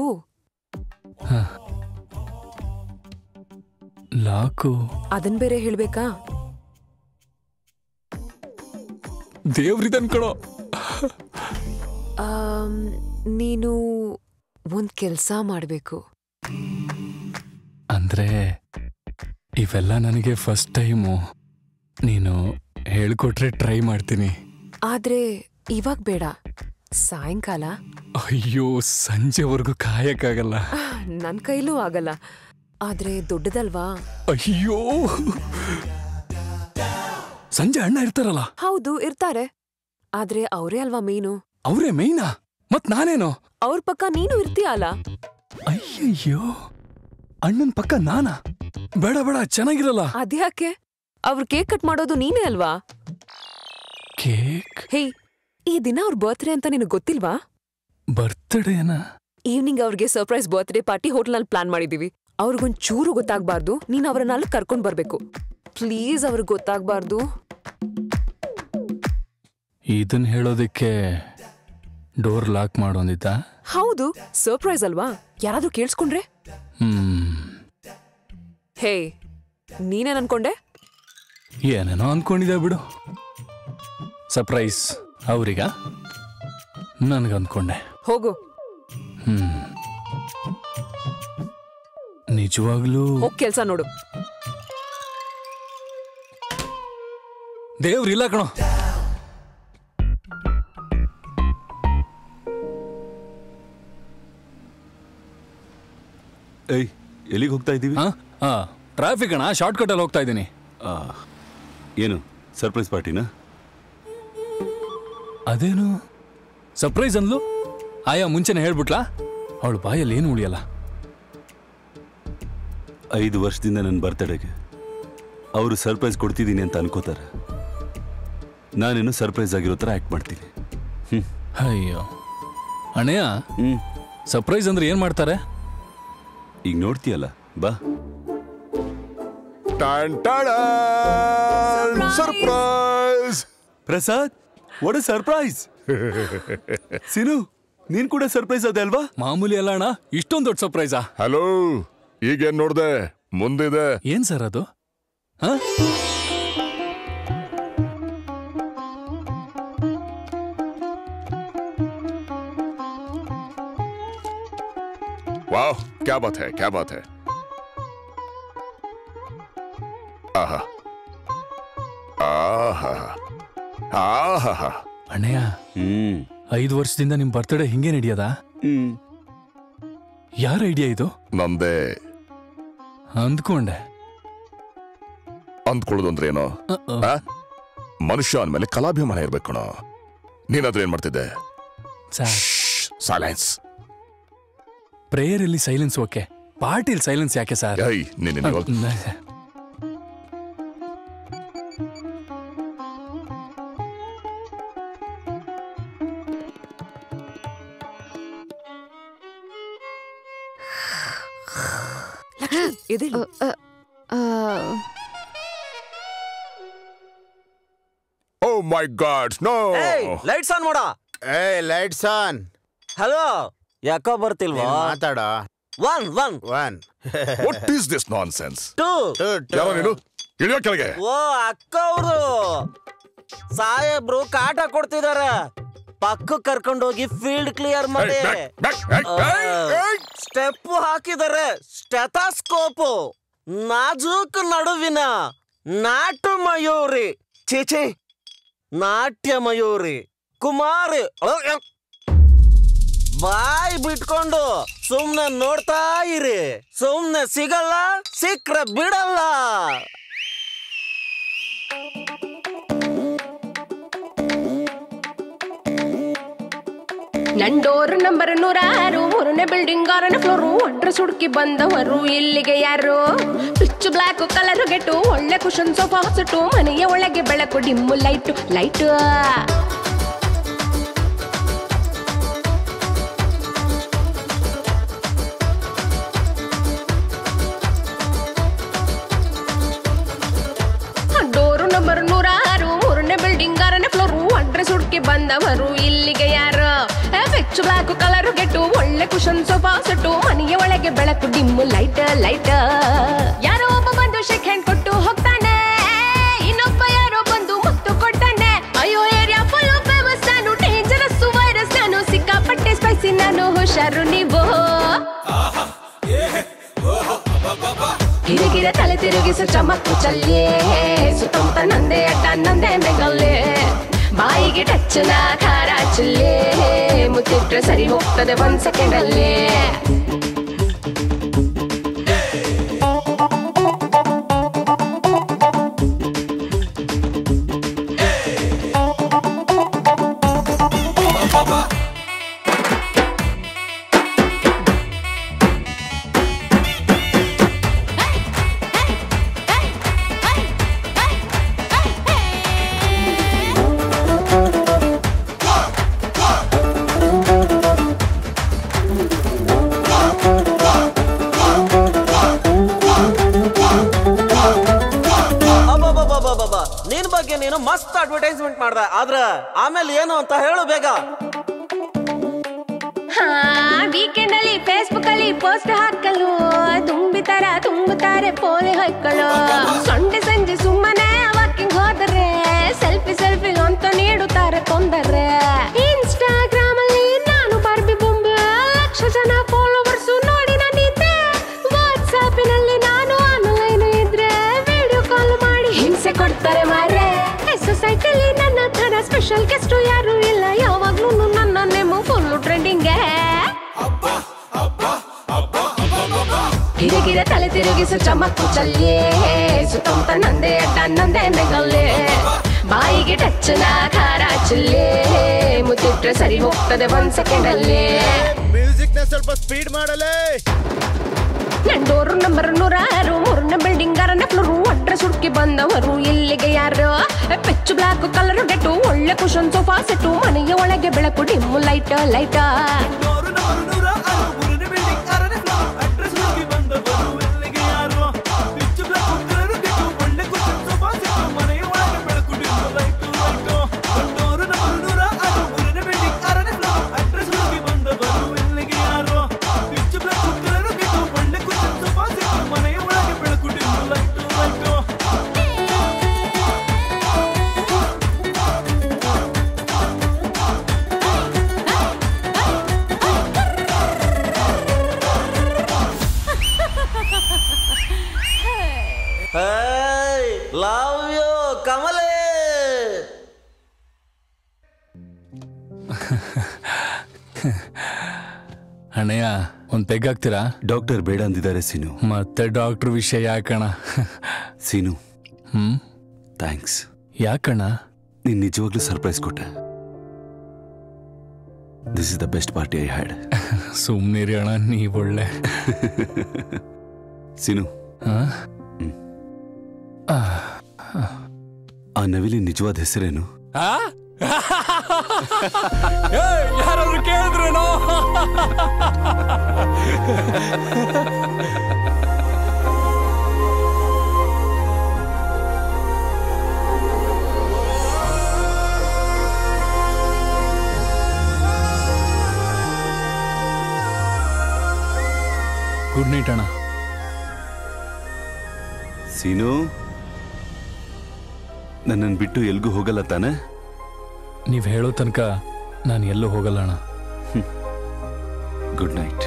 ಲಾಕು ಅದನ್ ಬೇರೆ ಹೇಳ್ಬೇಕಾ ದೇವ್ರಿದನ್ ಕಣೋ ಆಮ್, ನೀನು ಒಂದ್ ಕೆಲ್ಸ ಮಾಡ್ಬೇಕು ಅಂದ್ರೆ ಇವೆಲ್ಲ ನನಗೆ ಫಸ್ಟ್ ಟೈಮು ನೀನು ಹೇಳ್ಕೊಟ್ರೆ ಟ್ರೈ ಮಾಡ್ತೀನಿ ಆದ್ರೆ ಇವಾಗ ಬೇಡ ಸಾಯಂಕಾಲ ಅಯ್ಯೋ ಸಂಜೆವರೆಗೂ ಕಾಯಕ್ಕಾಗಲ್ಲ ನನ್ ಕೈಲೂ ಆಗಲ್ಲ ಆದ್ರೆ ದೊಡ್ಡದಲ್ವಾ ಅಯ್ಯೋ ಸಂಜೆ ಅಣ್ಣ ಇರ್ತಾರಲ್ಲ ಹೌದು ಇರ್ತಾರೆ ಆದ್ರೆ ಅವರೇ ಅಲ್ವಾ ಮೇನು ಅವರೇ ಮೈನಾ ಮತ್ ನಾನೇನು ಅವ್ರ ಪಕ್ಕ ನೀನು ಇರ್ತೀಯ ಅಲ್ಲ ಅಯ್ಯಯ್ಯೋ ಅಣ್ಣನ್ ಪಕ್ಕ ನಾನಾ ಬೇಡ ಬೇಡ ಚೆನ್ನಾಗಿರಲ್ಲ ಅದ್ಯಾಕೆ ಅವ್ರ ಕೇಕ್ ಕಟ್ ಮಾಡೋದು ನೀನೇ ಅಲ್ವಾ ಕೇಕ್ ಹೇ ಈ ದಿನ ಅವ್ರ ಬರ್ತ್ಡೇ ಅಂತ ನಿನಗ್ ಗೊತ್ತಿಲ್ವಾ ಬರ್ತ್ಡೇನಾ ಈವ್ನಿಂಗ್ ಅವ್ರಿಗೆ ಸರ್ಪ್ರೈಸ್ ಬರ್ತ್ಡೇ ಪಾರ್ಟಿ ಹೋಟೆಲ್ನಲ್ಲಿ ಪ್ಲಾನ್ ಮಾಡಿದೀವಿ ಅವ್ರಿಗೊಂದ್ ಚೂರು ಗೊತ್ತಾಗ್ಬಾರ್ದು ನೀನ್ ಅವ್ರನ್ನ ಅಲ್ಲಿ ಕರ್ಕೊಂಡ್ ಬರ್ಬೇಕು ಪ್ಲೀಸ್ ಅವ್ರಿಗೆ ಗೊತ್ತಾಗ್ಬಾರ್ದು ಇದನ್ ಹೇಳೋದಕ್ಕೆ ಡೋರ್ ಲಾಕ್ ಮಾಡೋಂದಿದ್ದ ಹೌದು ಸರ್ಪ್ರೈಸ್ ಅಲ್ವಾ ಯಾರಾದ್ರೂ ಕೇಳಿಸ್ಕೊಂಡ್ರೆ ಹ್ಮ್ ಹೇ ನೀನೇನ್ ಅನ್ಕೊಂಡೆ ಏನೇನೋ ಅನ್ಕೊಂಡಿದ್ದೆ ಬಿಡು ಸರ್ಪ್ರೈಸ್ ಅವ್ರಿಗ ನನ್ಗನ್ಕೊಂಡೆ ಹೋಗು ಹ್ಮ್ ನಿಜವಾಗ್ಲೂ ಹೋಗ್ ಕೆಲ್ಸ ನೋಡು ದೇವ್ರಿಲ್ಲ ಕಣೋ ಏಯ್ ಎಲ್ಲಿಗೆ ಹೋಗ್ತಾ ಇದ್ದೀವಿ ಹಾ ಟ್ರಾಫಿಕ್ ಅಣ್ಣ ಶಾರ್ಟ್ ಕಟ್ ಅಲ್ಲಿ ಹೋಗ್ತಾ ಇದ್ದೀನಿ ಏನು ಸರ್ಪ್ರೈಸ್ ಪಾರ್ಟಿನಾ ಅದೇನು ಸರ್ಪ್ರೈಸ್ ಅಂದ್ಲು ಆಯಾ ಮುಂಚೆನೆ ಹೇಳ್ಬಿಟ್ಲಾ ಅವಳು ಬಾಯಲ್ಲಿ ಏನು ಉಳಿಯಲ್ಲ ಐದು ವರ್ಷದಿಂದ ನನ್ನ ಬರ್ತಡೆಗೆ ಅವರು ಸರ್ಪ್ರೈಸ್ ಕೊಡ್ತಿದ್ದೀನಿ ಅಂತ ಅನ್ಕೋತಾರೆ ನಾನೇನು ಸರ್ಪ್ರೈಸ್ ಆಗಿರೋ ಥರ ಆ್ಯಕ್ಟ್ ಮಾಡ್ತೀನಿ ಅಯ್ಯೋ ಅಣ್ಣಯ್ಯ ಸರ್ಪ್ರೈಸ್ ಅಂದ್ರೆ ಏನ್ ಮಾಡ್ತಾರೆ ಈಗ ನೋಡ್ತೀಯಲ್ಲ ಬಾ surprise Prasad what surprise Seenu ನೀನ್ ಕೂಡ ಸರ್ಪ್ರೈಸ್ ಅದೇ ಅಲ್ವಾ ಮಾಮೂಲಿ ಅಲ್ಲ ಅಣ್ಣ ಇಷ್ಟೊಂದು ದೊಡ್ಡ ಸರ್ಪ್ರೈಸಾ ಹಲೋ ಈಗೇನ್ ನೋಡ್ದೆ ಮುಂದಿದೆ ಏನ್ ಸರ್ ಅದು ಹಾ ವಾಹ್ ಕ್ಯಾ ಬಾತ್ ಹೈ ಕ್ಯಾ ಬಾತ್ ಹೈ ಆಹಾ ಆಹಾ ಆಹಾ ಅಣ್ಣಯ್ಯ ಹ್ಮ್ ಐದು ವರ್ಷದಿಂದ ನಿಮ್ ಬರ್ತ್ಡೇ ಹಿಂಗೆ ನಡೆಯದ ಹ್ಮ್ ಯಾರ ಐಡಿಯಾ ಇದು ನಂದೇ ಅಂದ್ಕೊಂಡೆ ಅಂದ್ಕೊಳ್ಳೋದು ಅಂದ್ರೆ ಏನೋ ಆ? ಮನುಷ್ಯ ಅಂದ್ಮೇಲೆ ಕಲಾಭಿಮಾನ ಇರ್ಬೇಕು ಕಣೋ ನೀನಾದ್ರೆ ಏನ್ ಮಾಡ್ತಿದ್ದೆ ಸೈಲೆನ್ಸ್ ಪ್ರೇಯರ್ ಅಲ್ಲಿ ಸೈಲೆನ್ಸ್ ಓಕೆ ಪಾರ್ಟಿಲ್ ಸೈಲೆನ್ಸ್ ಯಾಕೆ ಸರ್ ಏಯ್ ನಿನ್ನ ಎದೆಲು oh my god no lights on ಮಾಡ ಏ ಲೈಟ್ಸ್ ಆನ್ ಹಲೋ ಯಾಕೋ ಬರ್ತಿಲ್ವಾ ಮಾತಾಡ one one one what is this nonsense ಟೂ ಯಾರೋ ನೀನು ಇಳಿಯೋ ಕೆಳಗೆ ಓ ಅಕ್ಕ ಅವರು ಸಾಹೇಬ್ರು ಕಾಟ ಕೊಡ್ತಿದಾರೆ ಪಕ್ಕ ಕರ್ಕೊಂಡೋಗಿ ಫೀಲ್ಡ್ ಕ್ಲಿಯರ್ ಮಾಡಿ ಸ್ಟೆಪ್ ಹಾಕಿದಾರೆ ಸ್ಟೆಥಾಸ್ಕೋಪ್ ನಾಜೂಕ್ ನಡುವಿನ ನಾಟು ಮಯೂರಿ ಚೇಚೆ ನಾಟ್ಯ ಮಯೂರಿ ಕುಮಾರಿ ಬಾಯ್ ಬಿಟ್ಕೊಂಡು ಸುಮ್ನೆ ನೋಡ್ತಾ ಇರಿ ಸುಮ್ನೆ ಸಿಗಲ್ಲ ಸಿಕ್ರೆ ಬಿಡಲ್ಲ ನಂಡೋರ್ ನಂಬರ್ ನೂರಾರು ಮೂರನೇ ಬಿಲ್ಡಿಂಗ್ ಆರನೇ ಫ್ಲೋರು ಅಡ್ರೆಸ್ ಹುಡುಕಿ ಬಂದವರು ಇಲ್ಲಿಗೆ ಯಾರು ಪಿಚ್ ಬ್ಲಾಕ್ ಕಲರ್ ಗೆಟ್ಟು ಒಳ್ಳೆ ಕುಶನ್ ಸೋಫಾ ಹೊಸಟು ಮನೆಯ ಒಳಗೆ ಬೆಳಕು dim light light door number ನೂರಾರು ಮೂರನೇ ಬಿಲ್ಡಿಂಗ್ ಆರನೇ ಫ್ಲೋರು ಅಡ್ರೆಸ್ ಹುಡುಕಿ ಬಂದವರು ಇಲ್ಲಿಗೆ ಯಾರು ಪಿಚ್ ಬ್ಲಾಕ್ ಕಲರ್ ಗೆಟ್ಟು ಒಳ್ಳೆ ಕುಶನ್ ಸೋಫಾ ಸೆಟ್ಟು ಮನೆಯ ಒಳಗೆ ಬೆಳಕು ಡಿಮ್ಮು ಲೈಟ್ ಲೈಟ್ ಯಾರೋ ಒಬ್ಬ ಬಂದು ಶೇಕ್ ಹ್ಯಾಂಡ್ ಕೊಟ್ಟು ಹೋಗ್ತಾನೆ ಇನ್ನೊಬ್ಬ ಯಾರೋ ಬಂದು ಮುತ್ತು ಕೊಟ್ಟಾನೆ ಅಯ್ಯೋ ಏರಿಯಾ ಫುಲ್ ಫೇಮಸ್ ನಾನು ಡೇಂಜರಸ್ ವೈರಸ್ ನಾನು ಸಿಕ್ಕಾಪಟ್ಟೆ ಸ್ಪೈಸಿ ನಾನು ಹುಷಾರು ನೀವು ಗಿರಿಗಿರ ತಲೆ ತಿರುಗಿಸು ಚಮಕ್ಕು ಚಲ್ಲೆ ಸುತ್ತಮುತ್ತ ನಂದೆ ಅಡ್ಡ ನಂದೆ ಮೆಗಲ್ಲೆ ಬಾಯಿಗೆ ಟಚ್ಚನ ಖಾರ ಚಿಲ್ಲೆ ಮುತ್ತಿಟ್ರೆ ಸರಿ ಹೋಗ್ತದೆ ಒಂದ್ ಸೆಕೆಂಡ್ ಅಲ್ಲೇ ಅಬ್ಬಬ್ಬಬ್ಬಬ್ಬಬ್ಬ. ನಿನ್ ಬಗ್ಗೆ ನೀನು ಮಸ್ತ್ ಅಡ್ವರ್ಟೈಸ್ಮೆಂಟ್ ಮಾಡ್ದ ಆದ್ರ ಆಮೇಲೆ ಏನು ಅಂತ ಹೇಳು ಬೇಗ ಹಾ ವೀಕೆಂಡ್ ಅಲ್ಲಿ ಫೇಸ್ಬುಕ್ ಅಲ್ಲಿ ಪೋಸ್ಟ್ ಹಾಕಲು ತುಂಬಿತರ ತುಂಬುತ್ತಾರೆ ಪೋಲಿ ಹೊಯ್ಕಳು ಸಂಡೆ ಸಂಜೆ ಸುಮ್ಮನೆ ವಾಕಿಂಗ್ ಹೋದರೆ ಸೆಲ್ಫಿ ಸೆಲ್ಫಿ ಅಂತ ನೀಡುತ್ತಾರೆ ತೊಂದರೆ ಇನ್ಸ್ಟಾಗ್ರಾಮ್ ಅಲ್ಲಿ ನಾನು ಬಾರ್ಬಿ ಬೊಂಬೆ ಲಕ್ಷ ಜನ ಫಾಲೋವರ್ಸ್ ನೋಡಿ ನನ್ನಿದ್ದೆ ವಾಟ್ಸಾಪಿನಲ್ಲಿ ನಾನು ಆನ್ಲೈನ್ ಇದ್ರೆ ವಿಡಿಯೋ ಕಾಲ್ ಮಾಡಿ ಹಿಂಸೆ ಕೊಡ್ತಾರೆ ಮಾರೆ ಸೊಸೈಟಿಲಿ ನನ್ನ ತರ ಸ್ಪೆಷಲ್ ಗೆಸ್ಟ್ ಯಾರು ಇಲ್ಲ ಯಾವಾಗ್ಲೂ ನನ್ನ ನೇಮು ಫುಲ್ ಟ್ರೆಂಡಿಂಗ್ ಗಿರಿಗಿರ ತಲೆ ತಿರುಗಿಸು ಚಮಕ್ಕು ಚಲ್ಲೆ ಸುತ್ತಮುತ್ತ ನಂದೆ ಅಡ್ಡ ನಂದೆ ನೆಗಲ್ಲೆ ಬಾಯಿಗೆ ಟಚ್ಚನ ಖಾರ ಚಿಲ್ಲೆ ಮುತ್ತಿಟ್ರೆ ಸರಿ ಹೋಗ್ತದೆ ಒಂದ್ ಸೆಕೆಂಡ್ ಅಲ್ಲೇ ಮ್ಯೂಸಿಕ್ ನ ಸ್ವಲ್ಪ ಸ್ಪೀಡ್ ಮಾಡಲೇ ನಂಡೋರು ನಂಬರ್ ನೂರಾರು ಮೂರನೇ ಬಿಲ್ಡಿಂಗ್ ಆರನೇ ಫ್ಲೋರು ಅಡ್ರೆಸ್ ಹುಡುಕಿ ಬಂದವರು ಇಲ್ಲಿಗೆ ಯಾರು ಪೆಚ್ಚು ಬ್ಲಾಕ್ ಕಲರ್ ಗೆಟ್ಟು ಒಳ್ಳೆ ಕುಶನ್ ಸೋಫಾ ಸೆಟ್ಟು ಮನೆಯ ಒಳಗೆ ಬೆಳಕು ಡಿಮ್ಮು ಲೈಟ್ ಲೈಟ್ Hey! ಕಮಲೇ ಅಣ್ಣಯ್ಯ ಒಂದ್ ಪೆಗ್ ಹಾಕ್ತೀರಾ ಡಾಕ್ಟರ್ ಬೇಡ ಅಂದಿದ್ದಾರೆ ಸೀನು ಮತ್ತೆ ಡಾಕ್ಟರ್ ವಿಷಯ ಯಾಕಣ ಸೀನು ಹ್ಮ್ ಥ್ಯಾಂಕ್ಸ್ ಯಾಕಣ್ಣ ನೀನ್ ನಿಜವಾಗ್ಲೂ ಸರ್ಪ್ರೈಸ್ ಕೊಟ್ಟೆ this is the best party I had ಸುಮ್ನಿರಿ ಅಣ್ಣ ನೀವ್ ಒಳ್ಳೆ ಸೀನು ಹಾ? ಆ ನವಿಲಿ ನಿಜವಾದ ಹೆಸರೇನು ಆ? ಏಯ್, ಯಾರಾದ್ರೂ ಕೇಳಿದ್ರೇನೋ ಗುಡ್ ನೈಟ್ ಅಣ್ಣ ಸೀನು ನನ್ನನ್ನು ಬಿಟ್ಟು ಎಲ್ಗೂ ಹೋಗಲ್ಲ ತಾನೆ ನೀವ್ ಹೇಳೋ ತನಕ ನಾನು ಎಲ್ಲೂ ಹೋಗಲ್ಲ ಅಣ್ಣ ಗುಡ್ ನೈಟ್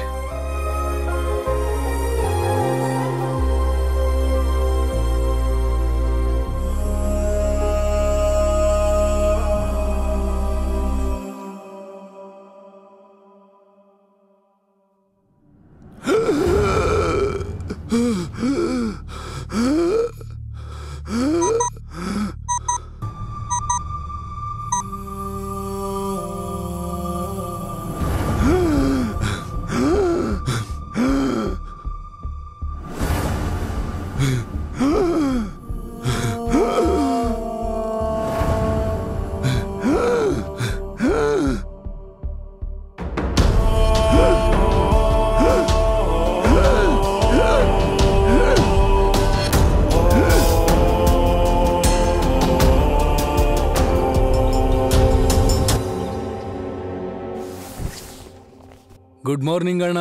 ಗುಡ್ ಮಾರ್ನಿಂಗ್ ಅಣ್ಣ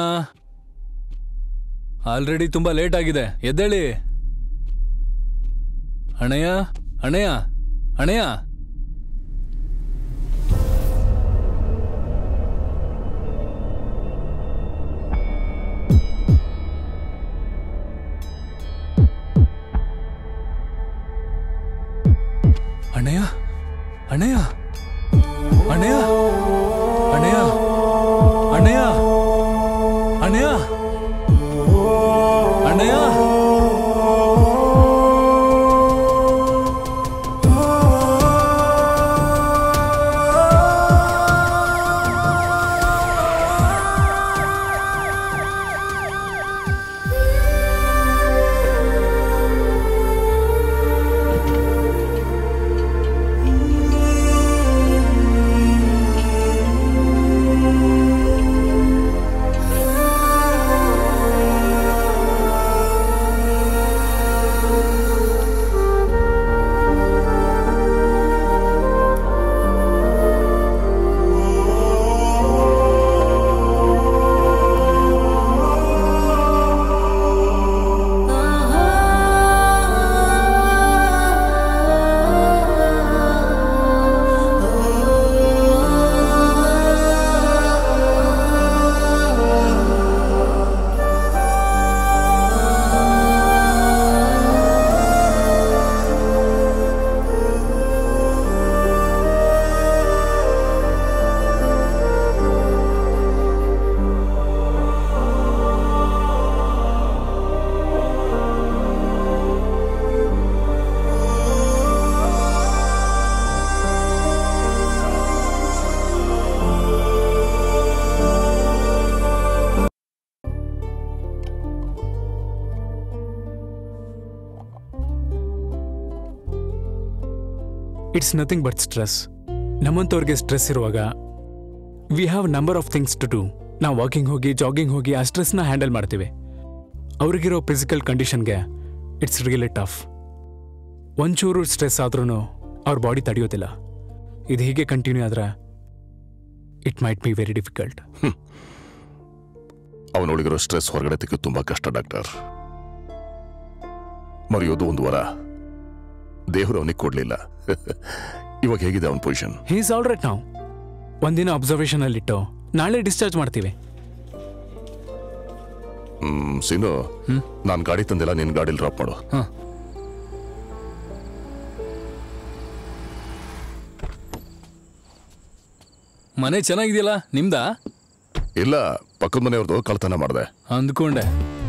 ಆಲ್ರೆಡಿ ತುಂಬಾ ಲೇಟ್ ಆಗಿದೆ ಎದ್ದೇಳಿ ಅಣ್ಣಯ್ಯ ಅಣ್ಣಯ್ಯ ಅಣ್ಣಯ್ಯ ಅಣ್ಣಯ್ಯ ಅಣ್ಣಯ್ಯ ಅಣ್ಣಯ್ಯ ಅಣ್ಣಯ್ಯ ಅಣ್ಣಯ್ಯ ಅಣ್ಣಯ್ಯ ಅಣ್ಣಯ್ಯ ಇಟ್ಸ್ ನಥಿಂಗ್ ಬಟ್ ಸ್ಟ್ರೆಸ್ ನಮ್ಮಂಥವ್ರಿಗೆ ಸ್ಟ್ರೆಸ್ ಇರುವಾಗ we have number of things to do ನಾವು ವಾಕಿಂಗ್ ಹೋಗಿ ಜಾಗಿಂಗ್ ಹೋಗಿ ಆ ಸ್ಟ್ರೆಸ್ನ ಹ್ಯಾಂಡಲ್ ಮಾಡ್ತೀವಿ ಅವ್ರಿಗಿರೋ ಫಿಸಿಕಲ್ ಕಂಡೀಷನ್ಗೆ ಇಟ್ಸ್ ರಿಯಲಿ ಟಫ್ ಒಂಚೂರು ಸ್ಟ್ರೆಸ್ ಆದ್ರೂ ಅವ್ರ ಬಾಡಿ ತಡೆಯೋದಿಲ್ಲ ಇದು ಹೀಗೆ ಕಂಟಿನ್ಯೂ ಆದ್ರೆ it might be very difficult ಅವನೊಳಗಿರೋ ಸ್ಟ್ರೆಸ್ ಹೊರಗಡೆ ತೆಗೆದು ತುಂಬಾ ಕಷ್ಟ ಡಾಕ್ಟರ್ ಮರೆಯೋದು ಒಂದು ವರ ದೇವರು ಅವನಿಗೆ ಕೊಡ್ಲಿಲ್ಲ ಇವಾಗ ಹೇಗಿದೆ ಅವನ ಪೊಸಿಷನ್ ಹೀಸ್ ಆಲ್ ರೈಟ್ ನಾವು ಒಂದಿನ ಅಬ್ಸರ್ವೇಷನ್ ಅಲ್ಲಿಟ್ಟು ನಾಳೆ ಡಿಸ್ಚಾರ್ಜ್ ಮಾಡ್ತೀವಿ ಹ್ಮ್ ಸೀನು ನಾನ್ ಗಾಡಿ ತಂದಿಲ್ಲ ನಿನ್ ಗಾಡಿಲಿ ಡ್ರಾಪ್ ಮಾಡು ಮನೆ ಚೆನ್ನಾಗಿದೆಯಲ್ಲ ನಿಮ್ದಾ ಇಲ್ಲ ಪಕ್ಕದ ಮನೆಯವ್ರದ್ದು ಕಳ್ತನ ಮಾಡ್ದೆ ಅಂದ್ಕೊಂಡೆ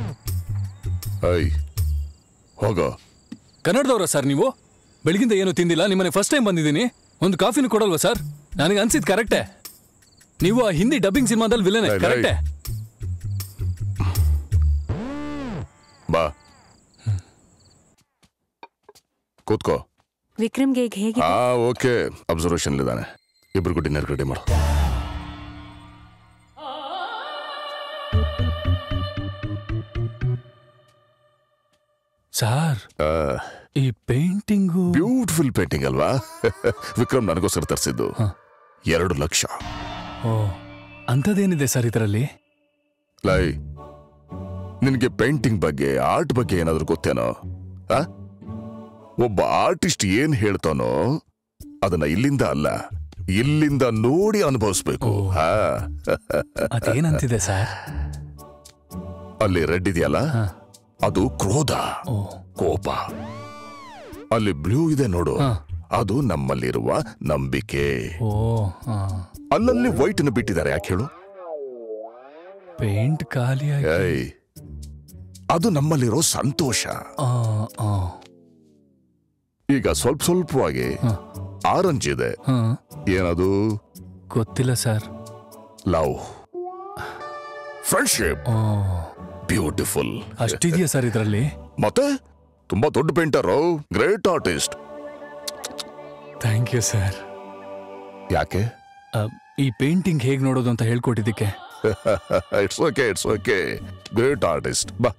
ಐ ಹೋಗೋ ಕನ್ನಡದವ್ರ ಸರ್ ನೀವು ಬೆಳಗಿಂದ ಏನು ತಿಂದಿಲ್ಲ ನಿಮ್ಮನೆ ಫಸ್ಟ್ ಟೈಮ್ ಬಂದಿದ್ದೀನಿ ಒಂದು ಕಾಫಿನೂ ಕೊಡಲ್ವಾ ಸರ್ ನನಗೆ ಅನ್ಸಿದ್ ಕರೆಕ್ಟೇ ನೀವು ಆ ಹಿಂದಿ ಡಬ್ಬಿಂಗ್ ಸಿನಿಮಾದಲ್ಲಿ ವಿಲನೆ ಲೈ, ಲೈ. ಕರೆಕ್ಟೇ ಬಾ ಕೂತ್ಕೋ ವಿಕ್ರಮ್ಗೆ ಈಗ ಹೇಗೆ ಹಾ ಓಕೆ ಅಬ್ಸರ್ವೇಷನ್ ಇದ್ದಾನೆ ಇಬ್ರಿಗೂ ಡಿನ್ನರ್ ರೆಡಿ ಮಾಡು ಸಾರ್ ಈ ಪೇಂಟಿಂಗು ಬ್ಯೂಟಿಫುಲ್ ಪೇಂಟಿಂಗ್ ಅಲ್ವಾ ವಿಕ್ರಮ್ ನನಗೋಸ್ಕರ ತರಿಸಿದ್ದು ಎರಡು ಲಕ್ಷ ಓ ಅಂಥದ್ದೇನಿದೆ ಸರ್ ಇದರಲ್ಲಿ ಲೈ ನಿನಗೆ ಪೇಂಟಿಂಗ್ ಬಗ್ಗೆ ಆರ್ಟ್ ಬಗ್ಗೆ ಏನಾದ್ರೂ ಗೊತ್ತೇನೋ ಆ? ಒಬ್ಬ ಆರ್ಟಿಸ್ಟ್ ಏನ್ ಹೇಳ್ತಾನೋ ಅದನ್ನ ಇಲ್ಲಿಂದ ಅಲ್ಲ ಇಲ್ಲಿಂದ ನೋಡಿ ಅನುಭವಿಸ್ಬೇಕು ಹಾ ಅದೇನಂತಿದೆ ಸರ್ ಅಲ್ಲಿ ರೆಡ್ ಇದೆಯಲ್ಲ ಅದು ಕ್ರೋಧ ಕೋಪ ಅಲ್ಲಿ ಬ್ಲೂ ಇದೆ ನೋಡು ಅದು ನಮ್ಮಲ್ಲಿರುವ ನಂಬಿಕೆ ಓ ಆ. ಅಲ್ಲಲ್ಲಿ ವೈಟ್ ನ ಬಿಟ್ಟಿದ್ದಾರೆ ಯಾಕೆ ಹೇಳು ಪೇಂಟ್ ಖಾಲಿಯಾಗಿ ಏಯ್ ಅದು ನಮ್ಮಲ್ಲಿರೋ ಸಂತೋಷ ಆ, ಆ. ಈಗ ಸ್ವಲ್ಪ ಸ್ವಲ್ಪವಾಗಿ ಆರೆಂಜ್ ಇದೆ ಹಾ. ಏನದು ಗೊತ್ತಿಲ್ಲ ಸರ್ ಲವ್ ಫ್ರೆಂಡ್ಶಿಪ್ ಬ್ಯೂಟಿಫುಲ್ ಅಷ್ಟಿದೆಯಾ ಸರ್ ಇದರಲ್ಲಿ ಮತ್ತೆ ತುಂಬಾ ದೊಡ್ಡ painter great artist thank you sir ಯಾಕೆ ಈ ಪೇಂಟಿಂಗ್ ಹೇಗ್ ನೋಡೋದು ಅಂತ ಹೇಳ್ಕೊಟ್ಟಿದ್ದಕ್ಕೆ it's okay it's okay great artist ಬಾ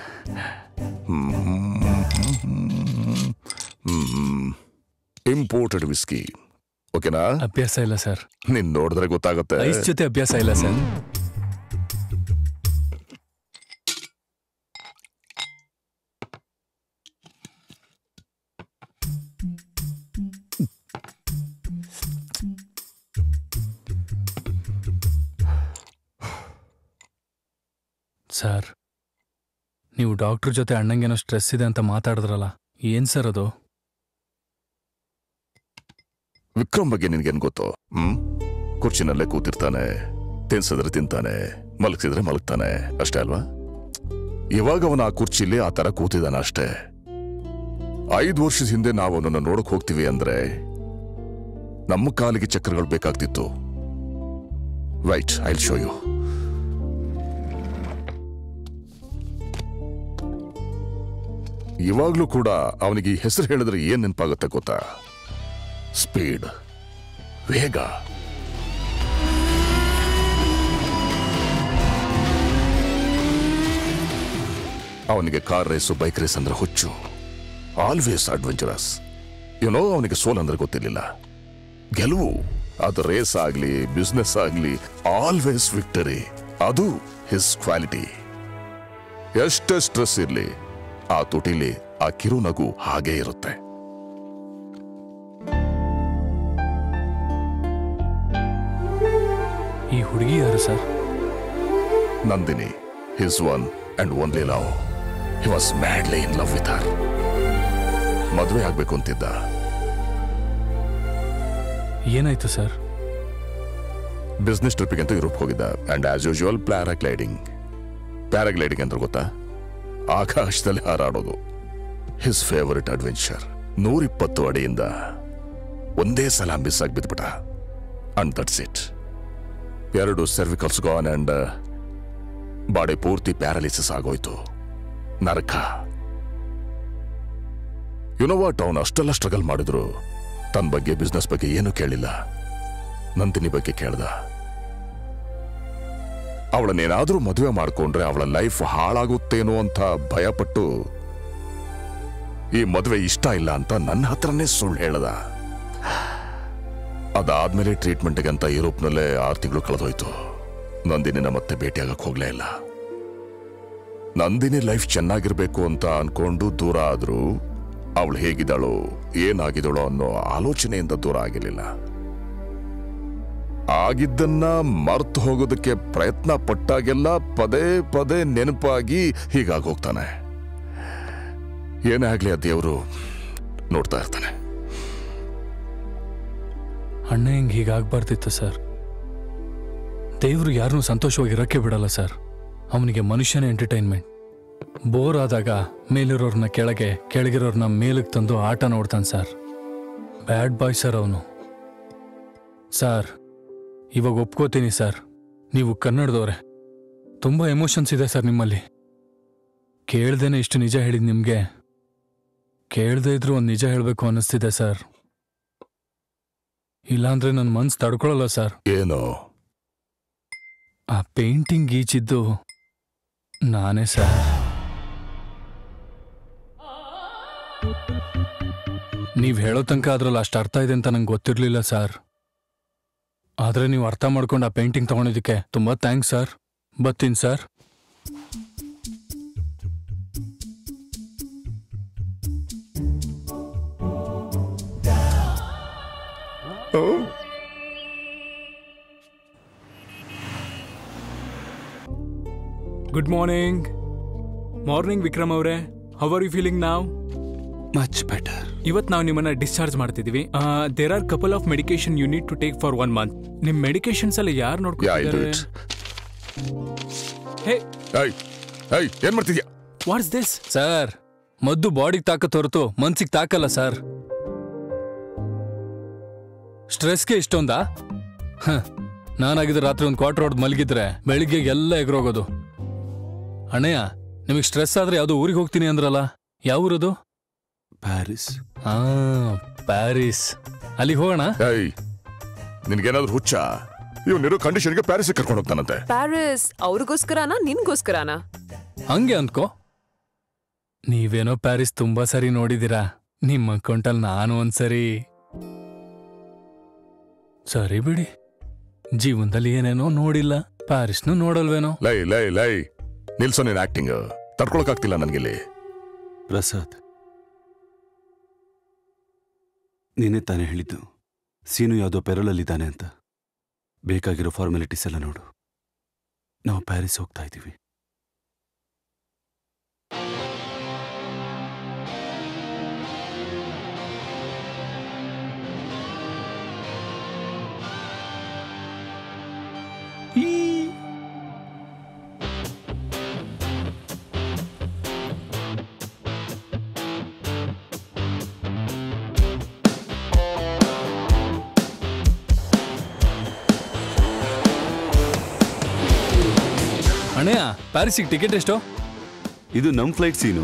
ಇಂಪೋರ್ಟೆಡ್ ವಿಸ್ಕಿ ಓಕೆನಾ ಅಭ್ಯಾಸ ಇಲ್ಲ ಸರ್ ನಿನ್ ನೋಡಿದ್ರೆ ಗೊತ್ತಾಗುತ್ತೆ ಐಸ್ ಜೊತೆ ಅಭ್ಯಾಸ ಇಲ್ಲ ಸರ್ ಸರ್ ನೀವು ಡಾಕ್ಟರ್ ಜೊತೆ ಅಣ್ಣಂಗೇನೋ ಸ್ಟ್ರೆಸ್ ಇದೆ ಅಂತ ಮಾತಾಡಿದ್ರಲ್ಲ ಏನ್ ಸರ್ ಅದು ವಿಕ್ರಮ್ ಬಗ್ಗೆ ನಿನ್ಗೇನ್ ಗೊತ್ತು ಹ್ಮ್ ಕುರ್ಚಿನಲ್ಲೇ ಕೂತಿರ್ತಾನೆ ತಿನ್ಸಿದ್ರೆ ತಿಂತಾನೆ ಮಲಗಿಸಿದ್ರೆ ಮಲಗ್ತಾನೆ ಅಷ್ಟೇ ಅಲ್ವಾ ಇವಾಗ ಅವನ ಆ ಕುರ್ಚಿಲಿ ಆ ತರ ಕೂತಿದ್ದಾನೆ ಅಷ್ಟೇ ಐದು ವರ್ಷದ ಹಿಂದೆ ನಾವು ಅವನನ್ನು ನೋಡಕ್ ಹೋಗ್ತೀವಿ ಅಂದ್ರೆ ನಮ್ಮ ಕಾಲಿಗೆ ಚಕ್ರಗಳು ಬೇಕಾಗ್ತಿತ್ತು ರೈಟ್ ಐ ಶೋ ಯು ಇವಾಗ್ಲೂ ಕೂಡ ಅವನಿಗೆ ಈ ಹೆಸರು ಹೇಳಿದ್ರೆ ಏನ್ ನೆನಪಾಗುತ್ತೆ ಗೊತ್ತಾ ಸ್ಪೀಡ್ ವೇಗ ಅವನಿಗೆ ಕಾರ್ ರೇಸು ಬೈಕ್ ರೇಸ್ ಅಂದ್ರೆ ಹುಚ್ಚು ಆಲ್ವೇಸ್ ಅಡ್ವೆಂಚರಸ್ ಏನೋ ಅವನಿಗೆ ಸೋಲ್ ಅಂದ್ರೆ ಗೊತ್ತಿರಲಿಲ್ಲ ಗೆಲುವು ಅದು ರೇಸ್ ಆಗ್ಲಿ ಬಿಸ್ನೆಸ್ ಆಗ್ಲಿ ಆಲ್ವೇಸ್ ವಿಕ್ಟರಿ ಅದು ಹಿಸ್ ಕ್ವಾಲಿಟಿ ಎಷ್ಟೇ ಸ್ಟ್ರೆಸ್ ಇರ್ಲಿ ಆ ತುಟಿಲಿ ಆ ಕಿರು ನಗು ಹಾಗೇ ಇರುತ್ತೆ ಈ ಹುಡುಗಿ ಯಾರು sir Nandini his one and only love he was madly in love with her ಮದುವೆ ಆಗ್ಬೇಕು ಅಂತಿದ್ದ ಏನಾಯ್ತು ಸರ್ ಬಿಸ್ನೆಸ್ ಟ್ರಿಪ್ಗೆ ಅಂತ ಯುರೋಪ್ ಹೋಗಿದ್ದ and as usual paragliding paragliding ಅಂದ್ರೆ ಗೊತ್ತಾ ಆಕಾಶದಲ್ಲಿ ಹಾರಾಡೋದು ಹಿಸ್ ಫೇವರಿಟ್ ಅಡ್ವೆಂಚರ್ ನೂರಿಪ್ಪತ್ತು ಅಡಿಯಿಂದ ಒಂದೇ ಸಲ ಮಿಸ್ ಆಗಿ ಬಿದ್ಬಿಟ್ಟ ಅಂಡ್ ದಟ್ಸ್ ಇಟ್ ಎರಡು ಸರ್ವಿಕಲ್ಸ್ ಗಾನ್ ಅಂಡ್ ಬಾಡಿ ಪೂರ್ತಿ ಪ್ಯಾರಾಲಿಸಿಸ್ ಆಗೋಯ್ತು ನರಕ ಯುನೋವಾಟ್ ಅವನು ಅಷ್ಟೆಲ್ಲ ಸ್ಟ್ರಗಲ್ ಮಾಡಿದ್ರು ತನ್ನ ಬಗ್ಗೆ ಬಿಸ್ನೆಸ್ ಬಗ್ಗೆ ಏನೂ ಕೇಳಿಲ್ಲ ನಂದಿನಿ ಬಗ್ಗೆ ಕೇಳ್ದ ಅವಳನ್ನೇನಾದ್ರೂ ಮದುವೆ ಮಾಡ್ಕೊಂಡ್ರೆ ಅವಳ ಲೈಫ್ ಹಾಳಾಗುತ್ತೇನೋ ಅಂತ ಭಯಪಟ್ಟು ಈ ಮದುವೆ ಇಷ್ಟ ಇಲ್ಲ ಅಂತ ನನ್ನ ಹತ್ರನೇ ಸುಳ್ಳು ಹೇಳ್ದ ಅದಾದ್ಮೇಲೆ ಟ್ರೀಟ್ಮೆಂಟ್ಗೆ ಅಂತ ಯುರೋಪ್ನಲ್ಲೇ ಆರು ತಿಂಗಳು ಕಳೆದೋಯ್ತು ನಂದಿನಿನ ಮತ್ತೆ ಭೇಟಿಯಾಗಕ್ ಹೋಗ್ಲೇ ಇಲ್ಲ ನಂದಿನಿ ಲೈಫ್ ಚೆನ್ನಾಗಿರ್ಬೇಕು ಅಂತ ಅನ್ಕೊಂಡು ದೂರ ಆದ್ರೂ ಅವಳು ಹೇಗಿದ್ದಾಳೋ ಏನಾಗಿದ್ದಾಳೋ ಅನ್ನೋ ಆಲೋಚನೆಯಿಂದ ದೂರ ಆಗಿರ್ಲಿಲ್ಲ ಆಗಿದ್ದನ್ನ ಮರ್ತು ಹೋಗೋದಕ್ಕೆ ಪ್ರಯತ್ನ ಪಟ್ಟಾಗೆಲ್ಲ ಪದೇ ಪದೇ ನೆನಪಾಗಿ ಹೀಗಾಗಿ ಹೋಗ್ತಾನೆ ಏನೇ ಆಗ್ಲಿ ಆ ದೇವರು ನೋಡ್ತಾ ಇರ್ತಾನೆ ಅಣ್ಣ ಹಿಂಗ್ ಹೀಗಾಗ್ಬಾರ್ದಿತ್ತು ಸರ್ ದೇವರು ಯಾರನ್ನೂ ಸಂತೋಷವಾಗಿರೋಕ್ಕೆ ಬಿಡಲ್ಲ ಸರ್ ಅವನಿಗೆ ಮನುಷ್ಯನೇ ಎಂಟರ್ಟೈನ್ಮೆಂಟ್ ಬೋರ್ ಆದಾಗ ಮೇಲಿರೋರ್ನ ಕೆಳಗೆ ಕೆಳಗಿರೋರ್ನ ಮೇಲಕ್ಕೆ ತಂದು ಆಟ ನೋಡ್ತಾನೆ ಸರ್ ಬ್ಯಾಡ್ ಬಾಯ್ ಸರ್ ಅವನು ಸರ್ ಇವಾಗ ಒಪ್ಕೋತೀನಿ ಸರ್ ನೀವು ಕನ್ನಡದವ್ರೆ ತುಂಬ ಎಮೋಷನ್ಸ್ ಇದೆ ಸರ್ ನಿಮ್ಮಲ್ಲಿ ಕೇಳ್ದೇನೆ ಇಷ್ಟು ನಿಜ ಹೇಳಿದ್ ನಿಮಗೆ ಕೇಳದೇ ಇದ್ರೂ ಒಂದು ನಿಜ ಹೇಳಬೇಕು ಅನ್ನಿಸ್ತಿದೆ ಸರ್ ಇಲ್ಲಾಂದ್ರೆ ನನ್ನ ಮನ್ಸು ತಡ್ಕೊಳಲ್ಲ ಸರ್ ಏನು ಆ ಪೇಂಟಿಂಗ್ ಗೀಚಿದ್ದು ನಾನೇ ಸರ್ ನೀವು ಹೇಳೋ ತನಕ ಅದ್ರಲ್ಲಿ ಅಷ್ಟು ಅರ್ಥ ಇದೆ ಅಂತ ನಂಗೆ ಗೊತ್ತಿರಲಿಲ್ಲ ಸರ್ ಆದರೆ ನೀವು ಅರ್ಥ ಮಾಡ್ಕೊಂಡು ಆ ಪೇಂಟಿಂಗ್ ತಗೊಂಡಿದ್ದಕ್ಕೆ ತುಂಬ ಥ್ಯಾಂಕ್ಸ್ ಸರ್ ಬರ್ತೀನಿ sir good morning morning Vikram ಅವರೇ how are you feeling now much better ಇವತ್ತು ನಾವು ನಿಮ್ಮನ್ನ ಡಿಸ್ಚಾರ್ಜ್ ಮಾಡ್ತಿದೀವಿ there are couple of medication you need to take for one month ನಿಮ್ ಮೆಡಿಕೇಶನ್ಸ್ ಎಲ್ಲ ಯಾರು Yeah, I'll do ನೋಡ್ಕೊತಿದ್ದಾರೆ it. ಹೇ ಏಯ್ ಏಯ್ ಏನ್ ಮಾಡ್ತಿದ್ಯಾ ವಾಟ್ಸ್ ದಿಸ್ ಸರ್ ಮದ್ದು ಬಾಡಿಗೆ ತಾಕತ್ ಹೊರತು ಮನ್ಸಿಗೆ ತಾಕಲ್ಲ ಸರ್ ಸ್ಟ್ರೆಸ್ಗೆ ಇಷ್ಟೊಂದಾ ಹ, ನಾನಾಗಿದ್ರೆ ರಾತ್ರಿ ಒಂದು ಕ್ವಾರ್ಟರ್ ಹೊಡೆದು ಮಲಗಿದ್ರೆ ಬೆಳಿಗ್ಗೆ ಎಲ್ಲ ಎಗರೋಗೋದು ಅಣ್ಣಯ್ಯ ನಿಮಗೆ ಸ್ಟ್ರೆಸ್ ಆದ್ರೆ ಯಾವುದೋ ಊರಿಗೆ ಹೋಗ್ತೀನಿ ಅಂದ್ರಲ್ಲ ಯಾವ ಊರದು ಪ್ಯಾರಿಸ್ ಹಾ ಪ್ಯಾರಿಸ್ ಅಲ್ಲಿಗೆ ಹೋಗೋಣ ಏಯ್ ನಿನ್ಗೇನಾದ್ರೂ ಹುಚ್ಚ ಇವನಿರೋ ಕಂಡೀಷನ್ಗೆ ಪ್ಯಾರಿಸ್ ಕರ್ಕೊಂಡು ಹೋಗ್ತಾನಂತೆ ಪ್ಯಾರಿಸ್ ಅವ್ರಿಗೋಸ್ಕರನಾ ನಿನ್ಗೋಸ್ಕರನಾ ಹಂಗೆ ಅಂದ್ಕೋ ನೀವೇನೋ ಪ್ಯಾರಿಸ್ ತುಂಬಾ ಸರಿ ನೋಡಿದೀರಾ ನಿಮ್ಮ ಅಕೌಂಟಲ್ಲಿ ನಾನು ಒಂದ್ಸರಿ ಸರಿ ಬಿಡಿ ಜೀವನದಲ್ಲಿ ಏನೇನೋ ನೋಡಿಲ್ಲ ಪ್ಯಾರಿಸ್ನು ನೋಡಲ್ವೇನೋ ಲೈ ಲೈ ಲೈ ನಿಲ್ಸೋ ನೀನ್ ಆಕ್ಟಿಂಗ್ ತಡ್ಕೊಳಕ್ಕಾಗ್ತಿಲ್ಲ ನನ್ಗಿಲ್ಲಿ ಪ್ರಸಾದ್ ನೀನೇ ತಾನೇ ಹೇಳಿದ್ದು ಸೀನು ಯಾವುದೋ ಪೆರಳಲ್ಲಿದ್ದಾನೆ ಅಂತ ಬೇಕಾಗಿರೋ ಫಾರ್ಮಾಲಿಟೀಸ್ ಎಲ್ಲ ನೋಡು ನಾವು ಪ್ಯಾರಿಸ್ ಹೋಗ್ತಾ ಇದ್ದೀವಿ ಅಣ್ಣಯ್ಯ ಪ್ಯಾರಿಸಿಗೆ ಟಿಕೆಟ್ ಎಷ್ಟು ಇದು ನಮ್ ಫ್ಲೈಟ್ ಸೀನು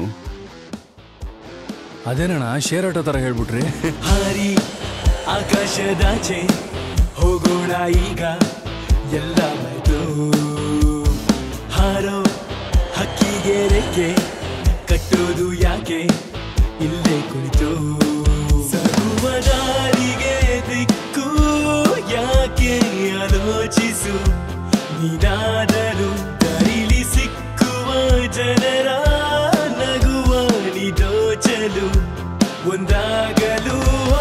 ಅದೇನಣ್ಣ ಶೇರ್ ಆಟೋ ತರ ಹೇಳ್ಬಿಟ್ರಿ ಹಾರಿ ಆಕಾಶದಾಚೆ ಹೋಗೋಣ ಈಗ ಎಲ್ಲ ಮರೆತು ಹಾರೋ ಹಕ್ಕಿಗೆ ರೆಕ್ಕೆ ಕಟ್ಟೋದು ಯಾಕೆ ಇಲ್ಲೇ ಕುಳಿತು ಸಗುವ ದಾರಿಗೆ ದಿಕ್ಕು ಯಾಕೆ ಆಲೋಚಿಸು ನೀನಾದರೂ ದಾರಿಲಿ ಸಿಕ್ಕುವ ಜನರ ನಗುವ ನಿದೋಚಲು ಒಂದಾಗಲು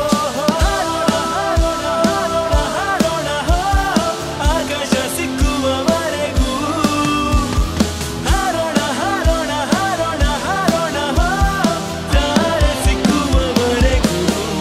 ಆಕಾಶ ಸಿಕ್ಕುವವರೆಗೂ ಹಾರೋಣ ಹಾರೋಣ ಹಾರೋಣ ಹಾರೋಣ ತಾರೆ ಸಿಕ್ಕುವವರೆಗೂ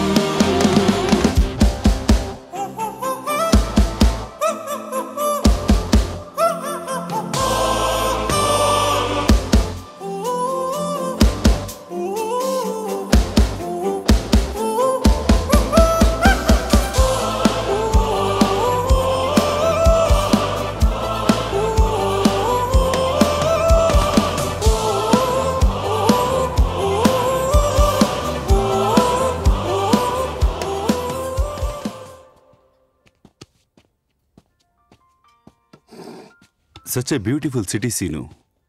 such a beautiful city Seenu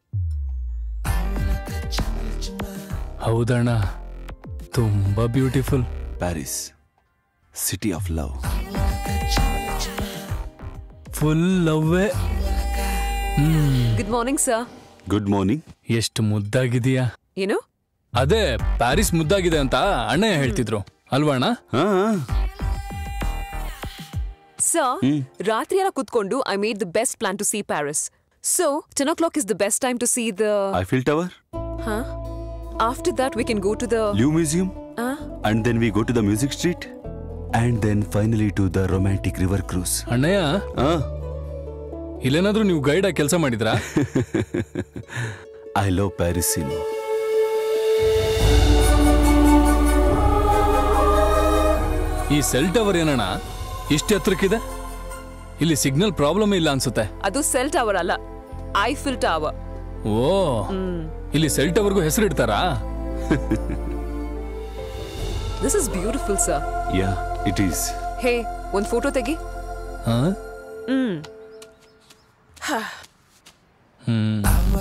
ಹೌದಣ್ಣ ತುಂಬಾ beautiful Paris city of love full ಲವ್ವೇ ಹ್ಮ್ good morning sir good morning ಎಷ್ಟು ಮುದ್ದಾಗಿದೆಯಾ ಏನು ಅದೇ ಪ್ಯಾರಿಸ್ ಮುದ್ದಾಗಿದೆ ಅಂತ ಅಣ್ಣಯ್ಯ ಹೇಳ್ತಿದ್ರು ಅಲ್ವಾ ಅಣ್ಣ ಸರ್ ರಾತ್ರಿ ಎಲ್ಲ ಕುತ್ಕೊಂಡು I made the best plan to see Paris so ten o'clock is the best time to see the Eiffel tower after that we can go to the Louvre museum and then we go to the music street and then finally to the romantic river cruise ಅಣ್ಣಯ್ಯ ಇಲ್ಲೇನಾದ್ರೂ ನೀವು guide ಆಗಿ ಕೆಲಸ ಮಾಡಿದ್ರಾ I love Paris ಸೀನು ಈ cell tower ಏನಣ್ಣ ಇಷ್ಟು ಎತ್ತರಕ್ಕಿದೆ ಇಲ್ಲಿ ಸಿಗ್ನಲ್ ಪ್ರಾಬ್ಲಮ್ ಇಲ್ಲ ಅನ್ಸುತ್ತೆ ಅದು ಸೆಲ್ ಟವರ್ ಅಲ್ಲ ಐಫಿಲ್ ಟವರ್ ಓ ಇಲ್ಲಿ ಸೆಲ್ ಟವರ್ಗೂ ಹೆಸರು ಇಡ್ತಾರಾ this is beautiful sir yeah it is ಹೇ ಒಂದ್ ಫೋಟೋ ತೆಗಿ ಹಾ ಹ್ಮ್ ಹಾ. ಹ್ಮ್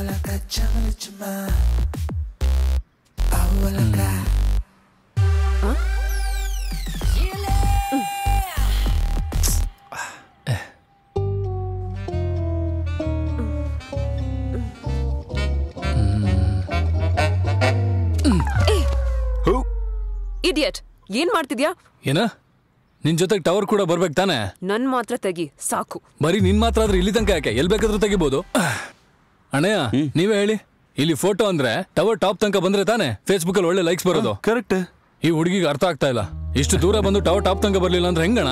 ಇಡಿಯಟ್ ಏನ್ ಮಾಡ್ತಿದ್ಯಾ ಏನ ನಿನ್ ಜೊತೆಗೆ ಟವರ್ ಕೂಡ ಬರ್ಬೇಕು ತಾನೆ ನನ್ ಮಾತ್ರ ತೆಗಿ ಸಾಕು ಬರೀ ನಿನ್ ಮಾತ್ರ ಆದ್ರೆ ಇಲ್ಲಿ ತನಕ ಯಾಕೆ ಎಲ್ ಬೇಕಾದ್ರೂ ತೆಗಿಬೋದು ಅಣ್ಣಯ್ಯ ನೀವೇ ಹೇಳಿ ಇಲ್ಲಿ ಫೋಟೋ ಅಂದ್ರೆ ಟವರ್ ಟಾಪ್ ತನಕ ಬಂದ್ರೆ ತಾನೆ ಫೇಸ್ಬುಕ್ ಅಲ್ಲಿ ಒಳ್ಳೆ ಲೈಕ್ಸ್ ಬರೋದು ಕರೆಕ್ಟ್ ಈ ಹುಡುಗಿಗೆ ಅರ್ಥ ಆಗ್ತಾ ಇಲ್ಲ ಇಷ್ಟು ದೂರ ಬಂದು ಟವರ್ ಟಾಪ್ ತನಕ ಬರ್ಲಿಲ್ಲ ಅಂದ್ರೆ ಹೆಂಗಣ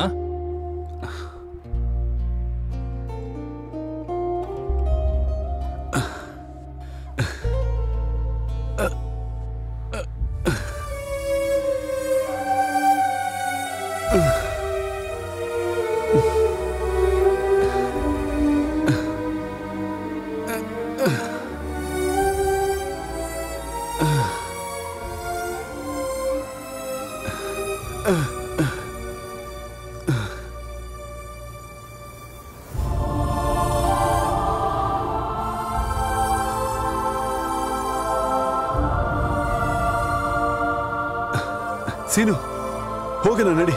ಸೀನು ಹೋಗೋಣ ನಡಿ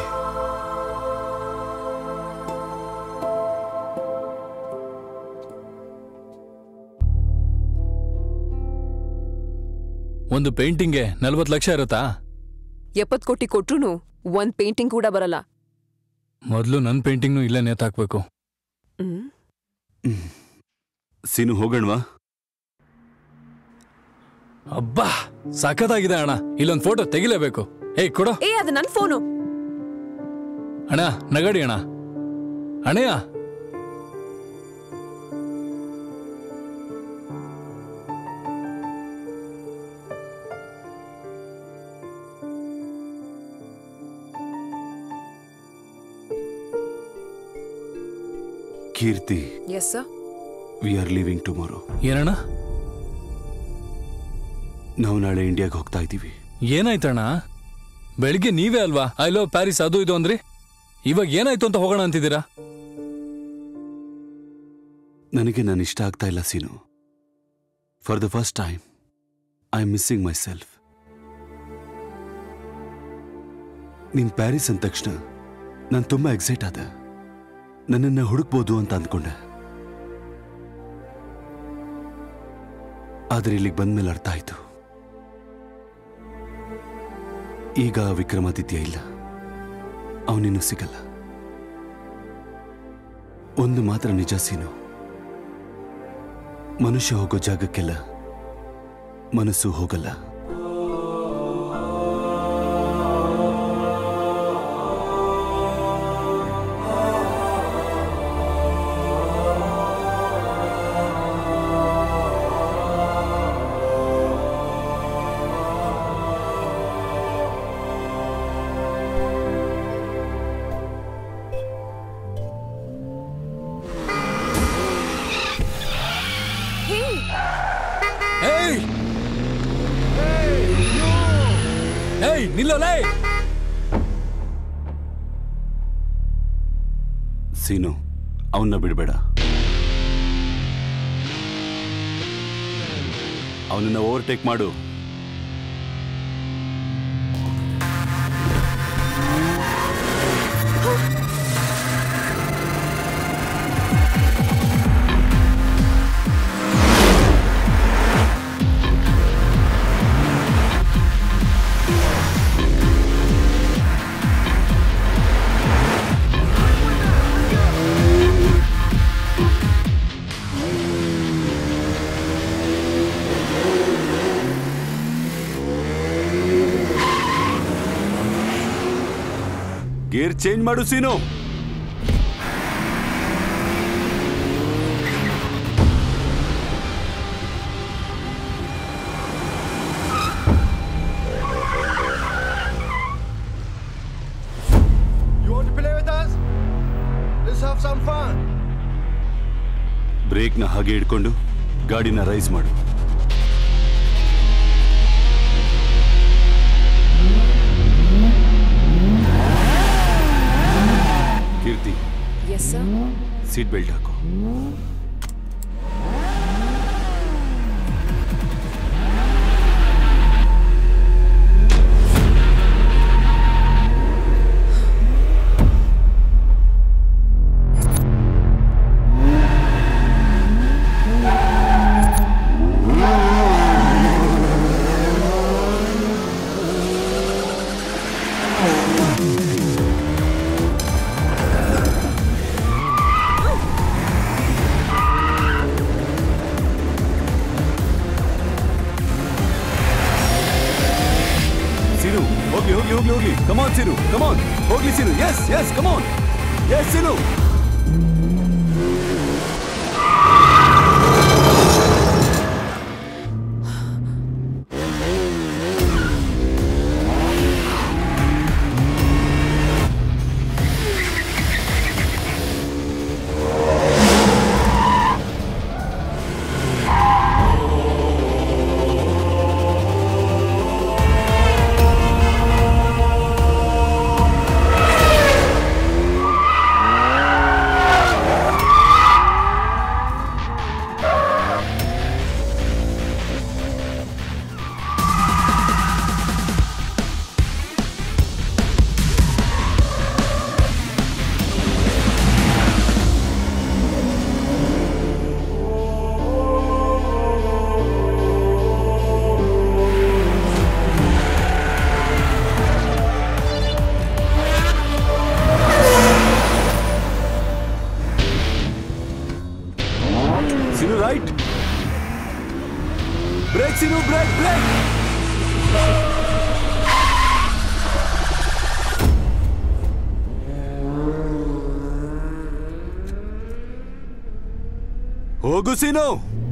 ಒಂದು ಪೇಂಟಿಂಗ್ಗೆ ನಲ್ವತ್ತು ಲಕ್ಷ ಇರುತ್ತಾ ಎಪ್ಪತ್ ಕೋಟಿ ಕೊಟ್ರು ಒಂದ್ ಪೇಂಟಿಂಗ್ ಕೂಡ ಬರಲ್ಲ ಮೊದಲು ನನ್ನ ಪೇಂಟಿಂಗ್ನು ಇಲ್ಲೇ ನೇತಾಕ್ಬೇಕು ಹ್ಮ್ ಸೀನು ಹೋಗೋಣವಾ ಅಬ್ಬಾ ಸಖತ್ತಾಗಿದೆ ಅಣ್ಣ ಇಲ್ಲೊಂದು ಫೋಟೋ ತೆಗಿಲೇಬೇಕು ಏಯ್ ಕೊಡೋ ಏ ಅದು ನನ್ ಫೋನು ಅಣ್ಣ ನಗಡಿ ಅಣ್ಣ ಅಣ್ಣಯ್ಯ Keerthi yes sir we are leaving tomorrow ಏನಣ್ಣ ನಾವು ನಾಳೆ ಇಂಡಿಯಾಗೆ ಹೋಗ್ತಾ ಇದ್ದೀವಿ ಏನಾಯ್ತಣ್ಣ ಬೆಳಿಗ್ಗೆ ನೀವೇ ಅಲ್ವಾ ಐ ಲವ್ ಪ್ಯಾರಿಸ್ ಅದು ಇದು ಅಂದ್ರಿ ಇವಾಗ ಏನಾಯ್ತು ಅಂತ ಹೋಗೋಣ ಅಂತಿದ್ದೀರಾ ನನಗೆ ನಾನು ಇಷ್ಟ ಆಗ್ತಾ ಇಲ್ಲ Seenu for the first time I am missing myself ನೀನ್ ಪ್ಯಾರಿಸ್ ಅಂದ ತಕ್ಷಣ ನಾನು ತುಂಬಾ ಎಕ್ಸೈಟ್ ಆದ ನನ್ನನ್ನು ಹುಡುಕ್ಬೋದು ಅಂತ ಅಂದ್ಕೊಂಡೆ ಆದರೆ ಇಲ್ಲಿಗೆ ಬಂದ್ಮೇಲೆ ಅರ್ಥ ಆಯ್ತು ಈಗ ವಿಕ್ರಮಾದಿತ್ಯ ಇಲ್ಲ ಅವನಿನ್ನೂ ಸಿಗಲ್ಲ ಒಂದು ಮಾತ್ರ ನಿಜ ಸೀನು ಮನುಷ್ಯ ಹೋಗೋ ಜಾಗಕ್ಕೆಲ್ಲ ಮನಸ್ಸು ಹೋಗಲ್ಲ ಏಯ್ ಏಯ್ ನಿಲ್ಲೋಲೇ ಸೀನು ಅವನ್ನ ಬಿಡಬೇಡ ಅವನನ್ನ ಓವರ್ಟೇಕ್ ಮಾಡು ಗೇರ್ ಚೇಂಜ್ ಮಾಡು ಸೀನು some fun. ಬ್ರೇಕ್ನ ಹಾಗೆ ಹಿಡ್ಕೊಂಡು ಗಾಡಿನ ರೈಸ್ ಮಾಡು Keerthi yes sir seat belt ಹಾಕು ಸಿನು ಹೋಗ್ಲಿ ಹೋಗ್ಲಿ ಹೋಗ್ಲಿ ಹೋಗ್ಲಿ ಕಮಾನ್ ಸಿನು ಕಮಾನ್ ಹೋಗ್ಲಿ Seenu yes yes come on yes Seenu Seenu right brake Seenu brake brake ಹೋಗು ಸಿನು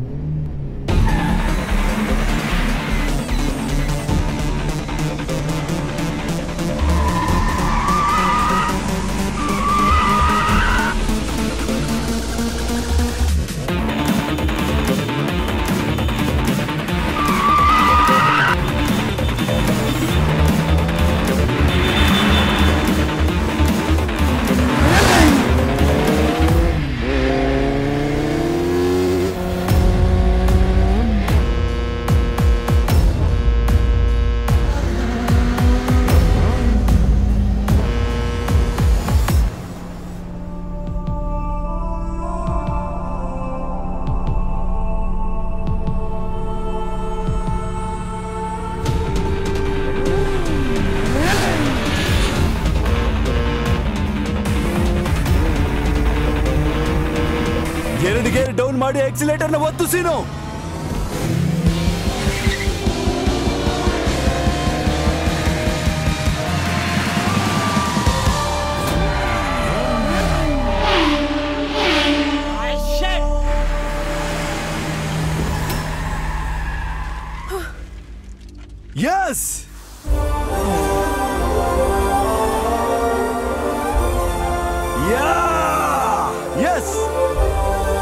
ಎರಡು ಗೇರ್ ಡೌನ್ ಮಾಡಿ ಎಕ್ಸಿಲೇಟರ್ನ ಒತ್ತು ಸೀನು Yes! Yeah! Yes!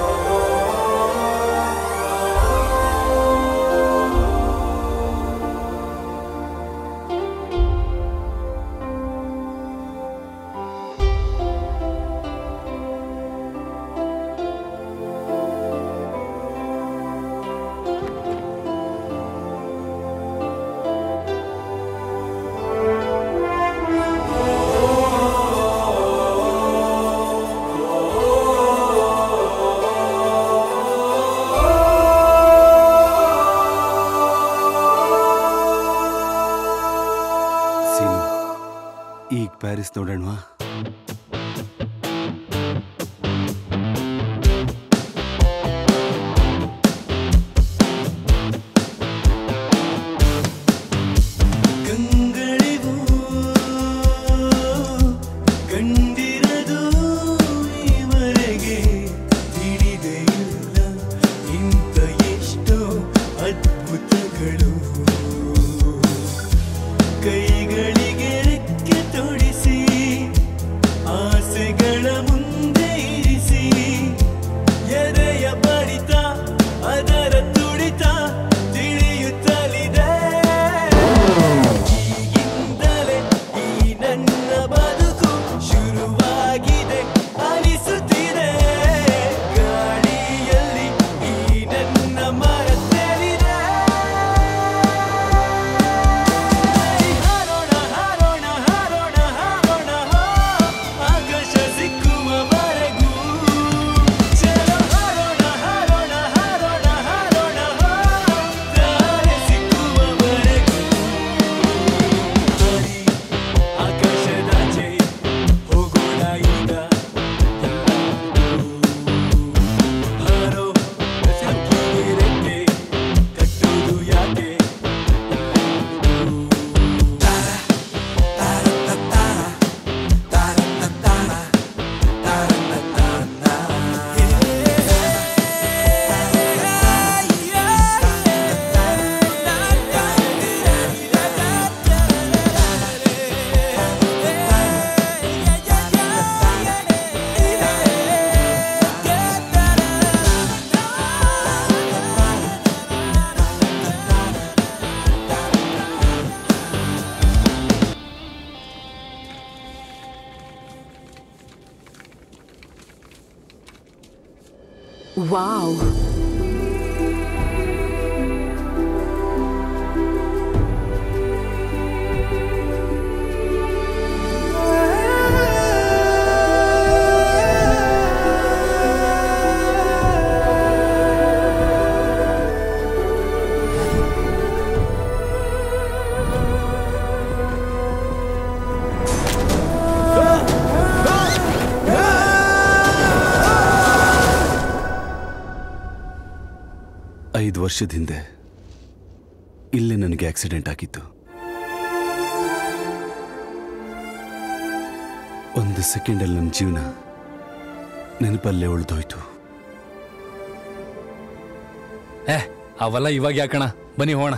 ಸೀನು ಈಗ ಪ್ಯಾರಿಸ್ ನೋಡೋಣವಾ ಕಂಗಳಿವು ಕಂಡಿರದು ಈವರೆಗೆ ತಿಳಿದೆಯಿಲ್ಲ ಇಂಥ ಎಷ್ಟೋ ಅದ್ಭುತಗಳು ಕೈಗಳಿಗೆ ರೆಕ್ಕೆ ತೊಡಿಸಿ ವಾವ್ ಐದು ವರ್ಷದ ಹಿಂದೆ ಇಲ್ಲೇ ನನಗೆ ಆಕ್ಸಿಡೆಂಟ್ ಆಗಿತ್ತು ಒಂದು ಸೆಕೆಂಡಲ್ಲಿ ನನ್ನ ಜೀವನ ನೆನಪಲ್ಲೇ ಉಳಿದೋಯ್ತು ಏ ಅವೆಲ್ಲ ಇವಾಗ ಯಾಕಣ ಬನ್ನಿ ಹೋಣ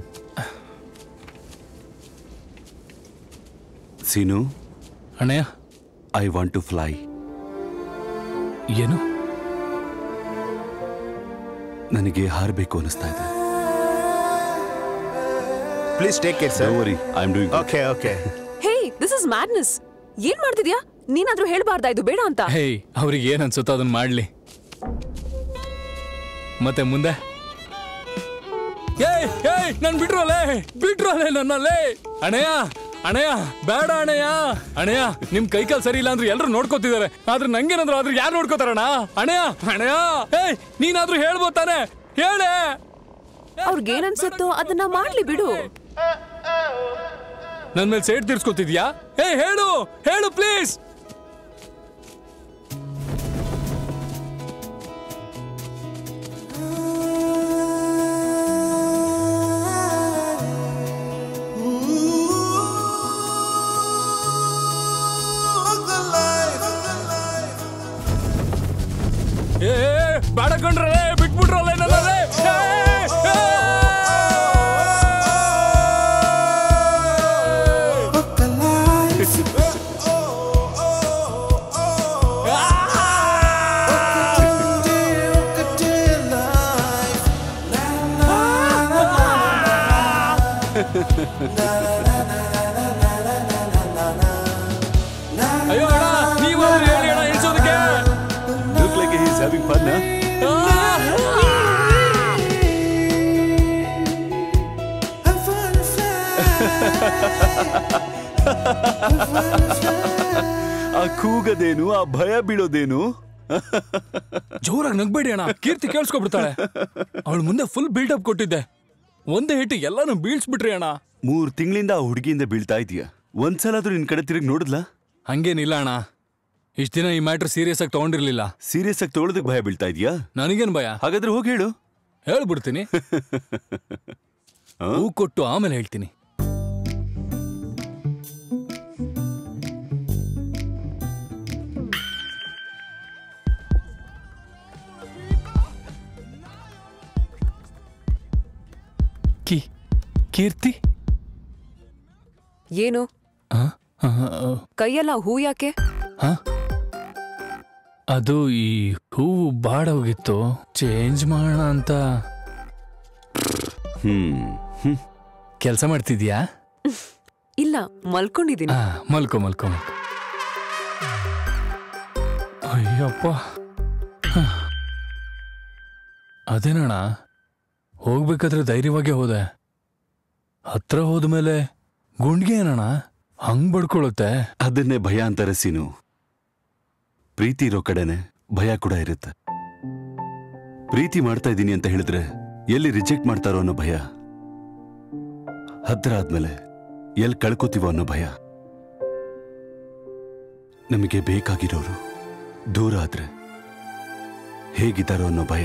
ಸೀನು ಅಣ್ಣಯ್ಯ ಐ ವಾಂಟ್ ಟು ಫ್ಲೈ ಏನು ನನಗೆ ಹಾರಬೇಕು ಅನಿಸ್ತಾ ಇದೆ please take care sir worry I am doing okay okay ಹೇ ದಿಸ್ ಇಸ್ ಮ್ಯಾಡ್ನೆಸ್ ಏನ್ ಮಾಡ್ತಿದ್ಯಾ ನೀನಾದ್ರೂ ಹೇಳ್ಬಾರ್ದಾ ಇದು ಬೇಡ ಅಂತ ಹೇಯ್ ಅವ್ರಿಗೆ ಏನ್ ಅನ್ಸುತ್ತೋ ಅದನ್ನ ಮಾಡ್ಲಿ ಮತ್ತೆ ಮುಂದೆ ಏಯ್ ಏಯ್ ನನ್ ಬಿಟ್ರು ಅಲ್ಲೇ ಬಿಟ್ರು ಅಲ್ಲೇ ನನ್ನಲ್ಲೇ ಅಣಯ್ಯ ಅಣಯ್ಯ ಬೇಡ ಅಣಯ್ಯ ಅಣಯ್ಯ ನಿಮ್ ಕೈ ಕಾಲ್ ಸರಿ ಇಲ್ಲ ಅಂದ್ರೆ ಎಲ್ರು ನೋಡ್ಕೋತಿದಾರೆ ಆದ್ರೆ ನಂಗೇನಾದ್ರು ಆದ್ರೆ ಯಾರು ನೋಡ್ಕೋತಾರಣ ಅಣಯ್ಯ ಅಣಯ್ಯ ಏಯ್ ನೀನಾದ್ರೂ ಹೇಳ್ಬೋದ್ ತಾನೆ ಹೇಳೆ ಅವ್ರಿಗೇನ್ ಅನ್ಸುತ್ತೋ ಅದನ್ನ ಮಾಡ್ಲಿ ಬಿಡು ನನ್ ಮೇಲೆ ಸೇಟ್ ತೀರ್ಸ್ಕೊತಿದ್ಯಾ ಏಯ್ ಹೇಳು ಹೇಳು ಪ್ಲೀಸ್ ಏ ಬೇಡ ಕೊಂಡ್ರಲ್ಲೇ ಬಿಟ್ಬಿಟ್ರಲ್ಲೇ ನನ್ನಲ್ಲೇ ಅಯ್ಯೋ ಅಣ್ಣ ನೀವಾದ್ರೂ ಹೇಳಿ ಅಣ್ಣ ಇಳಿಸೋದಕ್ಕೆ look like he is having fun ಆ ಕೂಗದೇನು ಆ ಭಯ ಬೀಳೋದೇನು ಜೋರಾಗಿ ನಗ್ಬೇಡಿ ಅಣ್ಣ ಕೀರ್ತಿ ಕೇಳಿಸ್ಕೊಬಿಡ್ತಾಳೆ ಅವಳು ಮುಂದೆ ಫುಲ್ ಬಿಲ್ಡಪ್ ಕೊಟ್ಟಿದ್ದೆ ಒಂದೇ ಹಿಟ್ಟು ಎಲ್ಲಾನು ಬೀಳ್ಸ್ಬಿಟ್ರಿ ಅಣ್ಣ ಮೂರ್ ತಿಂಗಳಿಂದ ಆ ಹುಡುಗಿಯಿಂದ ಬೀಳ್ತಾ ಇದೀಯ ಒಂದ್ಸಲಾದ್ರೂ ನಿನ್ ಕಡೆ ತಿರುಗಿ ನೋಡಿದ್ಲಾ ಹಂಗೇನಿಲ್ಲ ಅಣ್ಣ ಇಷ್ಟ ದಿನ ಈ ಮ್ಯಾಟ್ರ್ ಸೀರಿಯಸ್ ಆಗಿ ತಗೊಂಡಿರ್ಲಿಲ್ಲ ಸೀರಿಯಸ್ ಆಗಿ ತೊಗೊಳೋದಕ್ಕೆ ಭಯ ಬೀಳ್ತಾ ಇದೀಯಾ ನನಗೇನ್ ಭಯ ಹಾಗಾದ್ರೆ ಹೋಗಿ ಹೇಳು ಹೇಳ್ಬಿಡ್ತೀನಿ ಹೂ ಕೊಟ್ಟು ಆಮೇಲೆ ಹೇಳ್ತೀನಿ ಕಿ ಕೀರ್ತಿ ಏನು ಆ, ಆ, ಆ, ಕೈಯೆಲ್ಲ ಹೂ ಯಾಕೆ ಆ? ಅದು ಈ ಹೂವು ಬಾಡೋಗಿತ್ತು ಚೇಂಜ್ ಮಾಡೋಣ ಅಂತ ಹ್ಮ್ ಕೆಲಸ ಮಾಡ್ತಿದ್ಯಾ ಇಲ್ಲ ಮಲ್ಕೊಂಡಿದ್ದೀನಿ ಆ, ಮಲ್ಕೊ ಮಲ್ಕೊ ಮಲ್ಕೊ ಅಯ್ಯಪ್ಪ ಹ. ಅದೇನಣ್ಣ ಹೋಗ್ಬೇಕಾದ್ರೆ ಧೈರ್ಯವಾಗೇ ಹೋದೆ ಹತ್ರ ಹೋದ್ಮೇಲೆ ಗುಂಡ್ಗೆ ಏನಣ್ಣ ಹಂಗ್ ಬಡ್ಕೊಳುತ್ತೆ ಅದನ್ನೇ ಭಯ ಅಂತಾರೆ ಸೀನು ಪ್ರೀತಿ ಇರೋ ಕಡೆನೆ ಭಯ ಕೂಡ ಇರುತ್ತೆ ಪ್ರೀತಿ ಮಾಡ್ತಾ ಇದ್ದೀನಿ ಅಂತ ಹೇಳಿದ್ರೆ ಎಲ್ಲಿ ರಿಜೆಕ್ಟ್ ಮಾಡ್ತಾರೋ ಅನ್ನೋ ಭಯ ಹತ್ರ ಆದ್ಮೇಲೆ ಎಲ್ಲಿ ಕಳ್ಕೊತೀವೋ ಅನ್ನೋ ಭಯ ನಮಗೆ ಬೇಕಾಗಿರೋರು ದೂರ ಆದ್ರೆ ಹೇಗಿದ್ದಾರೋ ಅನ್ನೋ ಭಯ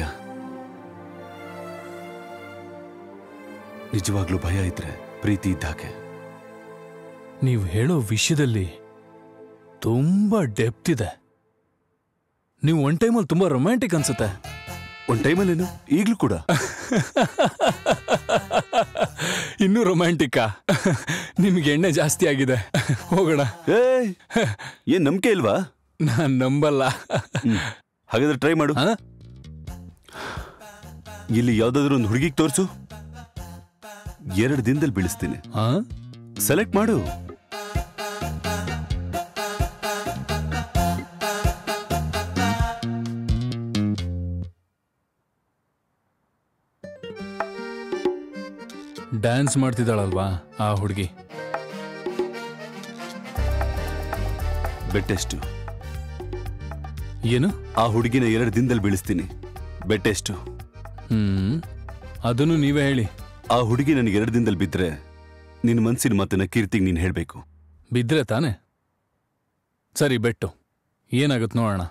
ನಿಜವಾಗ್ಲೂ ಭಯ ಇದ್ರೆ ಪ್ರೀತಿ ಇದ್ದಾಗೆ ನೀವು ಹೇಳೋ ವಿಷಯದಲ್ಲಿ ತುಂಬಾ ಡೆಪ್ತ್ ಇದೆ ನೀವು ಒನ್ ಟೈಮಲ್ಲಿ ತುಂಬಾ ರೊಮ್ಯಾಂಟಿಕ್ ಅನ್ಸುತ್ತೆ ಒಂದ್ ಟೈಮಲ್ಲೇನು ಈಗ್ಲೂ ಕೂಡ ಇನ್ನೂ ರೊಮ್ಯಾಂಟಿಕ್ಕಾ ನಿಮ್ಗೆ ಎಣ್ಣೆ ಜಾಸ್ತಿ ಆಗಿದೆ ಹೋಗೋಣ ಏನ್ ನಂಬಿಕೆ ಇಲ್ವಾ ನಾನ್ ನಂಬಲ್ಲ ಹಾಗಾದ್ರೆ ಟ್ರೈ ಮಾಡು ಇಲ್ಲಿ ಯಾವ್ದಾದ್ರು ಒಂದು ಹುಡುಗಿಗೆ ತೋರ್ಸು ಎರಡು ದಿನದಲ್ಲಿ ಬೀಳಿಸ್ತೀನಿ ಸೆಲೆಕ್ಟ್ ಮಾಡು ಡ್ಯಾನ್ಸ್ ಮಾಡ್ತಿದ್ದಾಳಲ್ವಾ ಆ ಹುಡುಗಿ ಬೆಟ್ಟೆಷ್ಟು ಏನು ಆ ಹುಡುಗಿನ ಎರಡು ದಿನದಲ್ಲಿ ಬೀಳಿಸ್ತೀನಿ ಬೆಟ್ಟೆಷ್ಟು ಹ್ಮ್ ಅದನ್ನು ನೀವೇ ಹೇಳಿ ಆ ಹುಡುಗಿ ನನಗೆ ಎರಡು ದಿನದಲ್ಲಿ ಬಿದ್ದರೆ ನಿನ್ನ ಮನಸ್ಸಿನ ಮಾತನ್ನ ಕೀರ್ತಿಗೆ ನೀನು ಹೇಳಬೇಕು ಬಿದ್ರೆ ತಾನೆ ಸರಿ ಬೆಟ್ಟು ಏನಾಗುತ್ತೆ ನೋಡೋಣ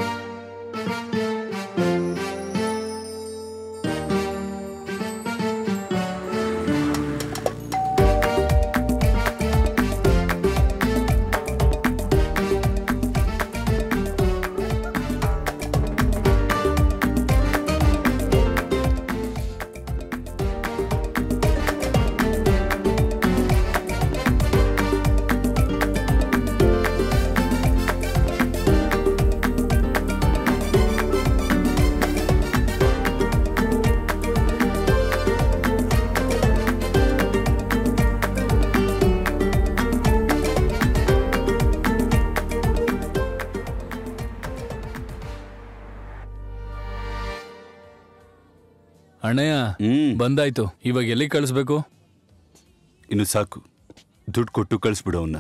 ಅಣ್ಣಯ್ಯ ಬಂದಾಯ್ತು ಇವಾಗ ಎಲ್ಲಿ ಕಳಿಸ್ಬೇಕು ಇನ್ನು ಸಾಕು ದುಡ್ಡು ಕೊಟ್ಟು ಕಳಿಸ್ಬಿಡು ಅವನ್ನ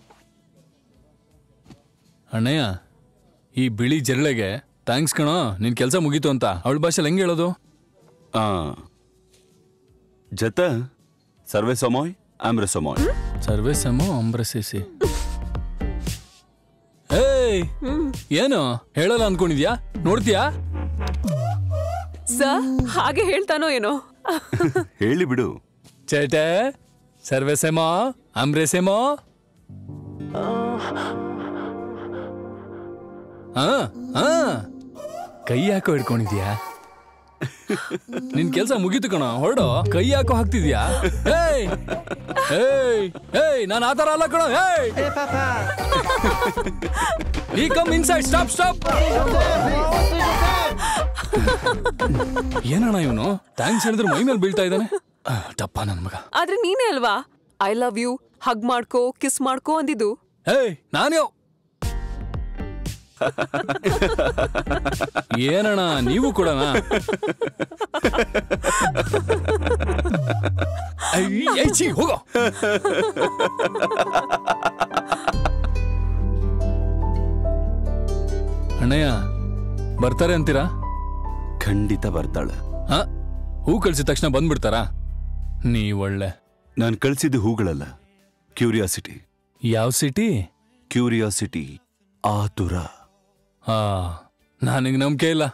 ಅಣ್ಣಯ್ಯ ಈ ಬಿಳಿ ಜರಳೆಗೆ ಥ್ಯಾಂಕ್ಸ್ ಕಣೋ ನಿನ್ ಕೆಲಸ ಮುಗೀತು ಅಂತ ಅವಳ ಭಾಷೆಲಿ ಹೆಂಗೆ ಹೇಳೋದು ಆ ಜತ ಸರ್ವೇ ಸಮೋಯ್ ಆಮ್ರೆ ಸಮೋಯ್ ಸರ್ವೇ ಸಮೋ ಅಂಬ್ರಸಿಸಿ ಏಯ್ ಏನು ಹೇಳಲ್ಲ ಅನ್ಕೊಂಡಿದ್ಯಾ ನೋಡ್ತೀಯಾ ಸರ್ ಹಾಗೆ ಹೇಳ್ತಾನೋ ಏನೋ ಹೇಳಿ ಬಿಡು ಚೇಟೆ ಸರ್ವೇ ಸೆಮೋ ಅಂಬ್ರೆ ಸೆಮೋ ಹಾ ಹಾ ಕೈ ಯಾಕೋ ಹಿಡ್ಕೊಂಡಿದ್ಯಾ ನಿನ್ ಕೆಲ್ಸ ಮುಗೀತು ಕಣ ಹೊರಡು ಕೈ ಯಾಕೋ ಹಾಕ್ತಿದ್ಯಾ ಏಯ್ ಏಯ್ ಏಯ್ ನಾನು ಆತರ ಅಲ್ಲ ಕಣ ಏಯ್ ಈ ಕಮ್ ಇನ್ಸೈಡ್ ಸ್ಟಾಪ್ ಸ್ಟಾಪ್ ಏನಣ್ಣ ಇವನು ಥ್ಯಾಂಕ್ಸ್ ಹೇಳಿದ್ರೆ ಮೈ ಮೇಲೆ ಬೀಳ್ತಾ ಇದ್ದಾನೆ ಆ, ಟಪ್ಪ ನನ್ ಮಗ ಆದ್ರೆ ನೀನೇ ಅಲ್ವಾ ಐ ಲವ್ ಯು ಹಗ್ ಮಾಡ್ಕೋ ಕಿಸ್ ಮಾಡ್ಕೋ ಅಂದಿದ್ದು ಏಯ್ ನಾನ್ಯೋ ಏನಣ್ಣ ನೀವು ಕೂಡಣ ಹೋಗೋ ಅಣ್ಣಯ್ಯ ಬರ್ತಾರೆ ಅಂತೀರಾ ಖಂಡಿತ ಬರ್ತಾಳೆ ಆ, ಹೂ ಕಳ್ಸಿದ ತಕ್ಷಣ ಬಂದ್ಬಿಡ್ತಾರಾ ನೀವ್ ಒಳ್ಳೆ ನಾನು ಕಳಿಸಿದ್ದು ಹೂಗಳಲ್ಲ ಕ್ಯೂರಿಯಾಸಿಟಿ ಯಾವ ಸಿಟಿ ಕ್ಯೂರಿಯಾಸಿಟಿ ಆತುರ ಹಾ ನನಗೆ ನಂಬಿಕೆ ಇಲ್ಲ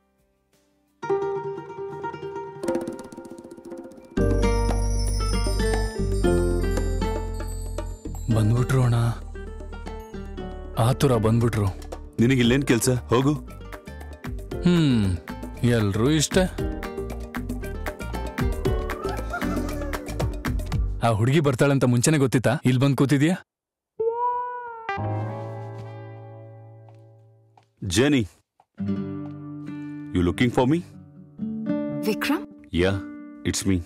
ಬಂದ್ಬಿಟ್ರು ಅಣ್ಣ ಆತುರ ಬಂದ್ಬಿಟ್ರು ನಿನಗಿಲ್ಲೇನ್ ಕೆಲ್ಸ ಹೋಗು ಹ್ಮ್ ಎಲ್ರೂ ಇಷ್ಟ ಆ ಹುಡುಗಿ ಬರ್ತಾಳಂತ ಮುಂಚೆನೆ ಗೊತ್ತಿತ್ತಾ ಇಲ್ಲಿ ಬಂದ್ ಕೂತಿದ್ಯಾ Jenny you looking for me Vikram ya it's me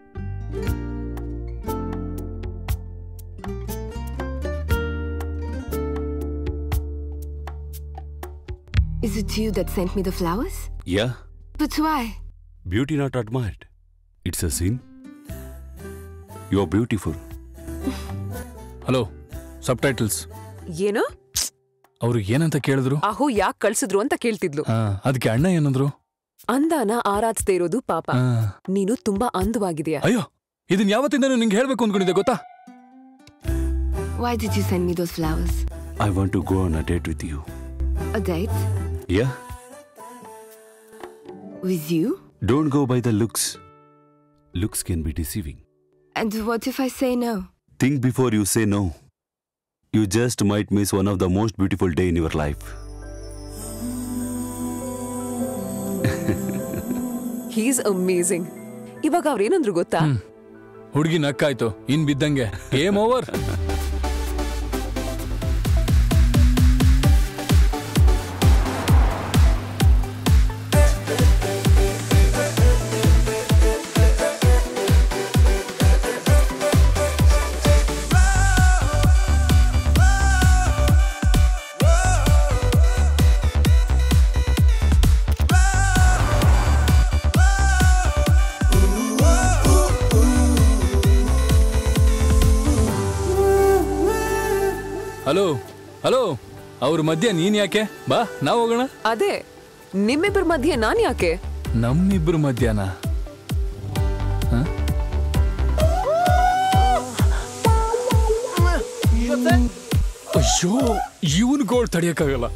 Is it you that sent me the flowers? Ya But why? Beauty not admired it's a sin you are beautiful hello subtitles ಏನು ಅವ್ರು ಏನಂತ ಕೇಳಿದ್ರು ಅಹೋ ಯಾಕೆ ಕಳ್ಸಿದ್ರು ಅಂತ ಕೇಳ್ತಿದ್ಲು ಹಾ ಅದಕ್ಕೆ ಅಣ್ಣ ಏನಂದ್ರು ಅಂದಾನ ಆರಾಧಿಸದೇ ಇರೋದು ಪಾಪ ಹಾ. ನೀನು ತುಂಬಾ ಅಂದವಾಗಿದೆಯಾ ಅಯ್ಯೋ ಇದನ್ ಯಾವತ್ತಿಂದ ನಿಂಗೆ ಹೇಳ್ಬೇಕು ಅನ್ಕೊಂಡಿದ್ದೆ ಗೊತ್ತಾ Why did you send me those flowers? I want to go on a date with you A date? Ya With you? Don't go by the looks looks can be deceiving And what if I say no? Think before you say no you just might miss one of the most beautiful day in your life he's amazing ಇವಾಗ ಅವ್ರೇನಂದ್ರು ಗೊತ್ತಾ ಹುಡುಗಿ ನಕ್ಕಾಯ್ತು ಇನ್ ಬಿದ್ದಂಗೆ game over Ooh, ooh, ooh. Hello hello ಅವ್ರ ಮಧ್ಯ ನೀನ್ ಯಾಕೆ ಬಾ ನಾವ್ ಹೋಗೋಣ ಅದೇ ನಿಮ್ಮಿಬ್ಬರ ಮಧ್ಯೆ ನಾನ್ ಯಾಕೆ ನಮ್ಮಿಬ್ರು ಮಧ್ಯಾಹ್ನ ಹ? ಅಯ್ಯೋ ಇವನ್ ಗೋಳ್ ತಡಿಯಕ್ಕಾಗಲ್ಲ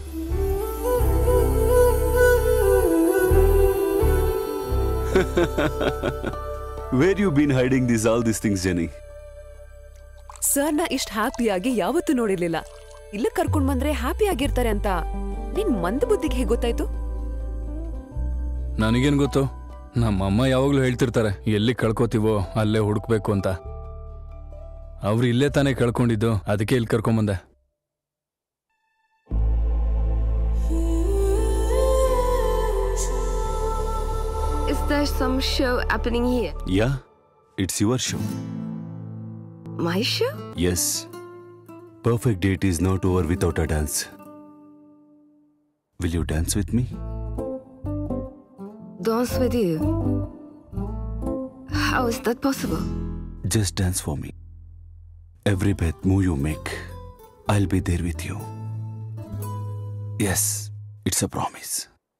where you been hiding this all this things Jenny ಸರ್ನ ಇಷ್ಟ ಹ್ಯಾಪಿಯಾಗಿ ಯಾವತ್ತೂ ನೋಡಿರ್ಲಿಲ್ಲ ಇಲ್ಲ ಕರ್ಕೊಂಡ್ ಬಂದ್ರೆ ಹ್ಯಾಪಿ ಆಗಿರ್ತಾರೆ ಅಂತ ನಿನ್ ಮಂದ ಬುದ್ಧಿಗೆ ಹೇಗ್ ಗೊತ್ತಾಯ್ತು ನನಗೇನ್ ಗೊತ್ತು ನಮ್ಮಮ್ಮ ಯಾವಾಗ್ಲೂ ಹೇಳ್ತಿರ್ತಾರೆ ಎಲ್ಲಿ ಕಳ್ಕೊತೀವೋ ಅಲ್ಲೇ ಹುಡುಕ್ಬೇಕು ಅಂತ ಅವ್ರು ಇಲ್ಲೇ ತಾನೇ ಕಳ್ಕೊಂಡಿದ್ದು ಅದಕ್ಕೆ ಇಲ್ಲಿ ಕರ್ಕೊಂಬಂದೆ Is there some show happening here? Ya it's your show My show? Yes perfect date is not over without a dance will you dance with me Dance with you? How is that possible? Just dance for me. Every breath move you make, I'll be there with you. Yes, it's a promise.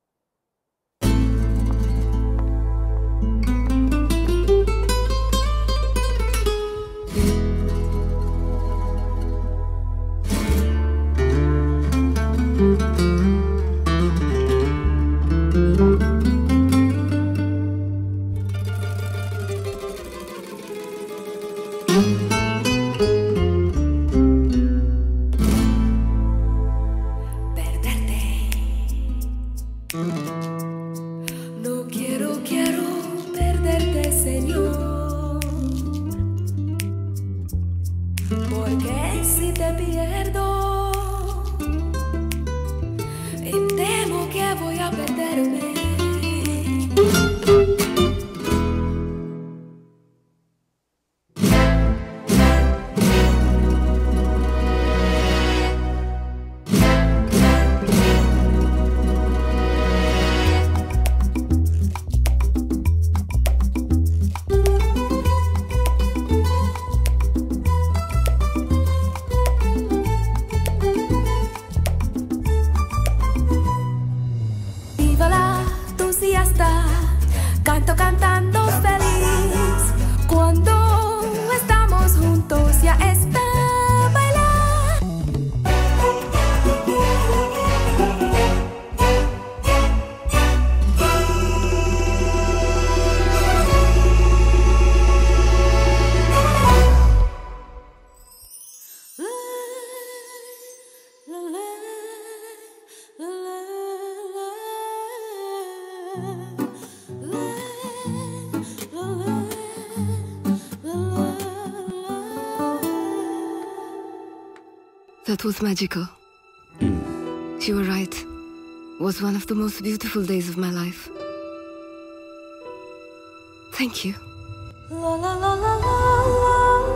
No quiero, quiero perderte, Señor. Porque si te pierdo, y temo que voy a perderme. Viva la entusiasta, canto cantando feliz. Cuando estamos juntos ya está bailar. That was magical. You were right. Was one of the most beautiful days of my life. Thank you. La la la la la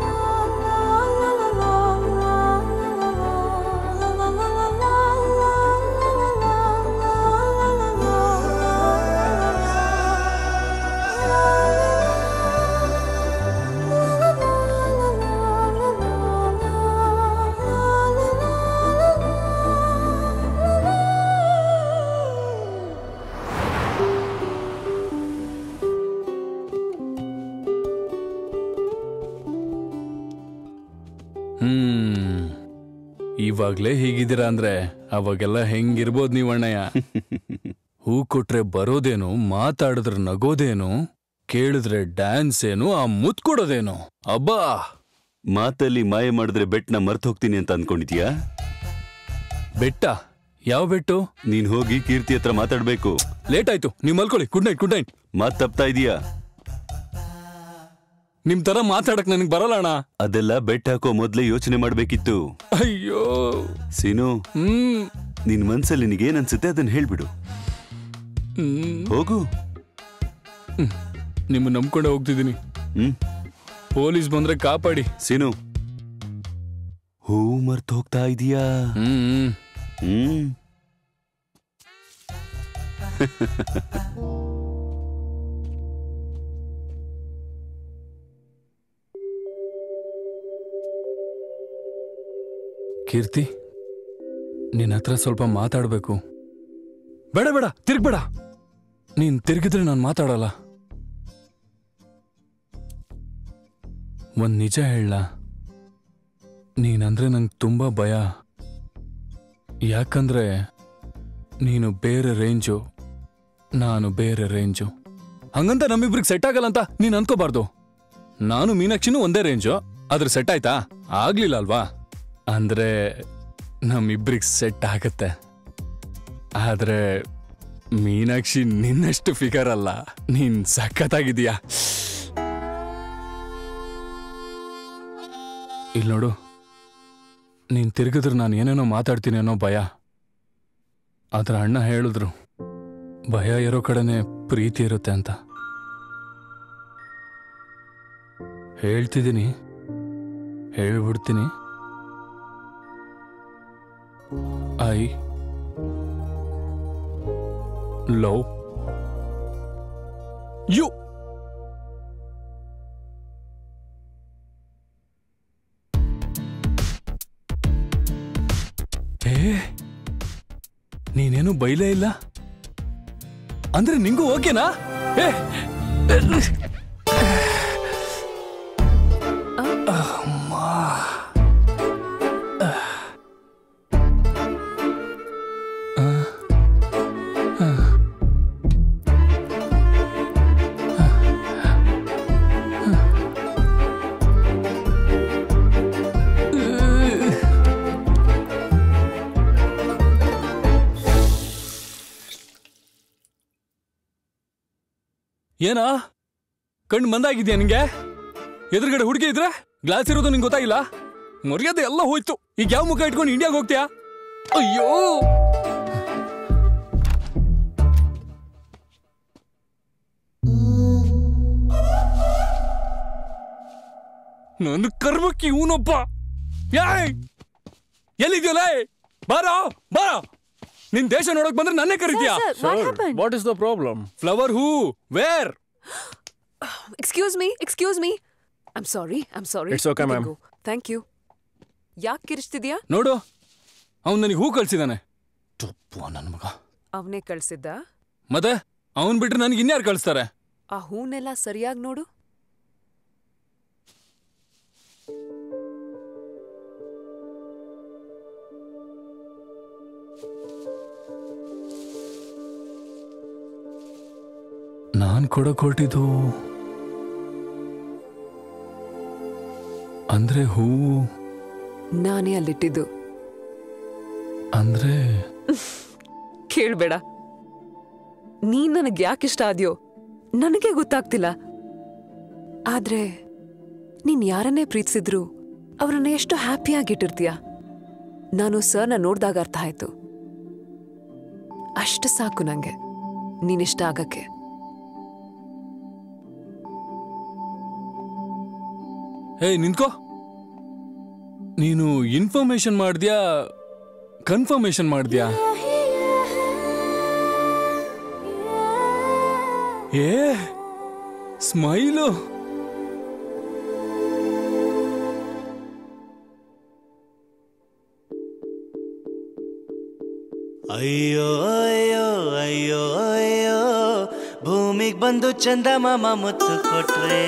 ಹ್ಮ್ ಇವಾಗ್ಲೇ ಹೀಗಿದ್ದೀರಾ ಅಂದ್ರೆ ಅವಾಗೆಲ್ಲ ಹೆಂಗಿರ್ಬೋದ್ ನೀವ್ ಅಣ್ಣಯ್ಯ ಹೂ ಕೊಟ್ರೆ ಬರೋದೇನು ಮಾತಾಡಿದ್ರೆ ನಗೋದೇನು ಕೇಳಿದ್ರೆ dance ಏನು ಆ ಮುತ್ ಕೊಡೋದೇನು ಅಬ್ಬಾ ಮಾತಲ್ಲಿ ಮಾಯ ಮಾಡಿದ್ರೆ ಬೆಟ್ನ ಮರ್ತ್ ಹೋಗ್ತೀನಿ ಅಂತ ಅನ್ಕೊಂಡಿದ್ಯಾ ಬೆಟ್ಟ ಯಾವ ಬೆಟ್ಟು ನೀನ್ ಹೋಗಿ ಕೀರ್ತಿ ಹತ್ರ ಮಾತಾಡ್ಬೇಕು ಲೇಟ್ ಆಯ್ತು ನೀವ್ ಮಲ್ಕೊಳ್ಳಿ ಗುಡ್ ನೈಟ್ ಗುಡ್ ನೈಟ್ ಮಾತ್ ತಪ್ತಾ ಇದೀಯಾ ನಿಮ್ ತರ ಮಾತಾಡಕ್ ನನಗ್ ಬರಲ್ಲ ಅಣ್ಣ ಅದೆಲ್ಲ ಬೆಟ್ ಹಾಕೋ ಮೊದ್ಲೇ ಯೋಚನೆ ಮಾಡ್ಬೇಕಿತ್ತು ಅಯ್ಯೋ ಸೀನು ಹ್ಮ್ ನಿನ್ ಮನ್ಸಲ್ಲಿ ನಿನಗೇನ್ ಅನ್ಸುತ್ತೆ ಅದನ್ನ ಹೇಳ್ಬಿಡು ಹ್ಮ್ ಹೋಗು ನಿಮ್ಮ ನಂಬ್ಕೊಂಡೆ ಹೋಗ್ತಿದ್ದೀನಿ ಹ್ಮ್ ಪೊಲೀಸ್ ಬಂದ್ರೆ ಕಾಪಾಡಿ ಸೀನು ಹೂ ಮರ್ತ್ ಹೋಗ್ತಾ ಇದೀಯಾ ಹ್ಮ್ ಹ್ಮ್ ಕೀರ್ತಿ ನಿನ್ನ ಹತ್ರ ಸ್ವಲ್ಪ ಮಾತಾಡಬೇಕು ಬೇಡ ಬೇಡ ತಿರ್ಗ್ಬೇಡ ನೀನ್ ತಿರುಗಿದ್ರೆ ನಾನು ಮಾತಾಡಲ್ಲ ಒಂದ್ ನಿಜ ಹೇಳ ನೀನಂದ್ರೆ ನಂಗೆ ತುಂಬಾ ಭಯ ಯಾಕಂದ್ರೆ ನೀನು ಬೇರೆ ರೇಂಜು ನಾನು ಬೇರೆ ರೇಂಜು ಹಂಗಂತ ನಮ್ಮಿಬ್ರಿಗೆ ಸೆಟ್ ಆಗಲ್ಲ ಅಂತ ನೀನ್ ಅನ್ಕೋಬಾರ್ದು ನಾನು ಮೀನಾಕ್ಷಿನೂ ಒಂದೇ ರೇಂಜು ಆದ್ರೆ ಸೆಟ್ ಆಯ್ತಾ ಆಗ್ಲಿಲ್ಲ ಅಲ್ವಾ ಅಂದ್ರೆ ನಮ್ಮಿಬ್ರಿಗೆ ಸೆಟ್ ಆಗತ್ತೆ ಆದ್ರೆ ಮೀನಾಕ್ಷಿ ನಿನ್ನಷ್ಟು ಫಿಗರ್ ಅಲ್ಲ ನೀನ್ ಸಖತ್ತಾಗಿದೀಯಾ ಇಲ್ಲಿ ನೋಡು ನೀನ್ ತಿರುಗಿದ್ರೆ ನಾನು ಏನೇನೋ ಮಾತಾಡ್ತೀನಿ ಅನ್ನೋ ಭಯ ಆದ್ರ ಅಣ್ಣ ಹೇಳಿದ್ರು ಭಯ ಇರೋ ಕಡೆನೆ ಪ್ರೀತಿ ಇರುತ್ತೆ ಅಂತ ಹೇಳ್ತಿದ್ದೀನಿ ಹೇಳ್ಬಿಡ್ತೀನಿ ಐ ಲವ್ ಯು ಏ ನೀನೇನು ಬೈಲೇ ಇಲ್ಲ ಅಂದ್ರೆ ನಿಂಗೂ ಓಕೆನಾ ಏ ಏನಾ ಕಣ್ಣು ಮಂದಾಗಿದ್ಯಾ ನಿಂಗೆ ಎದುರುಗಡೆ ಹುಡುಗಿ ಇದ್ರೆ ಗ್ಲಾಸ್ ಇರೋದು ನಿಂಗೆ ಗೊತ್ತಾಗಿಲ್ಲ ಮರ್ಯಾದೆ ಎಲ್ಲ ಹೋಯ್ತು ಈಗ ಯಾವ ಮುಖ ಇಟ್ಕೊಂಡು ಇಂಡಿಯಾಗೆ ಹೋಗ್ತೀಯಾ ಅಯ್ಯೋ ನನ್ನ ಕರ್ಮಕ್ಕೆ ಇವನೊಬ್ಬ ಯಾಯ್ ಎಲ್ಲಿದ್ಯಲ್ಲ ಬಾರೋ ಬಾರೋ ನಿನ್ ದೇಶ ನೋಡಕ್ ಬಂದ್ರೆ ನನ್ನೇ ಕರಿತೀಯಾ Sir, sir, what happened? What is the problem flower ಹೂ where excuse me excuse me I'm sorry I'm sorry It's okay, ma'am. Thank you ಯಾಕೆ ಕಿರಿಸ್ತಿದ್ಯಾ ನೋಡು ಅವ್ನು ನನಗೆ ಹೂ ಕಳ್ಸಿದಾನೆ ನನ್ನ ಮಗ ಅವನೇ ಕಳ್ಸಿದ್ದ ಮತ್ತೆ ಅವನ್ ಬಿಟ್ರೆ ನನಗೆ ಇನ್ಯಾರು ಕಳಿಸ್ತಾರೆ ಆ ಹೂನೆಲ್ಲ ಸರಿಯಾಗಿ ನೋಡು ನಾನ್ ಕೊಡಕ್ ಹೊರಟಿದ್ದು ಅಂದ್ರೆ ಹೂವು ನಾನೇ ಅಲ್ಲಿಟ್ಟಿದ್ದು ಅಂದ್ರೆ ಕೇಳ್ಬೇಡ ನೀನ್ ನನಗೆ ಯಾಕಿಷ್ಟ ಆದ್ಯೋ ನನಗೆ ಗೊತ್ತಾಗ್ತಿಲ್ಲ ಆದ್ರೆ ನೀನ್ ಯಾರನ್ನೇ ಪ್ರೀತಿಸಿದ್ರು ಅವರನ್ನ ಎಷ್ಟು ಹ್ಯಾಪಿಯಾಗಿಟ್ಟಿರ್ತೀಯ ನಾನು ಸರ್ನ ನೋಡ್ದಾಗ ಅರ್ಥ ಆಯ್ತು ಅಷ್ಟು ಸಾಕು ನಂಗೆ ನೀನಿಷ್ಟ ಆಗಕ್ಕೆ ಹೇ ನಿಂತ್ಕೋ ನೀನು ಇನ್ಫಾರ್ಮೇಶನ್ ಮಾಡ್ದ್ಯಾ ಕನ್ಫರ್ಮೇಶನ್ ಮಾಡ್ದ್ಯಾ ಏ ಸ್ಮೈಲು ಅಯ್ಯೋ ಅಯ್ಯೋ ಅಯ್ಯೋ ಅಯ್ಯೋ ಭೂಮಿಗ್ ಬಂದು ಚಂದ ಮಾಮ ಮುತ್ತು ಕೊಟ್ರೆ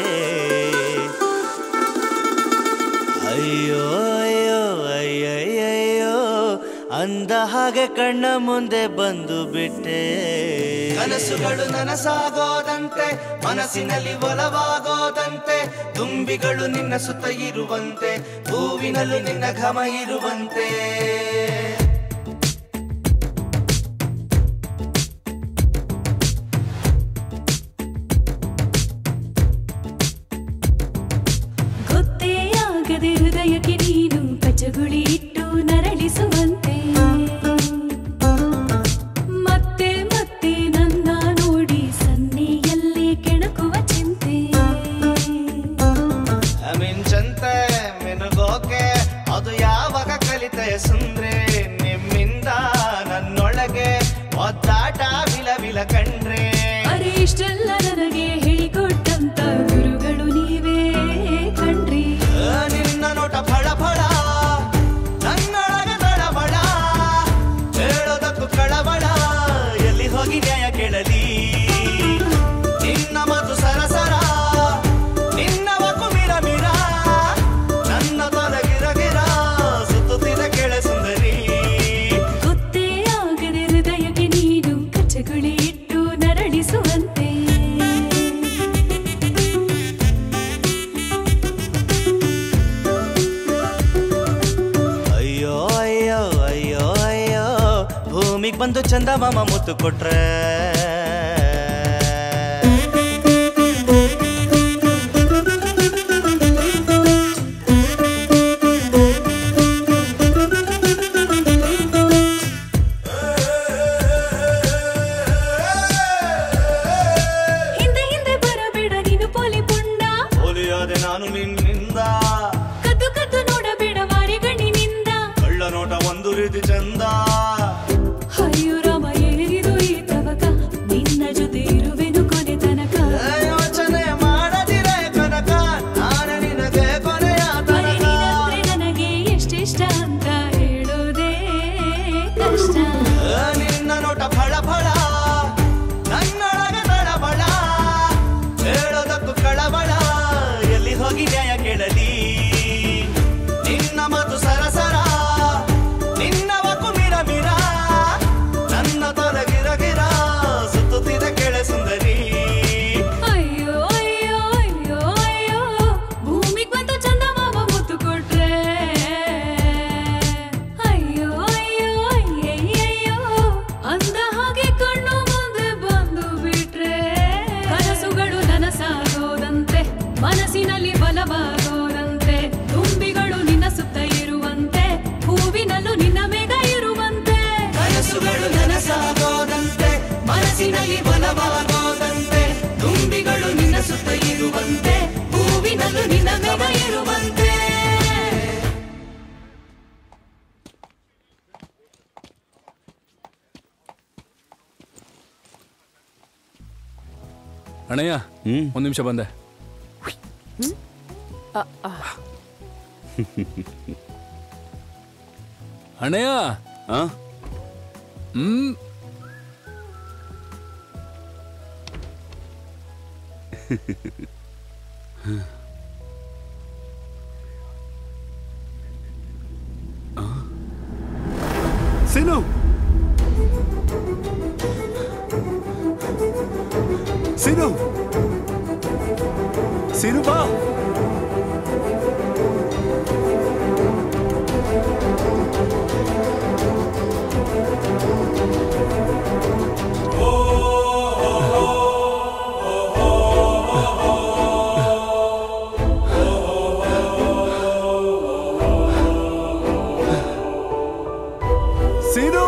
ಅಯ್ಯೋ ಅಯ್ಯೋ ಅಯ್ಯಯ್ಯಯ್ಯೋ ಅಂದ ಹಾಗೆ ಕಣ್ಣ ಮುಂದೆ ಬಂದು ಬಿಟ್ಟೆ ಕನಸುಗಳು ನನಸಾಗೋದಂತೆ ಮನಸ್ಸಿನಲ್ಲಿ ಒಲವಾಗೋದಂತೆ ತುಂಬಿಗಳು ನಿನ್ನ ಸುತ್ತ ಇರುವಂತೆ ಹೂವಿನಲ್ಲೂ ನಿನ್ನ ಘಮ ಇರುವಂತೆ ಗೊತ್ತೇ ಆಗದೆ ಹೃದಯಕ್ಕೆ ನೀನು ಕಚಗುಳಿ ಇಟ್ಟು ನರಳಿಸುವಂತೆ ಮತ್ತೆ ಮತ್ತೆ ನನ್ನ ನೋಡಿ ಸನ್ನೆಯಲ್ಲೇ ಕೆಣಕುವ ಚಿಂತೆ ಮಿಂಚಂತೆ ಮಿನುಗೋಕೆ ಅದು ಯಾವಾಗ ಕಲಿತೆ ಸುಂದ್ರೆ ಬಂದು ಚಂದ ಮಾಮ ಮುತ್ತು ಕೊಟ್ರೆ ಹಿಂದೆ ಹಿಂದೆ ಬರಬೇಡ ನೀನು ಪೋಲಿ ಪುಂಡ ಹೋಲಿಯಾದೆ ನಾನು ನಿನ್ನಿಂದ ಕದ್ದು ಕದ್ದು ನೋಡಬೇಡ ಮಾರಿಗಣ್ಣಿನಿಂದ ಕಳ್ಳ ನೋಟ ಒಂದು ರೀತಿ ಚಂದ ಅಯ್ಯೋ ರಾಮ ಏನಿದು ಈ ತವಕ ನಿನ್ನ ಜೊತೆ ಇರುವೆನು ಕೊನೆ ತನಕ ಯೋಚನೆ ಮಾಡದಿರೆ ಕನಕ ನಾನು ನಿನಗೆ ಕೊನೆಯ ಬರೀ ನೀನಂದ್ರೆ ನನಗೆ ಎಷ್ಟೆಷ್ಟ ಅಂತ ಹೇಳೋದೇ ಕಷ್ಟ ನಿನ್ನ ನೋಟ ಫಳ ಫಳ ನನ್ನೊಳಗೆ ತಳಬಳ ಹೇಳೋದಕ್ಕೂ ಕಳಬಳ ಎಲ್ಲಿ ಹೋಗಿ ನ್ಯಾಯ ಕೇಳಲಿ ನಿನ್ನ ಮಾತು ಸರಸರ ನಿನ್ನ ವಕು ಮಿರ ಮಿರ ನನ್ನ ತೊಲಗಿರ ಗಿರ ಸುತ್ತುತ್ತಿದೆ ಕೆಳೆ ಸುಂದರಿ ಅಯ್ಯೋ ಅಯ್ಯೋ ಅಯ್ಯೋ ಅಯ್ಯೋ ಭೂಮಿಗ್ ಬಂದು ಚಂದ ಮಾವ ಮುತ್ತು ಕೊಟ್ರೆ ಅಯ್ಯೋ ಅಯ್ಯೋ ಅಯ್ಯಯ್ಯಯ್ಯೋ ಅಂದ ಹಾಗೆ ಕಣ್ಣು ಮುಂದೆ ಬಂದು ಬಿಟ್ರೆ ಕನಸುಗಳು ನನಸಾಗೋದಂತೆ ಮನಸ್ಸಿನಲ್ಲಿ ಬಲವಾಗೋದಂತೆ ತುಂಬಿಗಳು ನಿನ್ನ ಸುತ್ತ ಇರುವಂತೆ ಹೂವಿನಲ್ಲೂ ನಿನ್ನ ಮೇಘ ಇರುವಂತೆ ಕನಸುಗಳು ನನಸಾಗೋದಂತೆ ಮನಸ್ಸಿನಲ್ಲಿ ಬಲವಾಗೋದಂತೆ ತುಂಬಿಗಳು ನಿನ್ನ ಸುತ್ತ ಇರುವಂತೆ ಹೂವಿನಲ್ಲೂ ನಿನ್ನ ಮೇಘ ಇರುವಂತೆ ಅಣ್ಣಯ್ಯ ಒಂದ್ ನಿಮಿಷ ಬಂದೆ ಅಣ್ಣಯ್ಯ ಹ್ಮ್ ಸಿನು ಸಿನು ಸಿನು ಬಾ ಸಿನು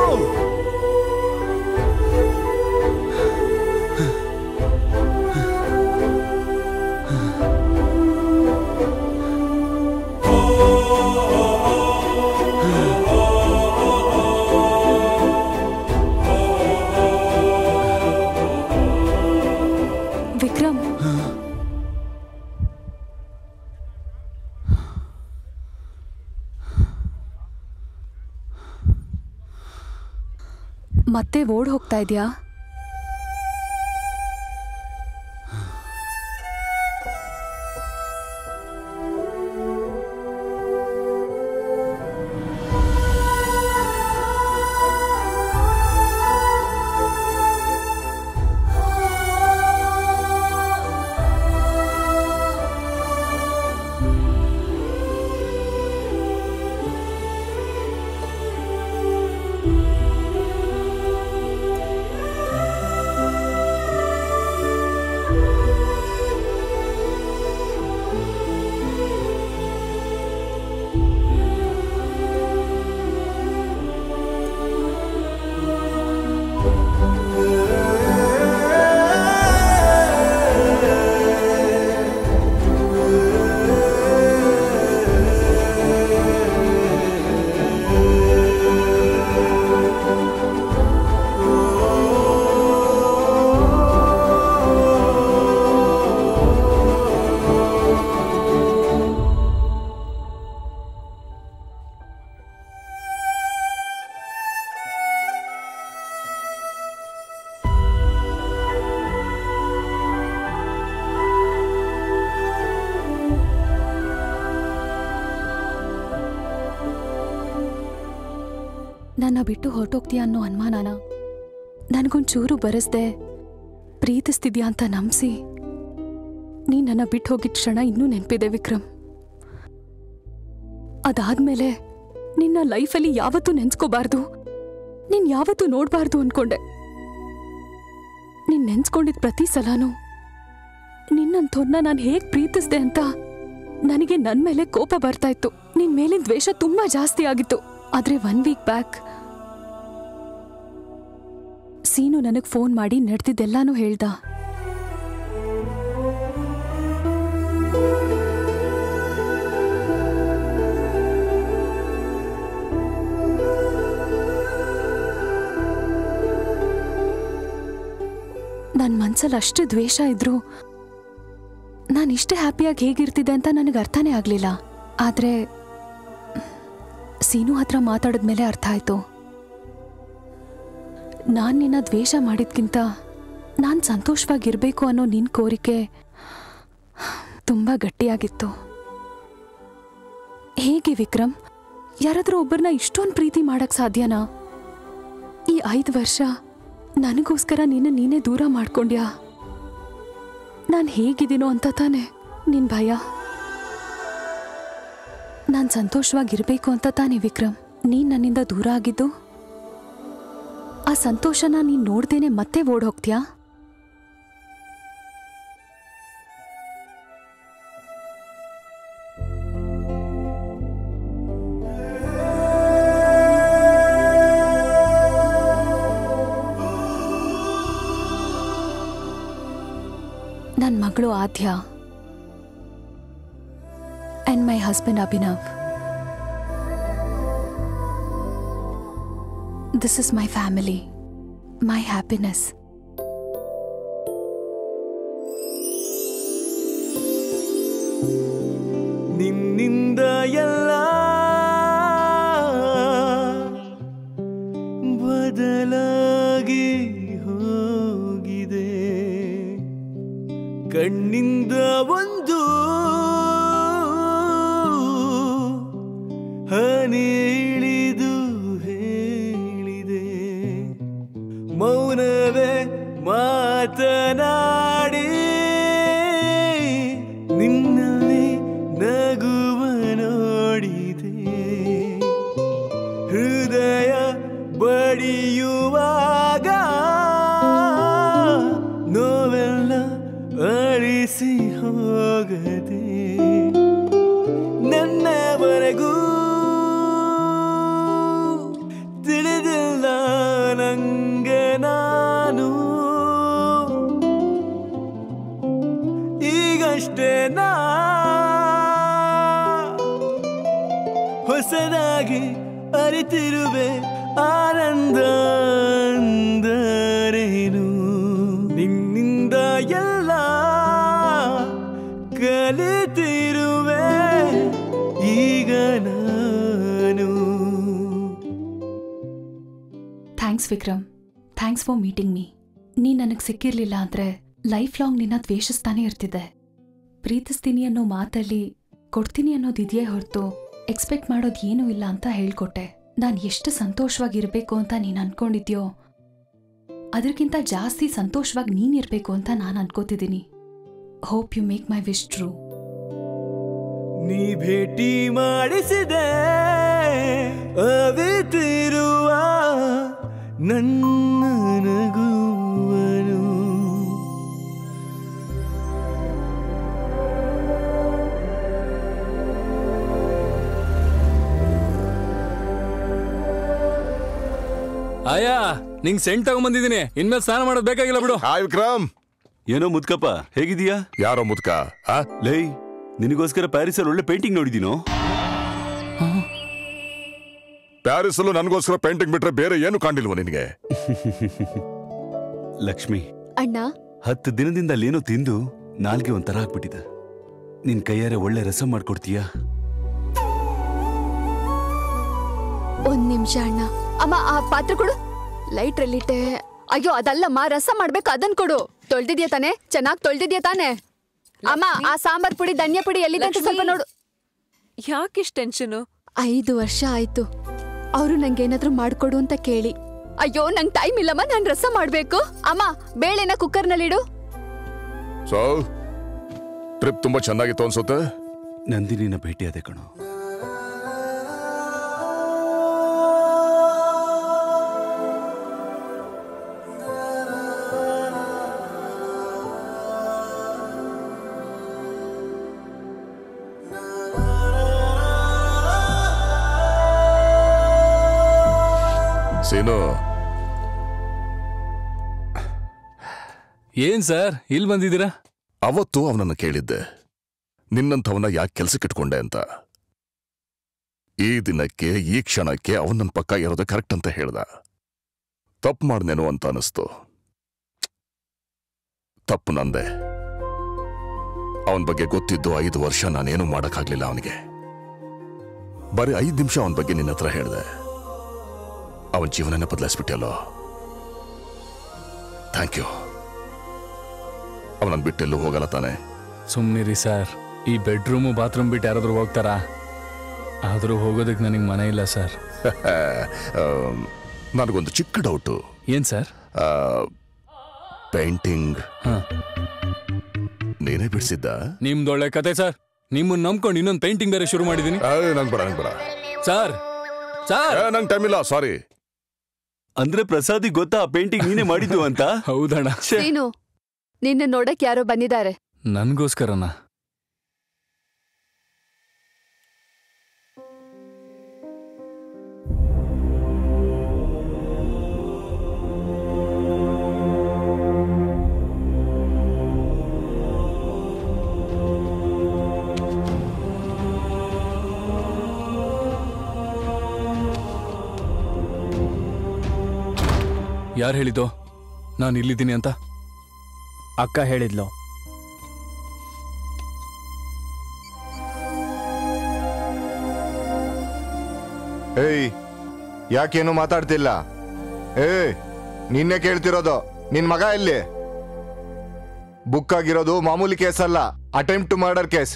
ವಿಕ್ರಮ್ ಮತ್ತೆ ಓಡ್ ಹೋಗ್ತಾ ಇದ್ಯಾ ನನ್ನ ಬಿಟ್ಟು ಹೊರಟೋಗ್ತೀಯ ಅನ್ನೋ ಅನುಮಾನನ ನನಗೊಂಚೂರು ಬರೆಸ್ದೆ ಪ್ರೀತಿಸ್ತಿದ್ಯಾ ಅಂತ ನಂಬಿಸಿ ನೀ ನನ್ನ ಬಿಟ್ಟು ಹೋಗಿದ್ದ ಕ್ಷಣ ಇನ್ನೂ ನೆನಪಿದೆ ವಿಕ್ರಮ್ ಅದಾದ್ಮೇಲೆ ನಿನ್ನ ಲೈಫಲ್ಲಿ ಯಾವತ್ತೂ ನೆನ್ಸ್ಕೋಬಾರ್ದು ನೀನ್ ಯಾವತ್ತೂ ನೋಡ್ಬಾರ್ದು ಅನ್ಕೊಂಡೆ ನೀನ್ ನೆನ್ಸ್ಕೊಂಡಿದ್ ಪ್ರತಿ ಸಲನೂ ನಿನ್ನಂಥವ್ರನ್ನ ನಾನು ಹೇಗ್ ಪ್ರೀತಿಸ್ದೆ ಅಂತ ನನಗೆ ನನ್ ಮೇಲೆ ಕೋಪ ಬರ್ತಾ ಇತ್ತು ನಿನ್ ಮೇಲಿನ ದ್ವೇಷ ತುಂಬಾ ಜಾಸ್ತಿ ಆಗಿತ್ತು ಆದ್ರೆ ಒನ್ ವೀಕ್ ಬ್ಯಾಕ್ ಸೀನು ನನಗ್ ಫೋನ್ ಮಾಡಿ ನಡೆದಿದ್ದೆಲ್ಲಾನು ಹೇಳ್ದ ನನ್ ಮನ್ಸಲ್ಲಿ ಅಷ್ಟು ದ್ವೇಷ ಇದ್ರು ನಾನು ಇಷ್ಟೇ ಹ್ಯಾಪಿಯಾಗಿ ಹೇಗಿರ್ತಿದ್ದೆ ಅಂತ ನನಗೆ ಅರ್ಥನೇ ಆಗ್ಲಿಲ್ಲ ಆದ್ರೆ ಸೀನು ಹತ್ರ ಮಾತಾಡಿದ್ಮೇಲೆ ಅರ್ಥ ಆಯ್ತು ನಾನ್ ನಿನ್ನ ದ್ವೇಷ ಮಾಡಿದ್ಕಿಂತ ನಾನ್ ಸಂತೋಷವಾಗಿರ್ಬೇಕು ಅನ್ನೋ ನಿನ್ ಕೋರಿಕೆ ತುಂಬಾ ಗಟ್ಟಿಯಾಗಿತ್ತು ಹೇಗೆ ವಿಕ್ರಮ್ ಯಾರಾದ್ರೂ ಒಬ್ಬರನ್ನ ಇಷ್ಟೊಂದು ಪ್ರೀತಿ ಮಾಡಕ್ ಸಾಧ್ಯನಾ ಈ ಐದು ವರ್ಷ ನನಗೋಸ್ಕರ ನಿನ್ನ ನೀನೇ ದೂರ ಮಾಡ್ಕೊಂಡ್ಯಾ ನಾನು ಹೇಗಿದ್ದೀನೋ ಅಂತ ತಾನೆ ನಿನ್ ಭಯ ನಾನು ಸಂತೋಷವಾಗಿರ್ಬೇಕು ಅಂತ ತಾನೆ ವಿಕ್ರಮ್ ನೀನ್ ನನ್ನಿಂದ ದೂರ ಆಗಿದ್ದು ಆ ಸಂತೋಷನ ನೀನ್ ನೋಡ್ದೇನೆ ಮತ್ತೆ ಓಡ್ ಹೋಗ್ತ್ಯಾ ನನ್ನ ಮಗಳು Aadya and my husband Abhinav this is my family my happiness ನಿನ್ನಿಂದ ಎಲ್ಲ ಬದಲಾಗಿ ಹೋಗಿದೆ ಕಣ್ಣಿಂದ ಒಂದು ಹನಿ ಇಳಿದು ಹೇಳಿದೆ ಮೌನವೇ ಮಾತನಾಡಿ ನಿನ್ನಲ್ಲಿ ನಗುವ ನೋಡಿದೆ ಹೃದಯ ಬಡಿಯುವಾಗ ನೋವೆಲ್ಲ ಅಳಿಸಿ ಹೋಗದೆ ನನ್ನವರೆಗೂ ತಿಳಿದಿಲ್ಲ ನಂಗೆ ನಾನು ಈಗಷ್ಟೇ ನಾ ಹೊಸದಾಗಿ ಅರಿತಿರುವೆ ಆನಂದ ಅಂದರೇನು ನಿನ್ನಿಂದ ಎಲ್ಲ ಕಲಿತಿರುವೆ ಈಗ ನಾನು thanks Vikram thanks for meeting me ನೀ ನನಗೆ ಸಿಕ್ಕಿರ್ಲಿಲ್ಲ ಅಂದ್ರೆ ಲೈಫ್ ಲಾಂಗ್ ನಿನ್ನ ದ್ವೇಷಿಸ್ತಾನೆ ಇರ್ತಿದ್ದೆ ಪ್ರೀತಿಸ್ತೀನಿ ಅನ್ನೋ ಮಾತಲ್ಲಿ ಕೊಡ್ತೀನಿ ಅನ್ನೋದಿದೆಯೇ ಹೊರತು ಎಕ್ಸ್ಪೆಕ್ಟ್ ಮಾಡೋದು ಏನೂ ಇಲ್ಲ ಅಂತ ಹೇಳ್ಕೊಟ್ಟೆ ನಾನು ಎಷ್ಟು ಸಂತೋಷವಾಗಿರ್ಬೇಕು ಅಂತ ನೀನು ಅನ್ಕೊಂಡಿದ್ಯೋ ಅದಕ್ಕಿಂತ ಜಾಸ್ತಿ ಸಂತೋಷವಾಗಿ ನೀನಿರ್ಬೇಕು ಅಂತ ನಾನು ಅನ್ಕೋತಿದ್ದೀನಿ hope you make my wish true ನೀ ಭೇಟಿ ಮಾಡಿಸಿದೆ ಅವಿತಿರುವ ನನ್ನ ನಗುವನು ಆಯಾ ನಿಂಗ್ ಸೆಂಟ್ ತಗೊಂಬಂದಿದ್ದೀನಿ ಇನ್ಮೇಲೆ ಸ್ನಾನ ಮಾಡೋದ್ ಬೇಕಾಗಿಲ್ಲ ಬಿಡು ಹಾಯ್ ವಿಕ್ರಮ್ ಏನೋ ಮುದ್ಕಪ್ಪ ಹೇಗಿದೀಯಾ ಯಾರೋ ಮುದ್ಕ ಲೈ ನಿನಗೋಸ್ಕರ ಪ್ಯಾರಿಸ್ ಅಲ್ಲಿ ಒಳ್ಳೆ ಪೇಂಟಿಂಗ್ ನೋಡಿದೀನೋ ಪ್ಯಾರಿಸ್ ಅಲ್ಲೂ ನನಗೋಸ್ಕರ ಪೇಂಟಿಂಗ್ ಬಿಟ್ರೆ ಬೇರೆ ಏನು ಕಾಣಿಲ್ವ ನಿನಗೆ ಲಕ್ಷ್ಮಿ ಅಣ್ಣ ಹತ್ತು ದಿನದಿಂದ ಅಲ್ಲೇನೋ ತಿಂದು ನಾಲ್ಗೆ ಒಂಥರ ಆಗ್ಬಿಟ್ಟಿದೆ ನಿನ್ ಕೈಯಾರೆ ಒಳ್ಳೆ ರಸಂ ಮಾಡ್ಕೊಡ್ತೀಯಾ ಒಂದ್ ನಿಮಿಷ ಅಣ್ಣ ಅಮ್ಮ ಆ ಪಾತ್ರೆ ಕೊಡು ಲೈಟ್ ರಲ್ಲಿಟ್ಟೆ ಅಯ್ಯೋ ಅದಲ್ಲಮ್ಮ ರಸ ಮಾಡ್ಬೇಕು ಅದನ್ ಕೊಡು ತೊಳ್ದಿದ್ಯಾ ತಾನೆ ಚೆನ್ನಾಗ್ ತೊಳ್ದಿದ್ಯಾ ತಾನೆ ಅಮ್ಮ ಆ ಸಾಂಬಾರ್ ಪುಡಿ ಧನ್ಯ ಪುಡಿ ಎಲ್ಲಿದೆ ಅಂತ ಸ್ವಲ್ಪ ನೋಡು ಯಾಕಿಷ್ಟು ಟೆನ್ಷನು ಐದು ವರ್ಷ ಆಯ್ತು ಅವರು ನಂಗೇನಾದ್ರೂ ಮಾಡ್ಕೊಡು ಅಂತ ಕೇಳಿ ಅಯ್ಯೋ ನಂಗ್ ಟೈಮ್ ಇಲ್ಲಮ್ಮ ನಾನ್ ರಸ ಮಾಡ್ಬೇಕು ಅಮ್ಮ ಬೇಳೆನ ಕುಕ್ಕರ್ನಲ್ಲಿಡು ಸೊ ಟ್ರಿಪ್ ತುಂಬಾ ಚೆನ್ನಾಗಿತ್ತು ಅನ್ಸುತ್ತೆ ನಂದಿನಿನ ಭೇಟಿಯಾದೆ ಕಣೋ ಸೀನು ಏನ್ ಸರ್ ಇಲ್ಲಿ ಬಂದಿದ್ದೀರಾ ಅವತ್ತು ಅವನನ್ನು ಕೇಳಿದ್ದೆ ನಿನ್ನಂಥವನ್ನ ಯಾಕೆ ಕೆಲ್ಸಕ್ಕೆ ಇಟ್ಕೊಂಡೆ ಅಂತ ಈ ದಿನಕ್ಕೆ ಈ ಕ್ಷಣಕ್ಕೆ ಅವನ ನನ್ನ ಪಕ್ಕ ಇರೋದು ಕರೆಕ್ಟ್ ಅಂತ ಹೇಳ್ದ ತಪ್ಪು ಮಾಡ್ನೇನೋ ಅಂತ ಅನಿಸ್ತು ತಪ್ಪು ನಂದೆ ಅವನ ಬಗ್ಗೆ ಗೊತ್ತಿದ್ದು ಐದು ವರ್ಷ ನಾನೇನು ಮಾಡಕ್ಕಾಗ್ಲಿಲ್ಲ ಅವನಿಗೆ ಬರೀ ಐದು ನಿಮಿಷ ಅವನ ಬಗ್ಗೆ ನಿನ್ನ ಹತ್ರ ಹೇಳ್ದೆ ಅವನ ಜೀವನನ ಬದಲಾಯಿಸ್ಬಿಟ್ಟಲ್ಲೋ ಥ್ಯಾಂಕ್ ಯು ಅವನನ್ನು ಬಿಟ್ಟೆಲ್ಲೂ ಹೋಗಲ್ಲ ತಾನೆ ಸುಮ್ನಿರಿ ಸರ್ ಈ ಬೆಡ್ರೂಮು ಬಾತ್ರೂಮ್ ಬಿಟ್ಟು ಯಾರಾದ್ರೂ ಹೋಗ್ತಾರಾ ಆದರೂ ಹೋಗೋದಕ್ಕೆ ನನಗೆ ಮನೆ ಇಲ್ಲ ಸರ್ ಆಮ್, ನನಗೊಂದು ಚಿಕ್ಕ ಡೌಟು ಏನ್ ಸರ್ ಪೇಂಟಿಂಗ್ ನೀನೇ ಬಿಡಿಸಿದ್ದ ನಿಮ್ದೊಳ್ಳೆ ಕತೆ ಸರ್ ನಿಮ್ಮನ್ನ ನಂಬ್ಕೊಂಡು ಇನ್ನೊಂದು ಪೇಂಟಿಂಗ್ ಬೇರೆ ಶುರು ಮಾಡಿದೀನಿ ನಂಗೆ ಬೇಡ ನಂಗೆ ಬೇಡ ಸರ್ ಸರ್ ನಂಗೆ ಟೈಮ್ ಇಲ್ಲ ಸಾರಿ ಅಂದ್ರೆ ಪ್ರಸಾದಿ ಗೊತ್ತಾ ಆ ಪೇಂಟಿಂಗ್ ನೀನೇ ಮಾಡಿದ್ದು ಅಂತ ಹೌದಣ್ಣ ನೀನು ನಿನ್ನ ನೋಡಕ್ ಯಾರೋ ಬಂದಿದ್ದಾರೆ ನನ್ಗೋಸ್ಕರನ ಯಾರು ಹೇಳಿದ್ದು ನಾನು ಇಲ್ಲಿದ್ದೀನಿ ಅಂತ ಅಕ್ಕ ಹೇಳಿದ್ಲು ಏಯ್ ಯಾಕೇನು ಮಾತಾಡ್ತಿಲ್ಲ ಏಯ್ ನಿನ್ನೆ ಕೇಳ್ತಿರೋದು ನಿನ್ ಮಗ ಎಲ್ಲಿ ಬುಕ್ ಆಗಿರೋದು ಮಾಮೂಲಿ ಕೇಸ್ ಅಲ್ಲ ಅಟೆಂಪ್ಟ್ ಟು ಮರ್ಡರ್ ಕೇಸ್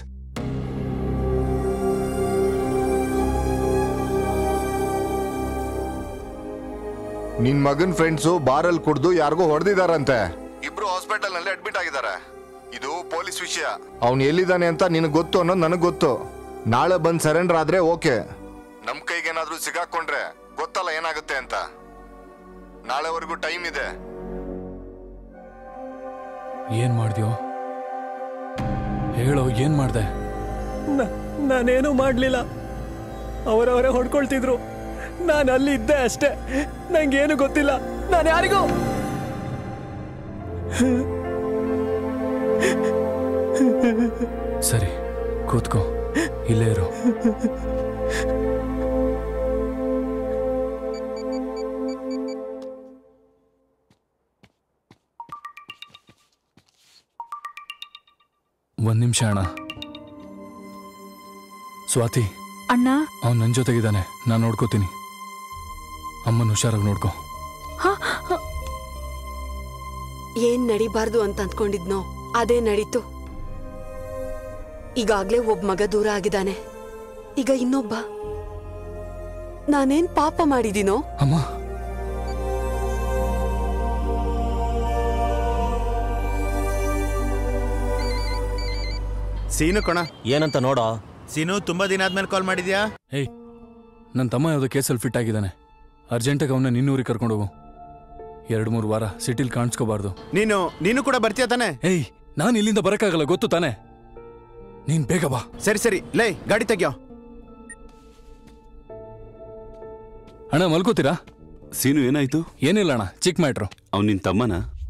ನಿನ್ ಮಗನ್ ಫ್ರೆಂಡ್ಸು ಬಾರಲ್ಲಿ ಕುಡ್ದು ಯಾರಿಗೂ ಹೊಡೆದಿದಾರಂತೆ ಇಬ್ರು ಹಾಸ್ಪಿಟಲ್ ನಲ್ಲಿ ಅಡ್ಮಿಟ್ ಆಗಿದ್ದಾರೆ ಇದು ಪೊಲೀಸ್ ವಿಷಯ ಅವ್ನು ಎಲ್ಲಿದ್ದಾನೆ ಅಂತ ನಿನಗೆ ಗೊತ್ತು ಅನ್ನೋದು ನನಗೆ ಗೊತ್ತು ನಾಳೆ ಬಂದ್ ಸರೆಂಡರ್ ಆದ್ರೆ ಓಕೆ ನಮ್ ಕೈಗೇನಾದ್ರೂ ಸಿಗಾಕೊಂಡ್ರೆ ಗೊತ್ತಲ್ಲ ಏನಾಗುತ್ತೆ ಅಂತ ನಾಳೆವರೆಗೂ ಟೈಮ್ ಇದೆ ಏನ್ ಮಾಡ್ದ್ಯೋ ಹೇಳೋ ಏನ್ ಮಾಡ್ದೆ ನ- ನಾನೇನು ಮಾಡ್ಲಿಲ್ಲ ಅವರವರೇ ಹೊಡ್ಕೊಳ್ತಿದ್ರು ನಾನು ಅಲ್ಲಿ ಇದ್ದೆ ಅಷ್ಟೇ ನಂಗೇನು ಗೊತ್ತಿಲ್ಲ ನಾನು ಯಾರಿಗೂ ಸರಿ ಕೂತ್ಕೋ ಇಲ್ಲೇ ಇರು ಒಂದ್ ನಿಮಿಷ ಅಣ್ಣ ಸ್ವಾತಿ ಅಣ್ಣ ಅವ್ನು ನನ್ನ ಜೊತೆಗಿದ್ದಾನೆ ನಾನು ನೋಡ್ಕೋತೀನಿ ಅಮ್ಮನ ಹುಷಾರಾಗಿ ನೋಡ್ಕೋ ಏನ್ ನಡಿಬಾರ್ದು ಅಂತ ಅಂದ್ಕೊಂಡಿದ್ನೋ ಅದೇ ನಡೀತು ಈಗಾಗ್ಲೇ ಒಬ್ಬ ಮಗ ದೂರ ಆಗಿದ್ದಾನೆ ಈಗ ಇನ್ನೊಬ್ಬ ನಾನೇನ್ ಪಾಪ ಮಾಡಿದೀನೋ ಅಮ್ಮ ಸೀನು ಕಣ ಏನಂತ ನೋಡೋ ಸೀನು ತುಂಬಾ ದಿನ ಆದ್ಮೇಲೆ ಕಾಲ್ ಮಾಡಿದ್ಯಾ ಏಯ್ ನನ್ನ ತಮ್ಮ ಯಾವುದೋ ಕೇಸಲ್ಲಿ ಫಿಟ್ ಆಗಿದ್ದಾನೆ ಅರ್ಜೆಂಟಾಗಿ ಅವನ್ನ ನಿನ್ನೂರಿಗೆ ಕರ್ಕೊಂಡು ಹೋಗು ಎರಡು ಮೂರು ವಾರ ಸಿಟಿಲಿ ಕಾಣಿಸ್ಕೋಬಾರ್ದು ನೀನು ನೀನು ಕೂಡ ಬರ್ತೀಯ ತಾನೆ ಏಯ್ ನಾನು ಇಲ್ಲಿಂದ ಬರಕ್ಕಾಗಲ್ಲ ಗೊತ್ತು ತಾನೆ ನೀನ್ ಬೇಗ ಬಾ ಸರಿ ಸರಿ ಲೈ ಗಾಡಿ ತೆಗ್ಯೋ ಅಣ್ಣ ಮಲ್ಕೋತೀರಾ ಸೀನು ಏನಾಯ್ತು ಏನಿಲ್ಲ ಅಣ್ಣ ಚಿಕ್ಕ ಮ್ಯಾಟ್ರು ಅವ್ನು ನಿನ್ ತಮ್ಮನ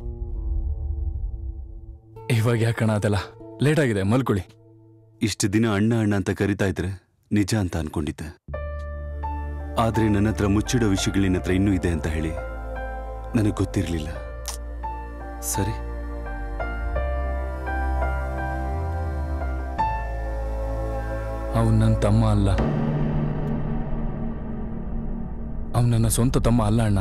ಇವಾಗ ಯಾಕಣ್ಣ ಅದೆಲ್ಲ ಲೇಟ್ ಆಗಿದೆ ಮಲ್ಕೊಳ್ಳಿ ಇಷ್ಟು ದಿನ ಅಣ್ಣ ಅಣ್ಣ ಅಂತ ಕರಿತಾ ಇದ್ರೆ ನಿಜ ಅಂತ ಅನ್ಕೊಂಡಿದ್ದೆ ಆದ್ರೆ ನನ್ನ ಹತ್ರ ಮುಚ್ಚಿಡೋ ವಿಷಯಗಳು ನಿನ್ನ ಹತ್ರ ಇನ್ನೂ ಇದೆ ಅಂತ ಹೇಳಿ ನನಗೆ ಗೊತ್ತಿರಲಿಲ್ಲ ಸರಿ ಅವನ್ ನನ್ನ ತಮ್ಮ ಅಲ್ಲ ಅವನ್ ನನ್ನ ಸ್ವಂತ ತಮ್ಮ ಅಲ್ಲ ಅಣ್ಣ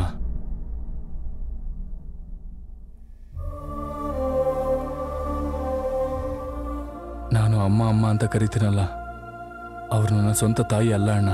ನಾನು ಅಮ್ಮ ಅಮ್ಮ ಅಂತ ಕರಿತೀನಲ್ಲ ಅವ್ರು ನನ್ನ ಸ್ವಂತ ತಾಯಿ ಅಲ್ಲ ಅಣ್ಣ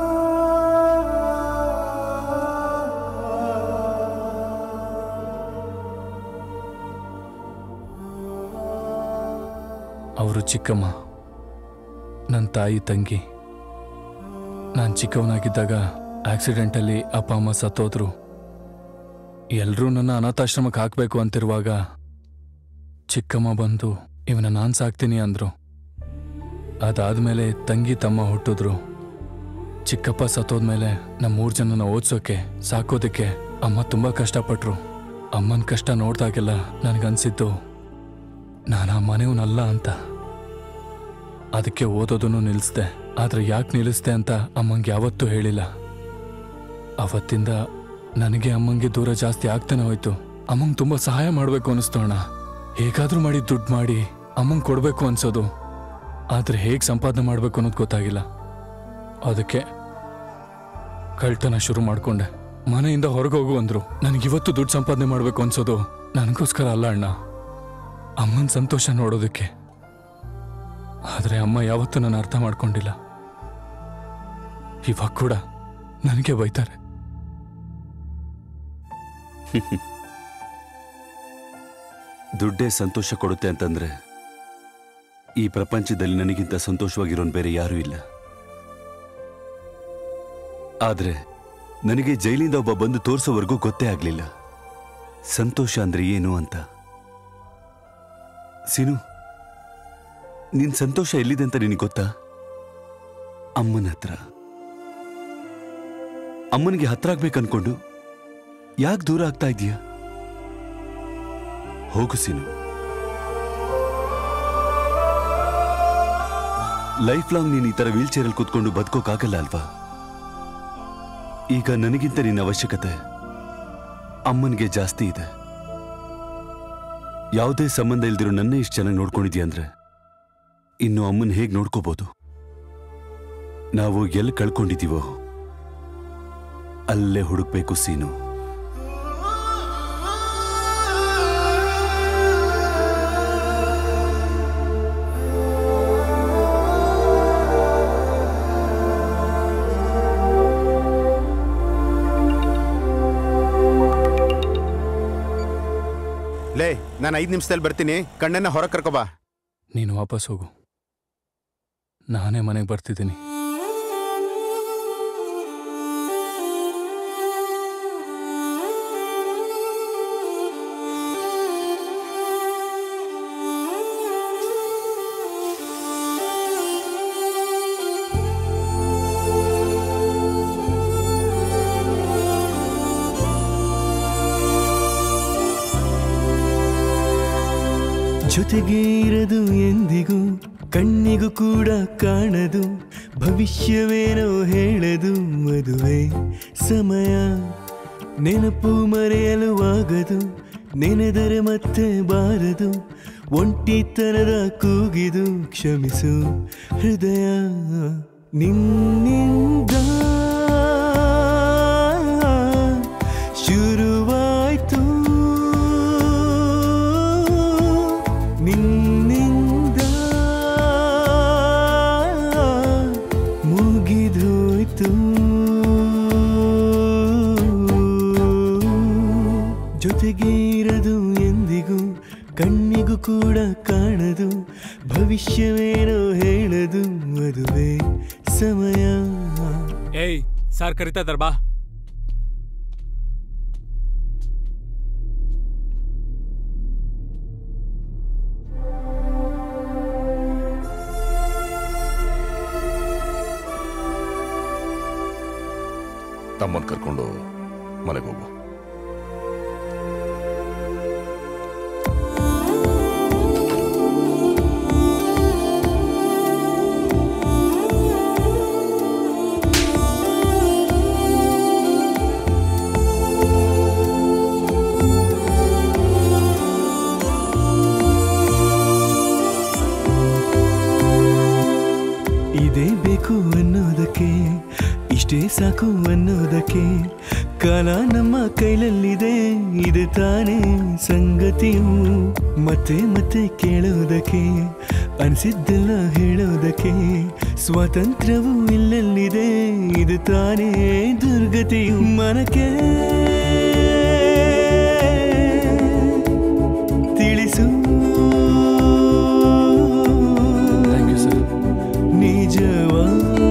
ಅವರು ಚಿಕ್ಕಮ್ಮ ನನ್ನ ತಾಯಿ ತಂಗಿ ನಾನು ಚಿಕ್ಕವನಾಗಿದ್ದಾಗ ಆಕ್ಸಿಡೆಂಟಲ್ಲಿ ಅಪ್ಪ ಅಮ್ಮ ಸತ್ತೋದ್ರು ಎಲ್ಲರೂ ನನ್ನ ಅನಾಥಾಶ್ರಮಕ್ಕೆ ಹಾಕಬೇಕು ಅಂತಿರುವಾಗ ಚಿಕ್ಕಮ್ಮ ಬಂದು ಇವನ ನಾನು ಸಾಕ್ತೀನಿ ಅಂದ್ರು ಅದಾದ್ಮೇಲೆ ತಂಗಿ ತಮ್ಮ ಹುಟ್ಟಿದ್ರು ಚಿಕ್ಕಪ್ಪ ಸತ್ತೋದ್ಮೇಲೆ ನಮ್ಮ ಮೂರು ಜನನ ಓದ್ಸೋಕೆ ಸಾಕೋದಕ್ಕೆ ಅಮ್ಮ ತುಂಬ ಕಷ್ಟಪಟ್ರು ಅಮ್ಮನ ಕಷ್ಟ ನೋಡ್ದಾಗೆಲ್ಲ ನನಗನ್ಸಿದ್ದು ನಾನು ಆ ಮನೆಯವನಲ್ಲ ಅಂತ ಅದಕ್ಕೆ ಓದೋದನ್ನು ನಿಲ್ಲಿಸ್ದೆ ಆದ್ರೆ ಯಾಕೆ ನಿಲ್ಲಿಸ್ದೆ ಅಂತ ಅಮ್ಮಂಗೆ ಯಾವತ್ತೂ ಹೇಳಿಲ್ಲ ಅವತ್ತಿಂದ ನನಗೆ ಅಮ್ಮಂಗೆ ದೂರ ಜಾಸ್ತಿ ಆಗ್ತಾನೆ ಹೋಯ್ತು ಅಮ್ಮಂಗೆ ತುಂಬ ಸಹಾಯ ಮಾಡಬೇಕು ಅನಿಸ್ತು ಅಣ್ಣ ಹೇಗಾದ್ರೂ ಮಾಡಿ ದುಡ್ಡು ಮಾಡಿ ಅಮ್ಮಂಗೆ ಕೊಡಬೇಕು ಅನ್ಸೋದು ಆದ್ರೆ ಹೇಗೆ ಸಂಪಾದನೆ ಮಾಡಬೇಕು ಅನ್ನೋದು ಗೊತ್ತಾಗಿಲ್ಲ ಅದಕ್ಕೆ ಕಳ್ತನ ಶುರು ಮಾಡ್ಕೊಂಡೆ ಮನೆಯಿಂದ ಹೊರಗೆ ಹೋಗು ಅಂದ್ರು ನನಗಿವತ್ತು ದುಡ್ಡು ಸಂಪಾದನೆ ಮಾಡಬೇಕು ಅನ್ಸೋದು ನನಗೋಸ್ಕರ ಅಲ್ಲ ಅಣ್ಣ ಅಮ್ಮನ ಸಂತೋಷ ನೋಡೋದಕ್ಕೆ ಆದ್ರೆ ಅಮ್ಮ ಯಾವತ್ತೂ ನಾನು ಅರ್ಥ ಮಾಡ್ಕೊಂಡಿಲ್ಲ ಇವಾಗ ಕೂಡ ನನಗೆ ಬೈತಾರೆ ದುಡ್ಡೇ ಸಂತೋಷ ಕೊಡುತ್ತೆ ಅಂತಂದ್ರೆ ಈ ಪ್ರಪಂಚದಲ್ಲಿ ನನಗಿಂತ ಸಂತೋಷವಾಗಿರೋನ್ ಬೇರೆ ಯಾರೂ ಇಲ್ಲ ಆದ್ರೆ ನನಗೆ ಜೈಲಿಂದ ಒಬ್ಬ ಬಂದು ತೋರಿಸೋವರೆಗೂ ಗೊತ್ತೇ ಆಗ್ಲಿಲ್ಲ ಸಂತೋಷ ಅಂದ್ರೆ ಏನು ಅಂತ ಸಿನು ನಿನ್ ಸಂತೋಷ ಎಲ್ಲಿದೆ ಅಂತ ನಿನಗೆ ಗೊತ್ತಾ ಅಮ್ಮನ ಹತ್ರ ಅಮ್ಮನಿಗೆ ಹತ್ರ ಆಗ್ಬೇಕನ್ಕೊಂಡು ಯಾಕೆ ದೂರ ಆಗ್ತಾ ಇದೀಯ ಹೋಗು ಸಿನು ಲೈಫ್ ಲಾಂಗ್ ನೀನು ಈ ತರ ವೀಲ್ ಚೇರಲ್ಲಿ ಕೂತ್ಕೊಂಡು ಬದುಕೋಕ್ಕಾಗಲ್ಲ ಅಲ್ವಾ ಈಗ ನನಗಿಂತ ನಿನ್ನ ಅವಶ್ಯಕತೆ ಅಮ್ಮನಿಗೆ ಜಾಸ್ತಿ ಇದೆ ಯಾವುದೇ ಸಂಬಂಧ ಇಲ್ದಿರೋ ನನ್ನೇ ಇಷ್ಟು ಚೆನ್ನಾಗಿ ನೋಡ್ಕೊಂಡಿದ್ಯಾ ಅಂದ್ರೆ ಇನ್ನು ಅಮ್ಮನ್ ಹೇಗ್ ನೋಡ್ಕೋಬಹುದು ನಾವು ಎಲ್ಲಿ ಕಳ್ಕೊಂಡಿದೀವೋ ಅಲ್ಲೇ ಹುಡುಕ್ಬೇಕು ಸೀನು ಲೇ ನಾನು ಐದು ನಿಮಿಷದಲ್ಲಿ ಬರ್ತೀನಿ ಕಣ್ಣನ್ನ ಹೊರಗೆ ಕರ್ಕೊಬಾ ನೀನು ವಾಪಸ್ ಹೋಗು ನಾನೇ ಮನೆಗೆ ಬರ್ತಿದ್ದೀನಿ ಜೊತೆಗೆ ಇರದು ಎಂದಿಗೂ ಕಣ್ಣಿಗೂ ಕೂಡ ಕಾಣದು ಭವಿಷ್ಯವೇನೋ ಹೇಳದು ಮದುವೆ ಸಮಯ ನೆನಪು ಮರೆಯಲು ಆಗದು ನೆನೆದರೆ ಮತ್ತೆ ಬಾರದು ಒಂಟಿತನದ ಕೂಗಿದು ಕ್ಷಮಿಸು ಹೃದಯ ನಿನ್ನಿಂದ ಶುರುವಾಯ್ತು ನಿನ್ನಿಂದ ಮುಗಿದೋಯ್ತು ಜೊತೆಗೆ ಇರದು ಎಂದಿಗೂ ಕಣ್ಣಿಗೂ ಕೂಡ ಕಾಣದು ಭವಿಷ್ಯವೇನೋ ಹೇಳದು ಮದುವೆ ಸಮಯ ಏಯ್ ಸಾರ್ ಕರಿತಾ ಇದಾರ್ ಬಾ ತಮ್ಮನ್ ಕರ್ಕೊಂಡು ಮನೆಗೆ ಹೋಗು ಇದೇ ಬೇಕು ಅನ್ನೋದಕ್ಕೆ ಇಷ್ಟೇ ಸಾಕು ಅನ್ನೋದಕ್ಕೆ ಕಾಲ ನಮ್ಮ ಕೈಲಲ್ಲಿದೆ ಇದು ತಾನೇ ಸಂಗತಿಯು ಮತ್ತೆ ಮತ್ತೆ ಕೇಳೋದಕ್ಕೆ ಅನಿಸಿದ್ದೆಲ್ಲ ಹೇಳೋದಕ್ಕೆ ಸ್ವಾತಂತ್ರ್ಯವು ಇಲ್ಲಲ್ಲಿದೆ ಇದು ತಾನೇ ದುರ್ಗತಿಯು ಮನಕ್ಕೆ ತಿಳಿಸು ನಿಜವಾ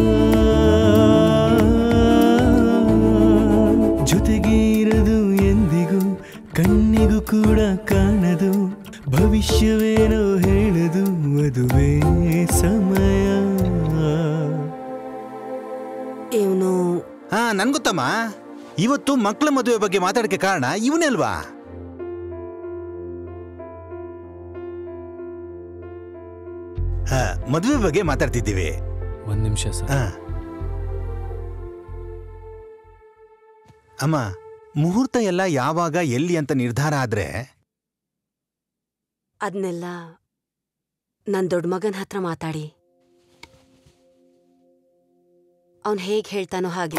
ಜೊತೆಗೆ ಇರದು ಎಂದಿಗೂ ಕಣ್ಣಿಗೂ ಕೂಡ ಕಾಣದು ಭವಿಷ್ಯವೇನೋ ಹೇಳದು ಮದುವೆ ಸಮಯ ಈ ನನ್ ಗೊತ್ತಮ್ಮ ಇವತ್ತು ಮಕ್ಕಳ ಮದುವೆ ಬಗ್ಗೆ ಮಾತಾಡಕ್ಕೆ ಕಾರಣ ಇವನೇ ಅಲ್ವಾ ಹಾ, ಮದುವೆ ಬಗ್ಗೆ ಮಾತಾಡ್ತಿದ್ದೀವಿ ಒಂದ್ ನಿಮಿಷ ಸರ್ ಹಾ. ಅಮ್ಮ ಮುಹೂರ್ತ ಎಲ್ಲ ಯಾವಾಗ ಎಲ್ಲಿ ಅಂತ ನಿರ್ಧಾರ ಆದ್ರೆ ಅದನ್ನೆಲ್ಲ ನನ್ ದೊಡ್ಡ ಮಗನ ಹತ್ರ ಮಾತಾಡಿ ಅವನ್ ಹೇಗ್ ಹೇಳ್ತಾನೋ ಹಾಗೆ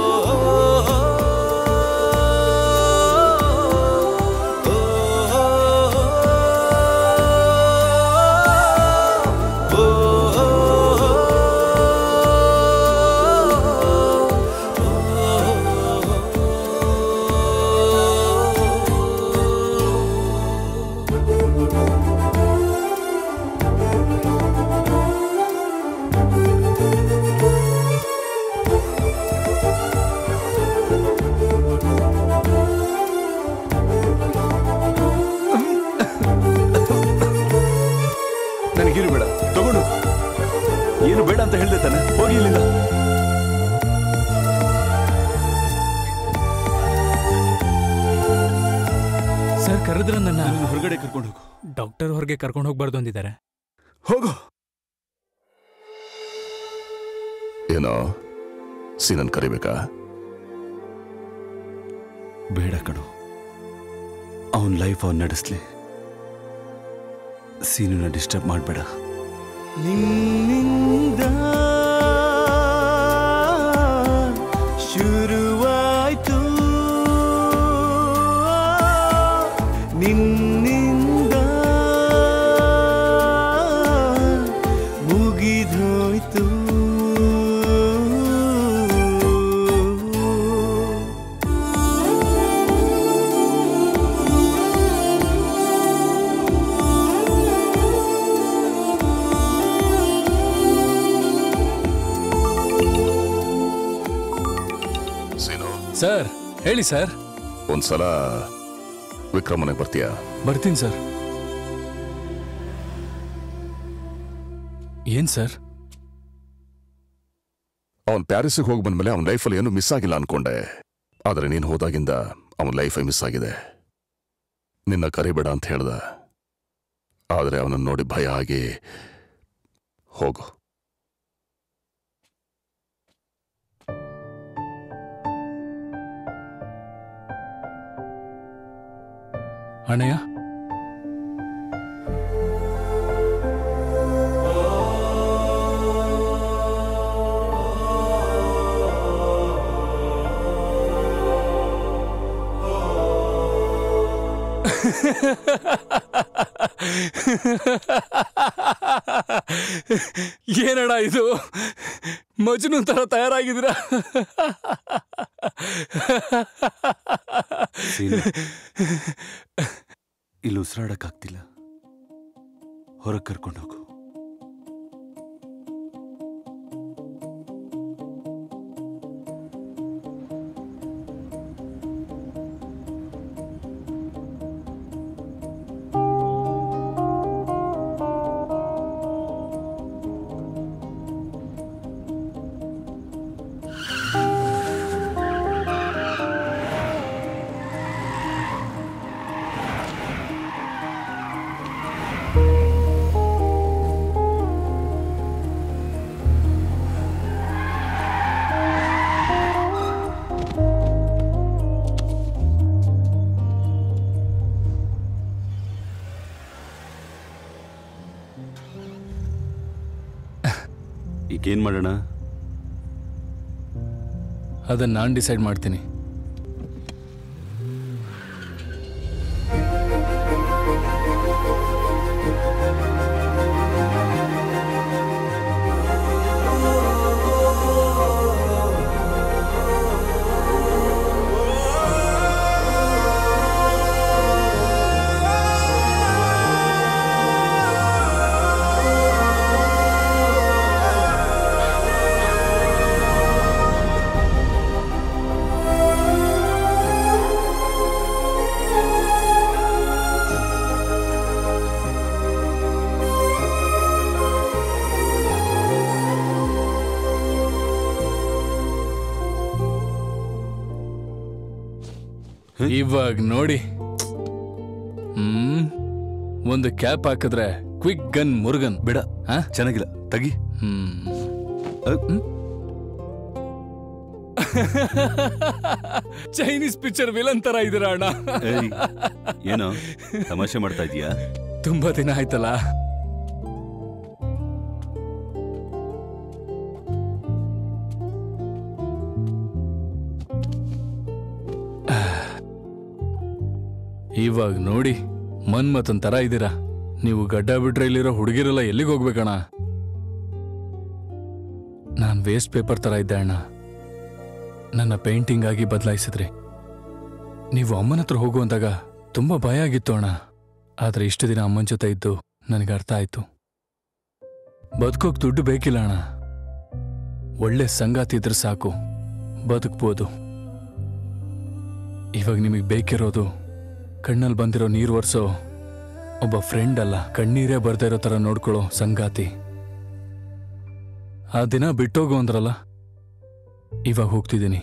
ನನಗೇನು ಬೇಡ ತಗೊಂಡು ಏನು ಬೇಡ ಅಂತ ಹೇಳ್ದೆ ತಾನೆ ಹೋಗಿ ಇಲ್ಲಿಂದ ಸರ್ ಕರೆದ್ರ ನನ್ನ ಹೊರಗಡೆ ಕರ್ಕೊಂಡು ಹೋಗು ಡಾಕ್ಟರ್ ಹೊರಗೆ ಕರ್ಕೊಂಡು ಹೋಗ್ಬಾರ್ದು ಅಂದಿದ್ದಾರೆ ಹೋಗು ಏನೋ ಸೀನನ್ ಕರಿಬೇಕಾ ಬೇಡ ಕಣು ಅವನ ಲೈಫ್ ಅವನ್ ನಡೆಸ್ಲಿ ಸೀನುನ ಡಿಸ್ಟರ್ಬ್ ಮಾಡಬೇಡ ನಿನ್ನಿಂದ ಶುರುವಾಯ್ತು ನಿನ್ನಿಂದ ಮುಗಿದೋಯ್ತು ಸೀನು ಸರ್ ಹೇಳಿ ಸರ್ ಒಂದ್ಸಲ ವಿಕ್ರಮ್ ಮನೆಗೆ ಬರ್ತೀಯಾ ಬರ್ತೀನಿ ಸರ್ ಏನ್ ಸರ್ ಅವನ್ ಪ್ಯಾರಿಸ್ಗೆ ಹೋಗಿ ಬಂದ್ಮೇಲೆ ಅವನ ಲೈಫಲ್ಲಿ ಏನು ಮಿಸ್ ಆಗಿಲ್ಲ ಅನ್ಕೊಂಡೆ ಆದ್ರೆ ನೀನು ಹೋದಾಗಿಂದ ಅವನ ಲೈಫೇ ಮಿಸ್ ಆಗಿದೆ ನಿನ್ನ ಕರಿಬೇಡ ಅಂತ ಹೇಳ್ದ ಆದ್ರೆ ಅವನನ್ನು ನೋಡಿ ಭಯ ಆಗಿ ಹೋಗು ಅಣ್ಣಯ್ಯ ಏನಡ ಇದು ಮಜ್ನು ತರ ತಯಾರಾಗಿದ್ದೀರಾ ಸೀನು ಇಲ್ಲಿ ಉಸಿರಾಡಕ್ಕಾಗ್ತಿಲ್ಲ ಹೊರಗೆ ಕರ್ಕೊಂಡು ಹೋಗು ಈಗೇನ್ ಮಾಡೋಣ ಅದನ್ನ ನಾನು ಡಿಸೈಡ್ ಮಾಡ್ತೀನಿ ಆ ಇವಾಗ ನೋಡಿ ಹ್ಮ್ ಒಂದು ಕ್ಯಾಪ್ ಹಾಕಿದ್ರೆ ಕ್ವಿಕ್ ಗನ್ ಮುರುಗನ್ ಬೇಡ ಚೆನ್ನಾಗಿಲ್ಲ ತಗಿ ಹ್ಮ್ ಚೈನೀಸ್ ಪಿಕ್ಚರ್ ವಿಲನ್ ತರ ಇದೀರ ಅಣ್ಣ ಏಯ್, ಏನೋ ತಮಾಷೆ ಮಾಡ್ತಾ ಇದೀಯಾ ತುಂಬಾ ದಿನ ಆಯ್ತಲ್ಲ ಇವಾಗ ನೋಡಿ ಮನ್ಮಥನ್ ತರ ಇದ್ದೀರಾ ನೀವು ಗಡ್ಡ ಬಿಟ್ರೆ ಇಲ್ಲಿರೋ ಹುಡುಗಿರೆಲ್ಲ ಎಲ್ಲಿಗೆ ಹೋಗ್ಬೇಕಣ್ಣ ನಾನ್ ವೇಸ್ಟ್ ಪೇಪರ್ ತರ ಇದ್ದೆ ಅಣ್ಣ ನನ್ನ ಪೇಂಟಿಂಗ್ ಆಗಿ ಬದಲಾಯಿಸಿದ್ರಿ ನೀವು ಅಮ್ಮನ ಹತ್ರ ಹೋಗು ಅಂದಾಗ ತುಂಬಾ ಭಯ ಆಗಿತ್ತು ಅಣ್ಣ ಆದ್ರೆ ಇಷ್ಟು ದಿನ ಅಮ್ಮನ ಜೊತೆ ಇದ್ದು ನನಗೆ ಅರ್ಥ ಆಯ್ತು ಬದುಕೋಕ್ ದುಡ್ಡು ಬೇಕಿಲ್ಲ ಅಣ್ಣ ಒಳ್ಳೆ ಸಂಗಾತಿ ಇದ್ರೆ ಸಾಕು ಬದುಕ್ಬೋದು ಇವಾಗ ನಿಮಗೆ ಬೇಕಿರೋದು ಕಣ್ಣಲ್ಲಿ ಬಂದಿರೋ ನೀರು ಒರೆಸೋ ಒಬ್ಬ ಫ್ರೆಂಡ್ ಅಲ್ಲ ಕಣ್ಣೀರೇ ಬರ್ದೇ ಇರೋ ಥರ ನೋಡ್ಕೊಳ್ಳೋ ಸಂಗಾತಿ ಆ ದಿನ ಬಿಟ್ಟೋಗು ಅಂದ್ರಲ್ಲ ಇವಾಗ ಹೋಗ್ತಿದ್ದೀನಿ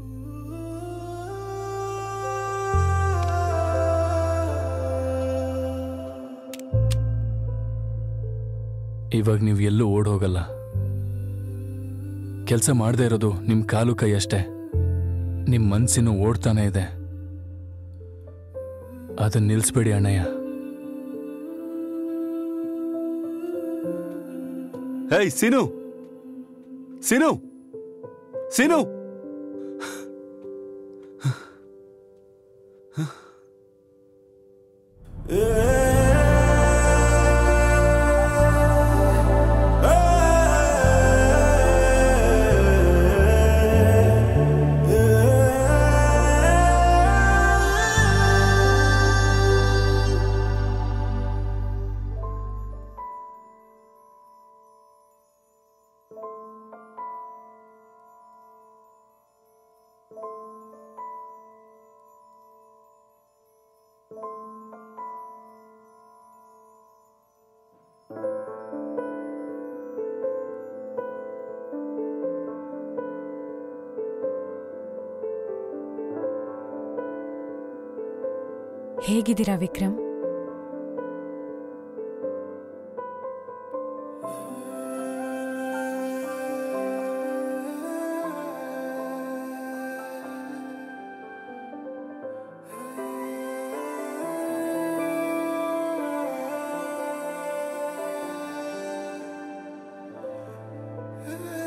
ಇವಾಗ ನೀವು ಎಲ್ಲೂ ಓಡ್ ಹೋಗಲ್ಲ ಕೆಲಸ ಮಾಡದೇ ಇರೋದು ನಿಮ್ಮ ಕಾಲು ಕೈ ಅಷ್ಟೇ ನಿಮ್ಮ ಮನ್ಸಿನ ಓಡ್ತಾನೆ ಇದೆ ಅದನ್ನ ನಿಲ್ಲಿಸ್ಬೇಡಿ ಅಣ್ಣಯ್ಯ ಹೇಯ್ ಸೀನು ಸೀನು ಸೀನು ಹೇಗಿದ್ದೀರಾ ವಿಕ್ರಮ್ ಆ